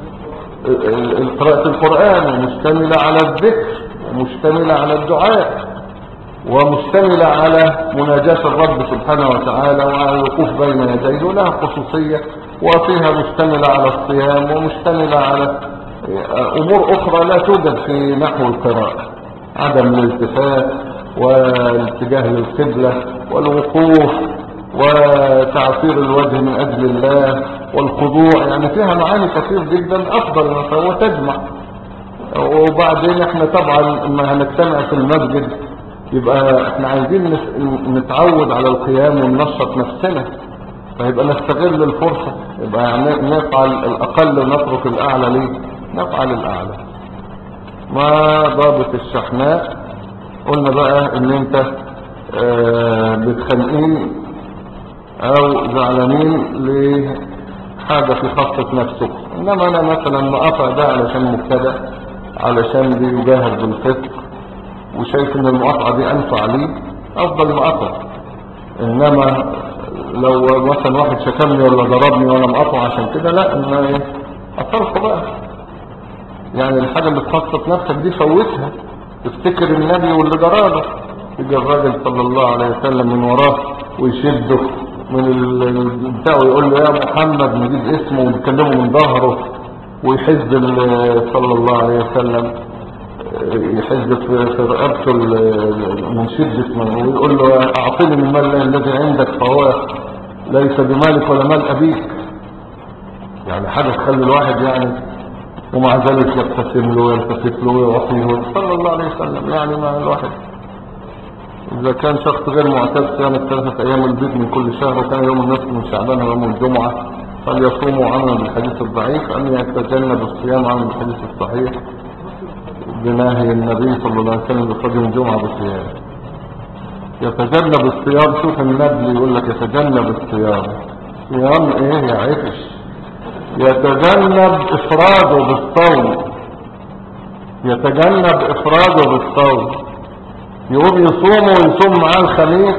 ال- ال- قراءة القرآن ومشتملة على الذكر ومشتملة على الدعاء ومشتملة على مناجاة الرب سبحانه وتعالى وعلى الوقوف بين يديه ولها خصوصية وفيها مشتملة على الصيام ومشتملة على أمور أخرى لا توجد في نحو القراءة عدم الالتفات والاتجاه للقبلة والوقوف وتعصير الوجه من أجل الله والخضوع يعني فيها معاني كثير جدا أفضل مثلا وتجمع وبعدين احنا طبعا لما هنجتمع في المسجد يبقى احنا عايزين نس- نتعود على القيام وننشط نفسنا فيبقى نستغل الفرصة يبقى يعني نفعل الأقل ونترك الأعلى ليه نفعل الأعلى ما ضابط الشحناء قلنا بقى ان انت آه، بتخانقين او زعلانين لحاجة في خاصة نفسك انما انا مثلا مقاطع ده علشان مبتدأ علشان بيجاهر بالفسق وشايف ان المقاطعة دي انفع لي افضل مقاطع انما لو مثلا واحد شتمني ولا ضربني وانا مقاطع عشان كده لا انا ايه اطرق بقى يعني الحاجة اللي تخصص نفسك دي فوتها تفتكر النبي واللي جراله يجي الراجل صلى الله عليه وسلم من وراه ويشده من ال- ال- بتاعه ويقول له يا محمد نجيب اسمه ويكلمه من ظهره ويحز ال- صلى الله عليه وسلم يحز في في رقبته ال- من شدة ما ويقول له اعطني من مال الله الذي عندك فهو ليس بمالك ولا مال ابيك يعني حاجة تخلي الواحد يعني ومع ذلك يبتسم له ويلتفت له ويعطيه صلى الله عليه وسلم يعني مع الواحد إذا كان شخص غير معتاد صيام الثلاثة أيام البيض من كل شهر وكان يوم النصف من شعبان ويوم الجمعة فليصوموا عملا بالحديث الضعيف أن يتجنب الصيام عملا بالحديث الصحيح بنهي النبي صلى الله عليه وسلم بقدم الجمعة بالصيام يتجنب الصيام شوف النبي يقول لك يتجنب الصيام صيام ايه يا عفش يتجنب افراده بالصوم يتجنب افراده بالصوم يقوم يصوم ويصوم معاه الخميس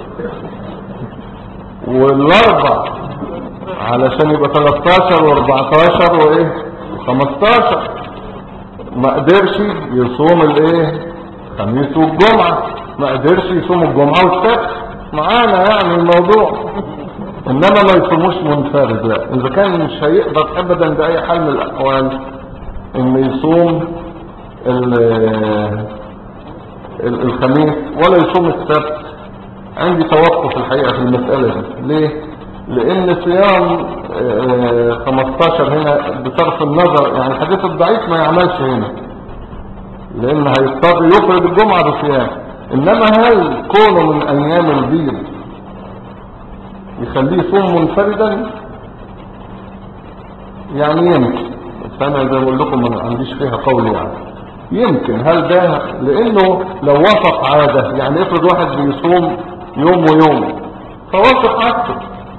والاربع علشان يبقى 13 و14 وايه 15 ما قدرش يصوم الايه خميس والجمعة ما قدرش يصوم الجمعة والسبت معانا يعني الموضوع انما ما يصوموش منفرد لا اذا كان مش هيقدر ابدا باي حال من الاحوال ان يصوم ال- ال- الخميس ولا يصوم السبت عندي توقف الحقيقة في المسألة دي ليه لان صيام آه، 15 هنا بصرف النظر يعني الحديث الضعيف ما يعملش هنا لان هيضطر يخرج الجمعة بصيام انما هل كونه من ايام البيض يخليه يصوم منفردا يعني يمكن بس انا زي ما بقول لكم ما عنديش فيها قول يعني يمكن هل ده لانه لو وافق عادة يعني افرض واحد بيصوم يوم ويوم فوافق عادته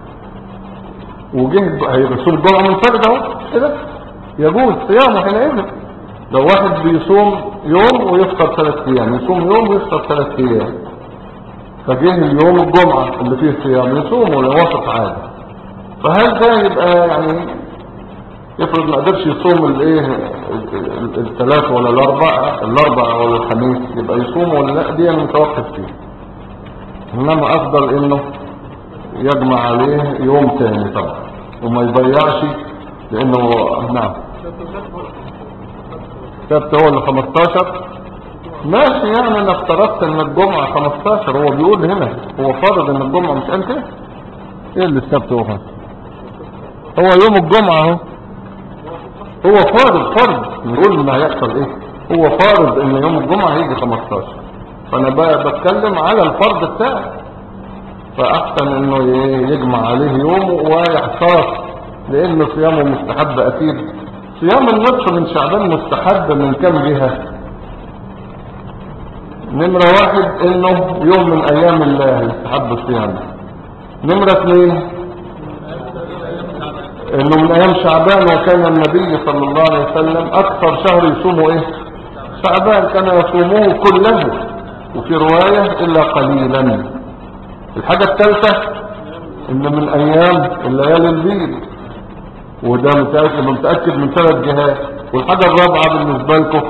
وجه هيبقى يصوم الجمعة منفرد اهو مش كده يجوز صيامه حينئذ لو واحد بيصوم يوم ويفطر ثلاث ايام يصوم يوم ويفطر ثلاث ايام فجه اليوم الجمعة اللي فيه صيام يصوم ولا وافق عادي فهل ده يبقى يعني يفرض ما قدرش يصوم الايه ال- ال- الثلاث ولا الاربع الاربع ولا الخميس يبقى يصوم ولا لا دي انا متوقف فيه انما افضل انه يجمع عليه يوم تاني طبعا وما يضيعش لانه نعم سبت هو اللي 15 ماشي يعني انا افترضت ان الجمعة 15 هو بيقول هنا هو فرض ان الجمعة مش قال كده ايه اللي السبت هو 15 هو يوم الجمعة اهو هو فارض فرض نقول ما هيحصل ايه هو فارض ان يوم الجمعة هيجي 15 فانا بقى بتكلم على الفرض بتاعه فاحسن انه ي- يجمع عليه يوم ويحتاط لان صيامه مستحب اكيد صيام النصف من شعبان مستحب من كم جهة نمرة واحد انه يوم من ايام الله يستحب الصيام نمرة اثنين انه من ايام شعبان وكان النبي صلى الله عليه وسلم اكثر شهر يصومه ايه شعبان كان يصومه كله وفي رواية إلا قليلا الحاجة الثالثة إن من أيام الليالي البيض وده متأكد متأكد من ثلاث جهات والحاجة الرابعة بالنسبة لكم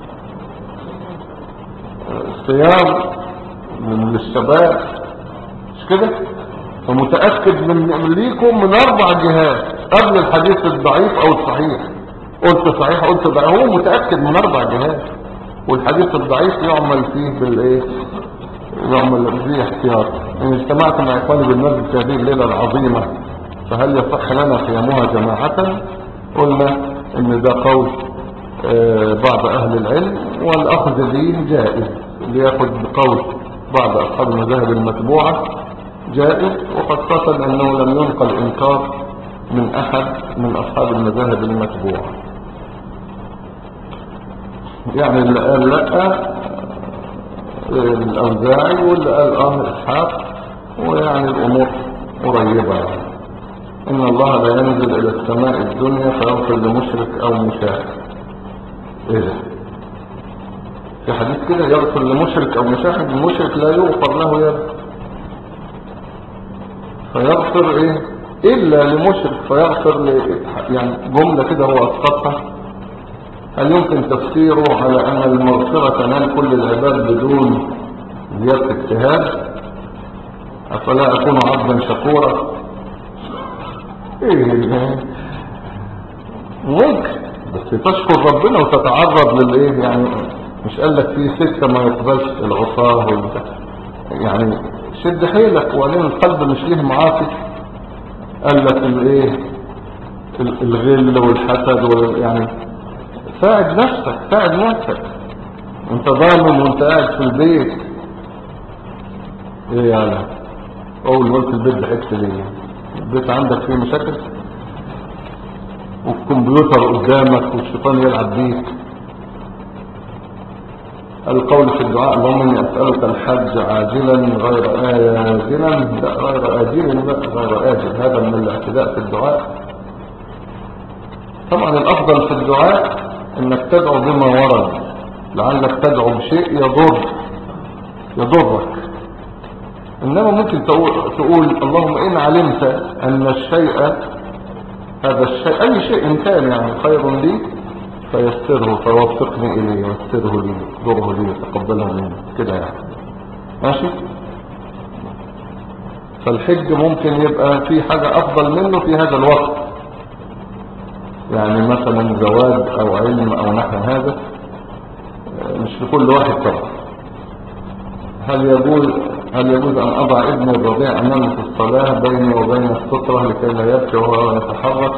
الصيام من الشباب مش كده فمتأكد من من ليكم من أربع جهات قبل الحديث الضعيف أو الصحيح قلت صحيح قلت ضعيف هو متأكد من أربع جهات والحديث الضعيف يعمل فيه بالإيه يعمل فيه احتياط إن اجتمعت مع إخواني بالمسجد في هذه الليلة العظيمة فهل يصح لنا قيامها جماعة قلنا إن ده قول آه، بعض أهل العلم والأخذ به جائز ليأخذ بقول بعض أصحاب المذاهب المتبوعة جائز وخاصة أنه لم ينقل إنكار من أحد من أصحاب المذاهب المتبوعة يعني اللي قال لا الأوزاعي واللي قال آه إسحاق ويعني الأمور قريبة يعني. إن الله لا ينزل إلى السماء الدنيا فيغفر لمشرك أو مشاهد إيه ده؟ في حديث كده يغفر لمشرك أو مشاهد المشرك لا يغفر له يد فيغفر إيه إلا لمشرك فيغفر ل... يعني جملة كده هو أسقطها هل يمكن تفسيره على أن المغفرة تنال كل العباد بدون زيادة اجتهاد أفلا أكون عبدا شكورا إيه ده؟ ممكن بس تشكر ربنا وتتعرض للإيه يعني مش قال لك في سكة ما يقبلش العصاه والبتاع يعني شد حيلك وبعدين القلب مش ليه معاصي قال لك الايه ال- الغل والحسد وال يعني ساعد نفسك ساعد نفسك انت ضامن وانت قاعد في البيت ايه يعني اول ما قلت البيت ضحكت ليه البيت عندك فيه مشاكل والكمبيوتر قدامك والشيطان يلعب بيك القول في الدعاء اللهم اني اسالك الحج عاجلا غير آجلا لا غير آجل لا غير آجل هذا من الاعتداء في الدعاء طبعا الافضل في الدعاء انك تدعو بما ورد لعلك تدعو بشيء يضر يضرك انما ممكن تقول, تقول اللهم ان علمت ان الشيء هذا الشيء اي شيء كان يعني خير لي فيسره فوفقني اليه ويسره لي ضره لي وتقبله مني كده يعني ماشي فالحج ممكن يبقى في حاجة افضل منه في هذا الوقت يعني مثلا زواج او علم او نحو هذا مش لكل واحد طبعا هل يجوز هل يجوز ان اضع ابني الرضيع امامي في الصلاة بيني وبين السترة لكي لا يبكي وهو يتحرك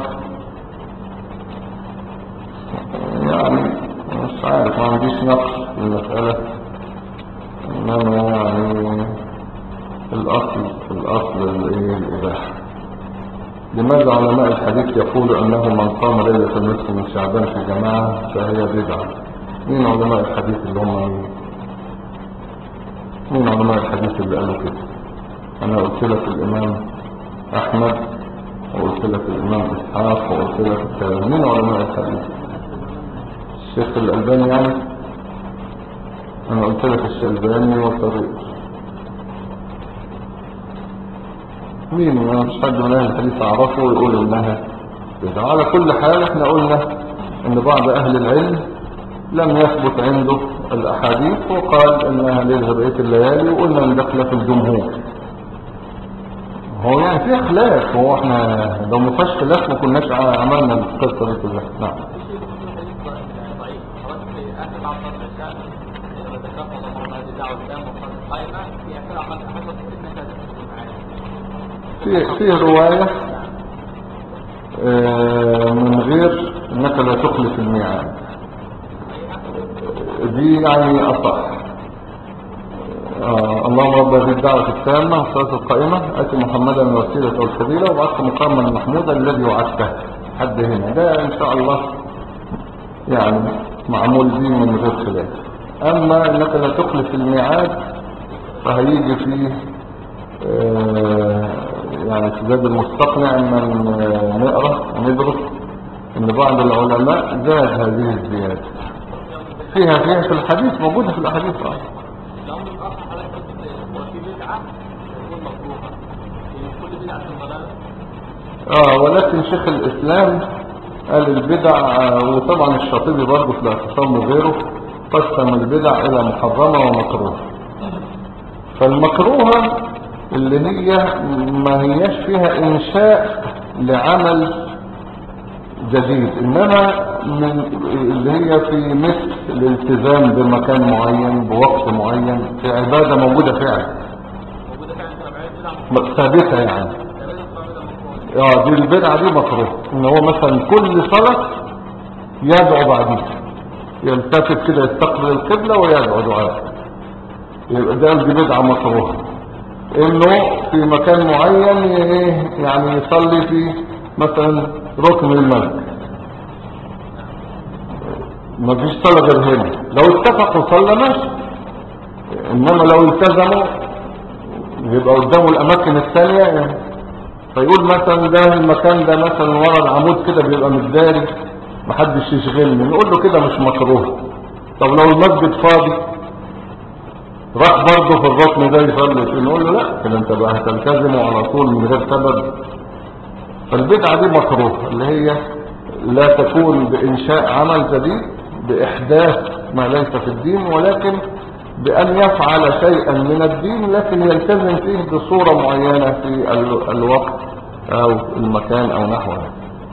يعني مش عارف ما عنديش نقص في المسألة انما يعني الاصل الاصل الايه الاباحة لماذا علماء الحديث يقول انه من قام ليلة النصف من شعبان في جماعة فهي بدعة مين علماء الحديث اللي هم مين مين علماء الحديث اللي قالوا كده انا قلت لك الامام احمد وقلت لك الامام اسحاق وقلت لك التابعين مين علماء الحديث الشيخ الالباني يعني انا قلت لك الشلباني وطريق مين ما مش حد من اهل الحديث اعرفه ويقول انها بدعة على كل حال احنا قلنا ان بعض اهل العلم لم يثبت عنده الاحاديث وقال انها ليلة بقية الليالي وقلنا ان ده خلاف الجمهور هو يعني في خلاف هو احنا لو ما فيهاش خلاف ما كناش ع- عملنا القصة دي كلها نعم في شيء بسيط حديث ضعيف خلاص في اخر بعض صلاه العشاء لما ذكرت اللهم هذه الدعوه التامه وصلاه القائمه في اخر عمل احد انك تدخل معايا في في رواية آه، من غير انك لا تخلف الميعاد دي يعني اصح آه، اللهم رب هذه الدعوة التامة والصلاة القائمة اتي محمدا الوسيلة والفضيلة وبعث مقاما محمودا الذي وعدته حد هنا ده ان شاء الله يعني معمول به من غير خلاف اما انك لا تخلف الميعاد فهيجي فيه آه، يعني في زاد المستقنع من آه، نقرأ وندرس ان بعض العلماء زاد هذه الزيادة فيها فيها في الحديث موجودة في الأحاديث آه. لو متأخر حضرتك قلت هو في بدعة تكون مكروهة يعني كل بدعة ضلالة اه ولكن شيخ الاسلام قال البدع آه، وطبعا الشاطبي برضه في الاعتصام وغيره قسم البدع الى محرمة ومكروهة فالمكروهة اللي هي ما هياش فيها انشاء لعمل جديد انما من اللي هي في مثل الالتزام بمكان معين بوقت معين في عبادة موجودة فعلا موجودة فعلا تبقى بعيد بدعة ثابتة يعني تقريبا تبقى بدعة مكروهة اه دي البدعة دي مكروه ان هو مثلا كل صلاة يدعو بعديها يلتفت كده يستقبل القبلة ويدعو دعاء يبقى ده دي بدعة مكروه انه في مكان معين ي- يعني يصلي في مثلا ركن المسجد ما فيش صلاة غير هنا لو اتفقوا صلى ماشي انما لو التزموا يبقى قدامه الاماكن الثانية يعني فيقول مثلا ده المكان ده مثلا ورا العمود كده بيبقى متداري محدش يشغلني نقول له كده مش مكروه طب لو المسجد فاضي راح برضه في الركن ده يصلي فيه نقول له لا كده انت بقى هتلتزمه على طول من غير سبب فالبدعة دي مكروه اللي هي لا تكون بإنشاء عمل جديد بإحداث ما ليس في الدين ولكن بأن يفعل شيئا من الدين لكن يلتزم فيه بصورة معينة في ال- الوقت أو المكان أو نحوه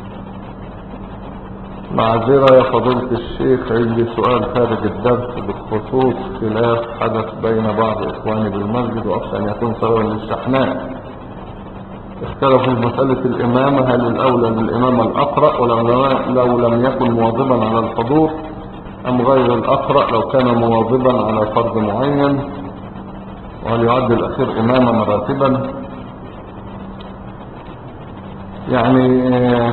معذرة يا فضيلة الشيخ عندي سؤال خارج الدرس بخصوص خلاف حدث بين بعض إخواني بالمسجد وأخشى أن يكون سببا للشحناء اختلفوا في مسألة الإمامة هل الأولى للإمام الأقرأ ولو لو لم يكن مواظبا على الحضور أم غير الأقرأ لو كان مواظبا على فرض معين وهل يعد الأخير إماما مراتبا يعني آه،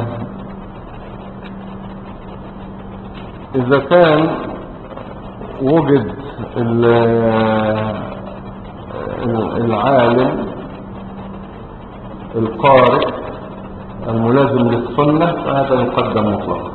إذا كان وجد ال- ال- العالم القارئ الملازم للسنة فهذا يقدم مطلقا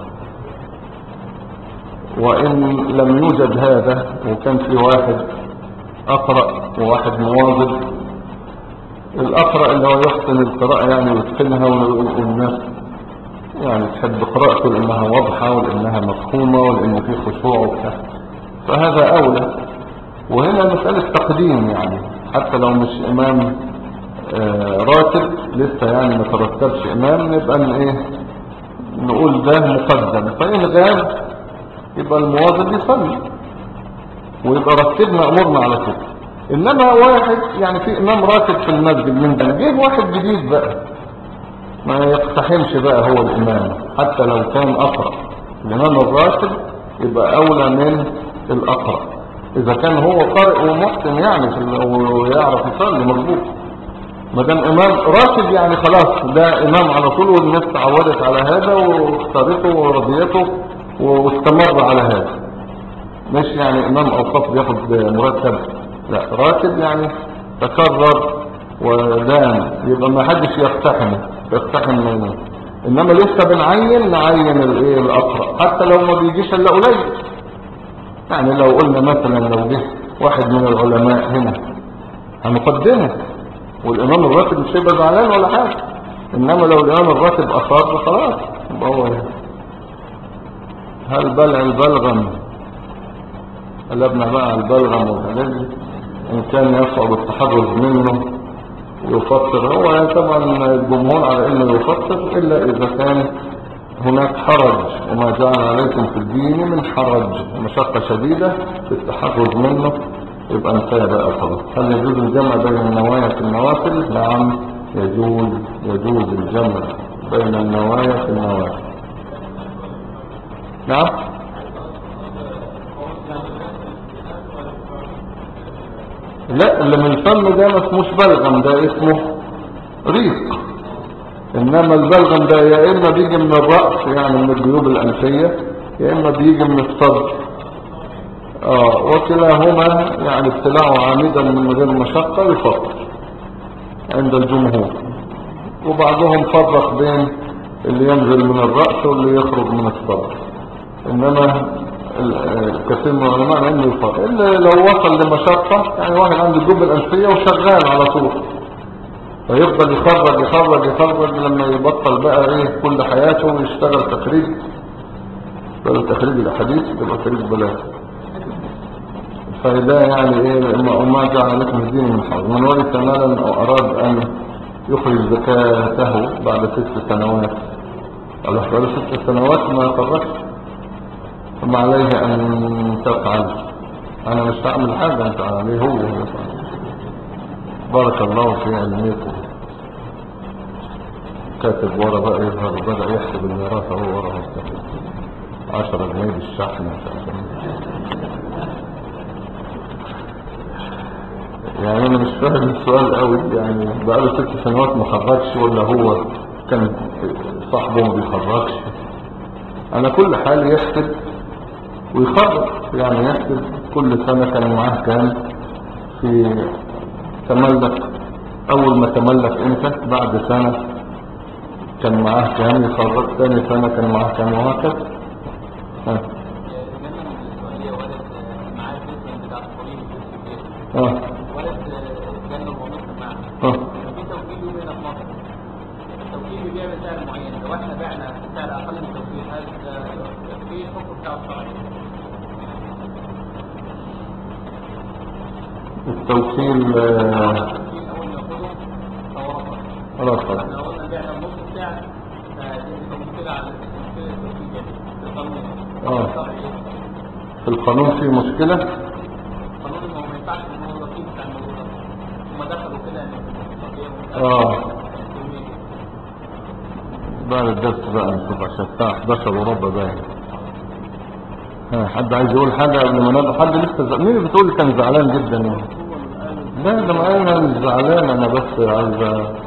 وإن لم يوجد هذا وكان في واحد أقرأ وواحد مواظب الأقرأ اللي هو يحسن القراءة يعني ويتقنها والناس يعني تحب قراءته لأنها واضحة ولأنها مفهومة ولأن فيه خشوع وبتاع فهذا أولى وهنا مسألة تقديم يعني حتى لو مش إمام آه، راتب لسه يعني ما ترتبش إمام نبقى ن- إيه نقول ده مقدم فإن غاب يبقى المواظب يصلي ويبقى رتبنا أمورنا على كده إنما واحد يعني في إمام راتب في المسجد من ده جه واحد جديد بقى ما يقتحمش بقى هو الإمام حتى لو كان أقرأ الإمام الراتب يبقى أولى من الأقرأ إذا كان هو قارئ ومحسن يعني في ال- ويعرف يصلي مظبوط ما دام إمام راتب يعني خلاص ده إمام على طول والناس تعودت على هذا واختارته ورضيته واستمر على هذا مش يعني إمام أوقاف بياخد مرتب لا راتب يعني تكرر ودام يبقى ما حدش يقتحمه يقتحم منه انما لسه بنعين نعين الايه الاقرا حتى لو ما بيجيش الا قليل يعني لو قلنا مثلا لو جه واحد من العلماء هنا هنقدمه والامام الراتب مش هيبقى زعلان ولا حاجه انما لو الامام الراتب اصر خلاص يبقى هو هل بلع البلغم قلبنا بقى على البلغم والحاجات دي ان كان يصعب التحرز منه يفطر هو طبعا الجمهور على انه يفطر الا اذا كان هناك حرج وما جعل عليكم في الدين من حرج مشقة شديدة في التحرز منه يبقى انتهى بقى خلاص هل يجوز الجمع بين النوايا في النوافل نعم يجوز يجوز الجمع بين النوايا في النوافل نعم لا اللي من الفم ده ما اسموش بلغم ده اسمه ريق انما البلغم ده يا اما بيجي من الرأس يعني من الجيوب الانفية يا اما بيجي من الصدر اه وكلاهما يعني ابتلاعه عامدا من غير مشقة يفطر عند الجمهور وبعضهم فرق بين اللي ينزل من الرأس واللي يخرج من الصدر انما ال- آه، كثير من العلماء انه يفضل الا لو وصل لمشقة يعني واحد عنده الجوب الانفية وشغال على طول فيفضل يخرج يخرج يخرج لما يبطل بقى ايه كل حياته ويشتغل تخريج بدل تخريج الاحاديث تبقى تخريج بلاغ فده يعني ايه ما- وما جعل لكم الدين من حول من ورث مالا او اراد ان يخرج زكاته بعد ست سنوات قال له بعد ست سنوات ما خرجش ثم عليه ان تفعل انا مش هعمل حاجة انت عليه هو يفعل بارك الله في علمكم كاتب ورا بقى يظهر بدأ يحسب الميراث هو ورا مستقيم عشرة جنيه بالشحن مش عارف يعني انا مش فاهم السؤال قوي يعني بقاله ست سنوات ما خرجش ولا هو كان صاحبه ما بيخرجش انا كل حال يحسب ويخرج يعني يحسب كل سنة كان معاه كام في تملك اول ما تملك انت بعد سنة كان معاه كام يخرج ثاني سنة كان معاه كام وهكذا ها جنة من السعودية ولد معاه الجسم بتاع الطبيب الكبير ها ولد جنة ومصر معاه ها في توكيل يوم هنا في مصر التوكيل بيعمل سعر معين لو احنا بعنا سعر اقل من التوكيل هل ده في الحكم بتاعه الشرعي التوكيل آه، التوكيل اول ما ياخده توافق خلاص خلاص احنا لو قلنا بعنا النص بتاع دي بتبقى مشكلة على مشكلة التوكيل يعني في القانون آه. الشرعي ايه؟ في القانون في مشكلة قانون ما هو ما ينفعش ان هو الرقيب بتاع الموضوع ده هم دخلوا كده ان السعودية آه. يومين. بعد الدرس بقى نشوف عشان الساعة 11 وربع باين ها حد عايز يقول حاجة قبل ما نبدأ حد لسه زع... مين اللي بتقول كان زعلان جدا يعني لا ده معايا انا مش زعلان انا بس عايز أ-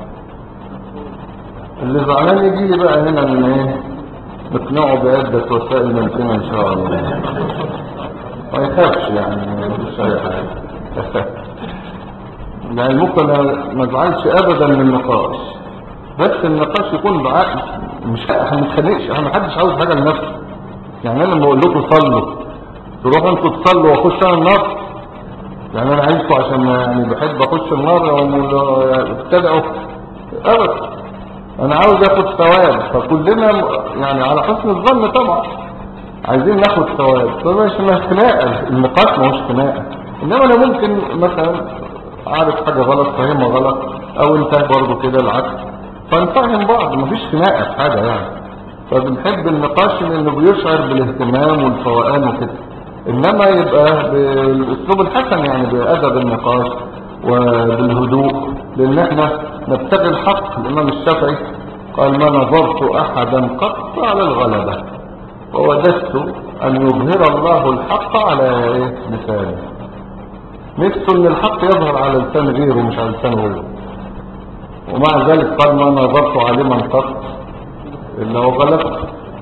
اللي زعلان يجي لي بقى هنا ان ايه نقنعه بعدة وسائل ممكنة ان شاء الله ما يخافش يعني مش اي حاجة يعني ممكن ما ازعلش ابدا من النقاش بس النقاش يكون بعقل مش احنا ما نتخانقش احنا محدش عاوز حاجه لنفسه يعني انا لما اقول لكم صلوا تروحوا انتوا تصلوا واخش انا النار يعني انا عايزكم عشان يعني بحب اخش النار ابتدعوا ابدا انا عاوز اخد ثواب فكلنا يعني على حسن الظن طبعا عايزين ناخد ثواب فمش مش خناقه النقاش ما هوش خناقه انما انا ممكن مثلا عارف حاجه غلط فاهمها غلط او انت برضه كده العكس فنفهم بعض مفيش خناقه في حاجه يعني فبنحب النقاش لانه بيشعر بالاهتمام والفوقان وكده انما يبقى بالاسلوب الحسن يعني بادب النقاش وبالهدوء لان احنا نبتغي الحق الامام الشافعي قال ما نظرت احدا قط على الغلبه ووددت ان يظهر الله الحق على إيه؟ لسانه نفسه ان الحق يظهر على لسان غيره مش على لسان غيره ومع ذلك قال ما نظرت عالما قط الا وغلبت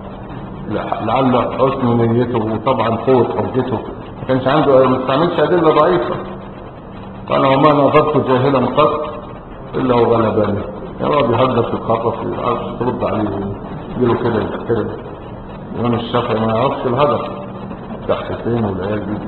لعل حسن نيته وطبعا قوة حجته ما كانش عنده ما استعملش ادله ضعيفة قال وما نظرت جاهلا قط الا وغلبني يقعد يهدف يتخرف يعرفش ترد عليه يجيله كده كده الامام الشافعي ما يعرفش الهدف بتاع حسين والعيال دي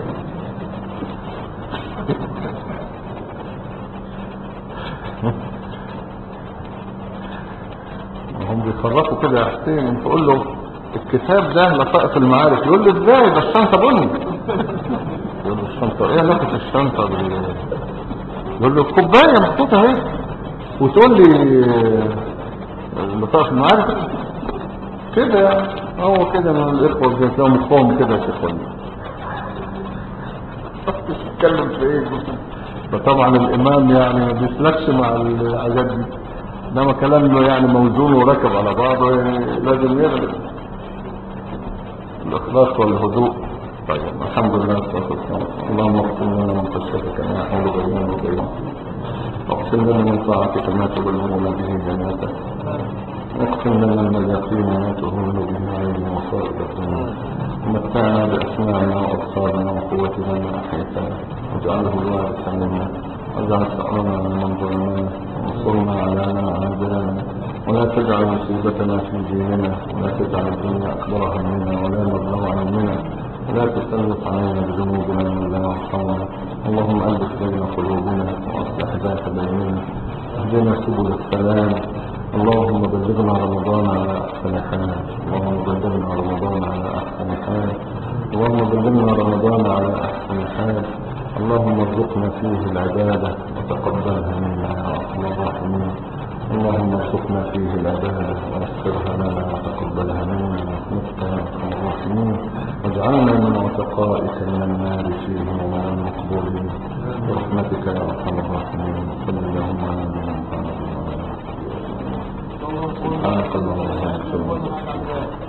هم بيخرفوا كده يا حسين انت تقول له الكتاب ده لطائف المعارف يقول له ازاي ده الشنطه بني يقول له الشنطه ايه علاقه الشنطه بال يقول له الكوبايه محطوطه اهي وتقول لي آه، لطائف المعارف كده يعني هو كده من الاخوه اللي تلاقوا مخهم كده يا شيخ ولي بتتكلم في ايه فطبعا الامام يعني ما بيسلكش مع الحاجات دي انما كلامه يعني موزون وركب على بعضه يعني لازم يغلب الاخلاص والهدوء طيب الحمد لله والصلاه والسلام اللهم اغفر لنا من خشيتك ما يحول بيننا وبينك واغفر لنا من طاعتك ما تبلغنا به جناتك واغفر لنا من اليقين ما تهون به علينا مصائب الدنيا ومتعنا باسماعنا وابصارنا وقوتنا ما احييتنا واجعله الوارث منا واجعل ثأرنا من ظلمنا وانصرنا على من عادانا ولا تجعل مصيبتنا في ديننا ولا تجعل الدنيا أكبر همنا ولا مبلغ علمنا ولا تسلط علينا بذنوبنا من لا يرحمنا اللهم ألف بين قلوبنا وأصلح ذات بيننا اهدنا سبل السلام اللهم بلغنا رمضان على أحسن حال اللهم بلغنا رمضان على أحسن حال اللهم بلغنا رمضان على أحسن حال اللهم ارزقنا فيه العبادة وتقبلها منا يا أرحم الراحمين اللهم ارزقنا فيه العبادة ويسرها لنا وتقبلها منا برحمتك يا أرحم الراحمين واجعلنا من عتقائك من النار فيه ومن المقبولين برحمتك يا أرحم الراحمين صل اللهم على نبينا محمد وعلى آله وصحبه وسلم سبحانك اللهم وبحمدك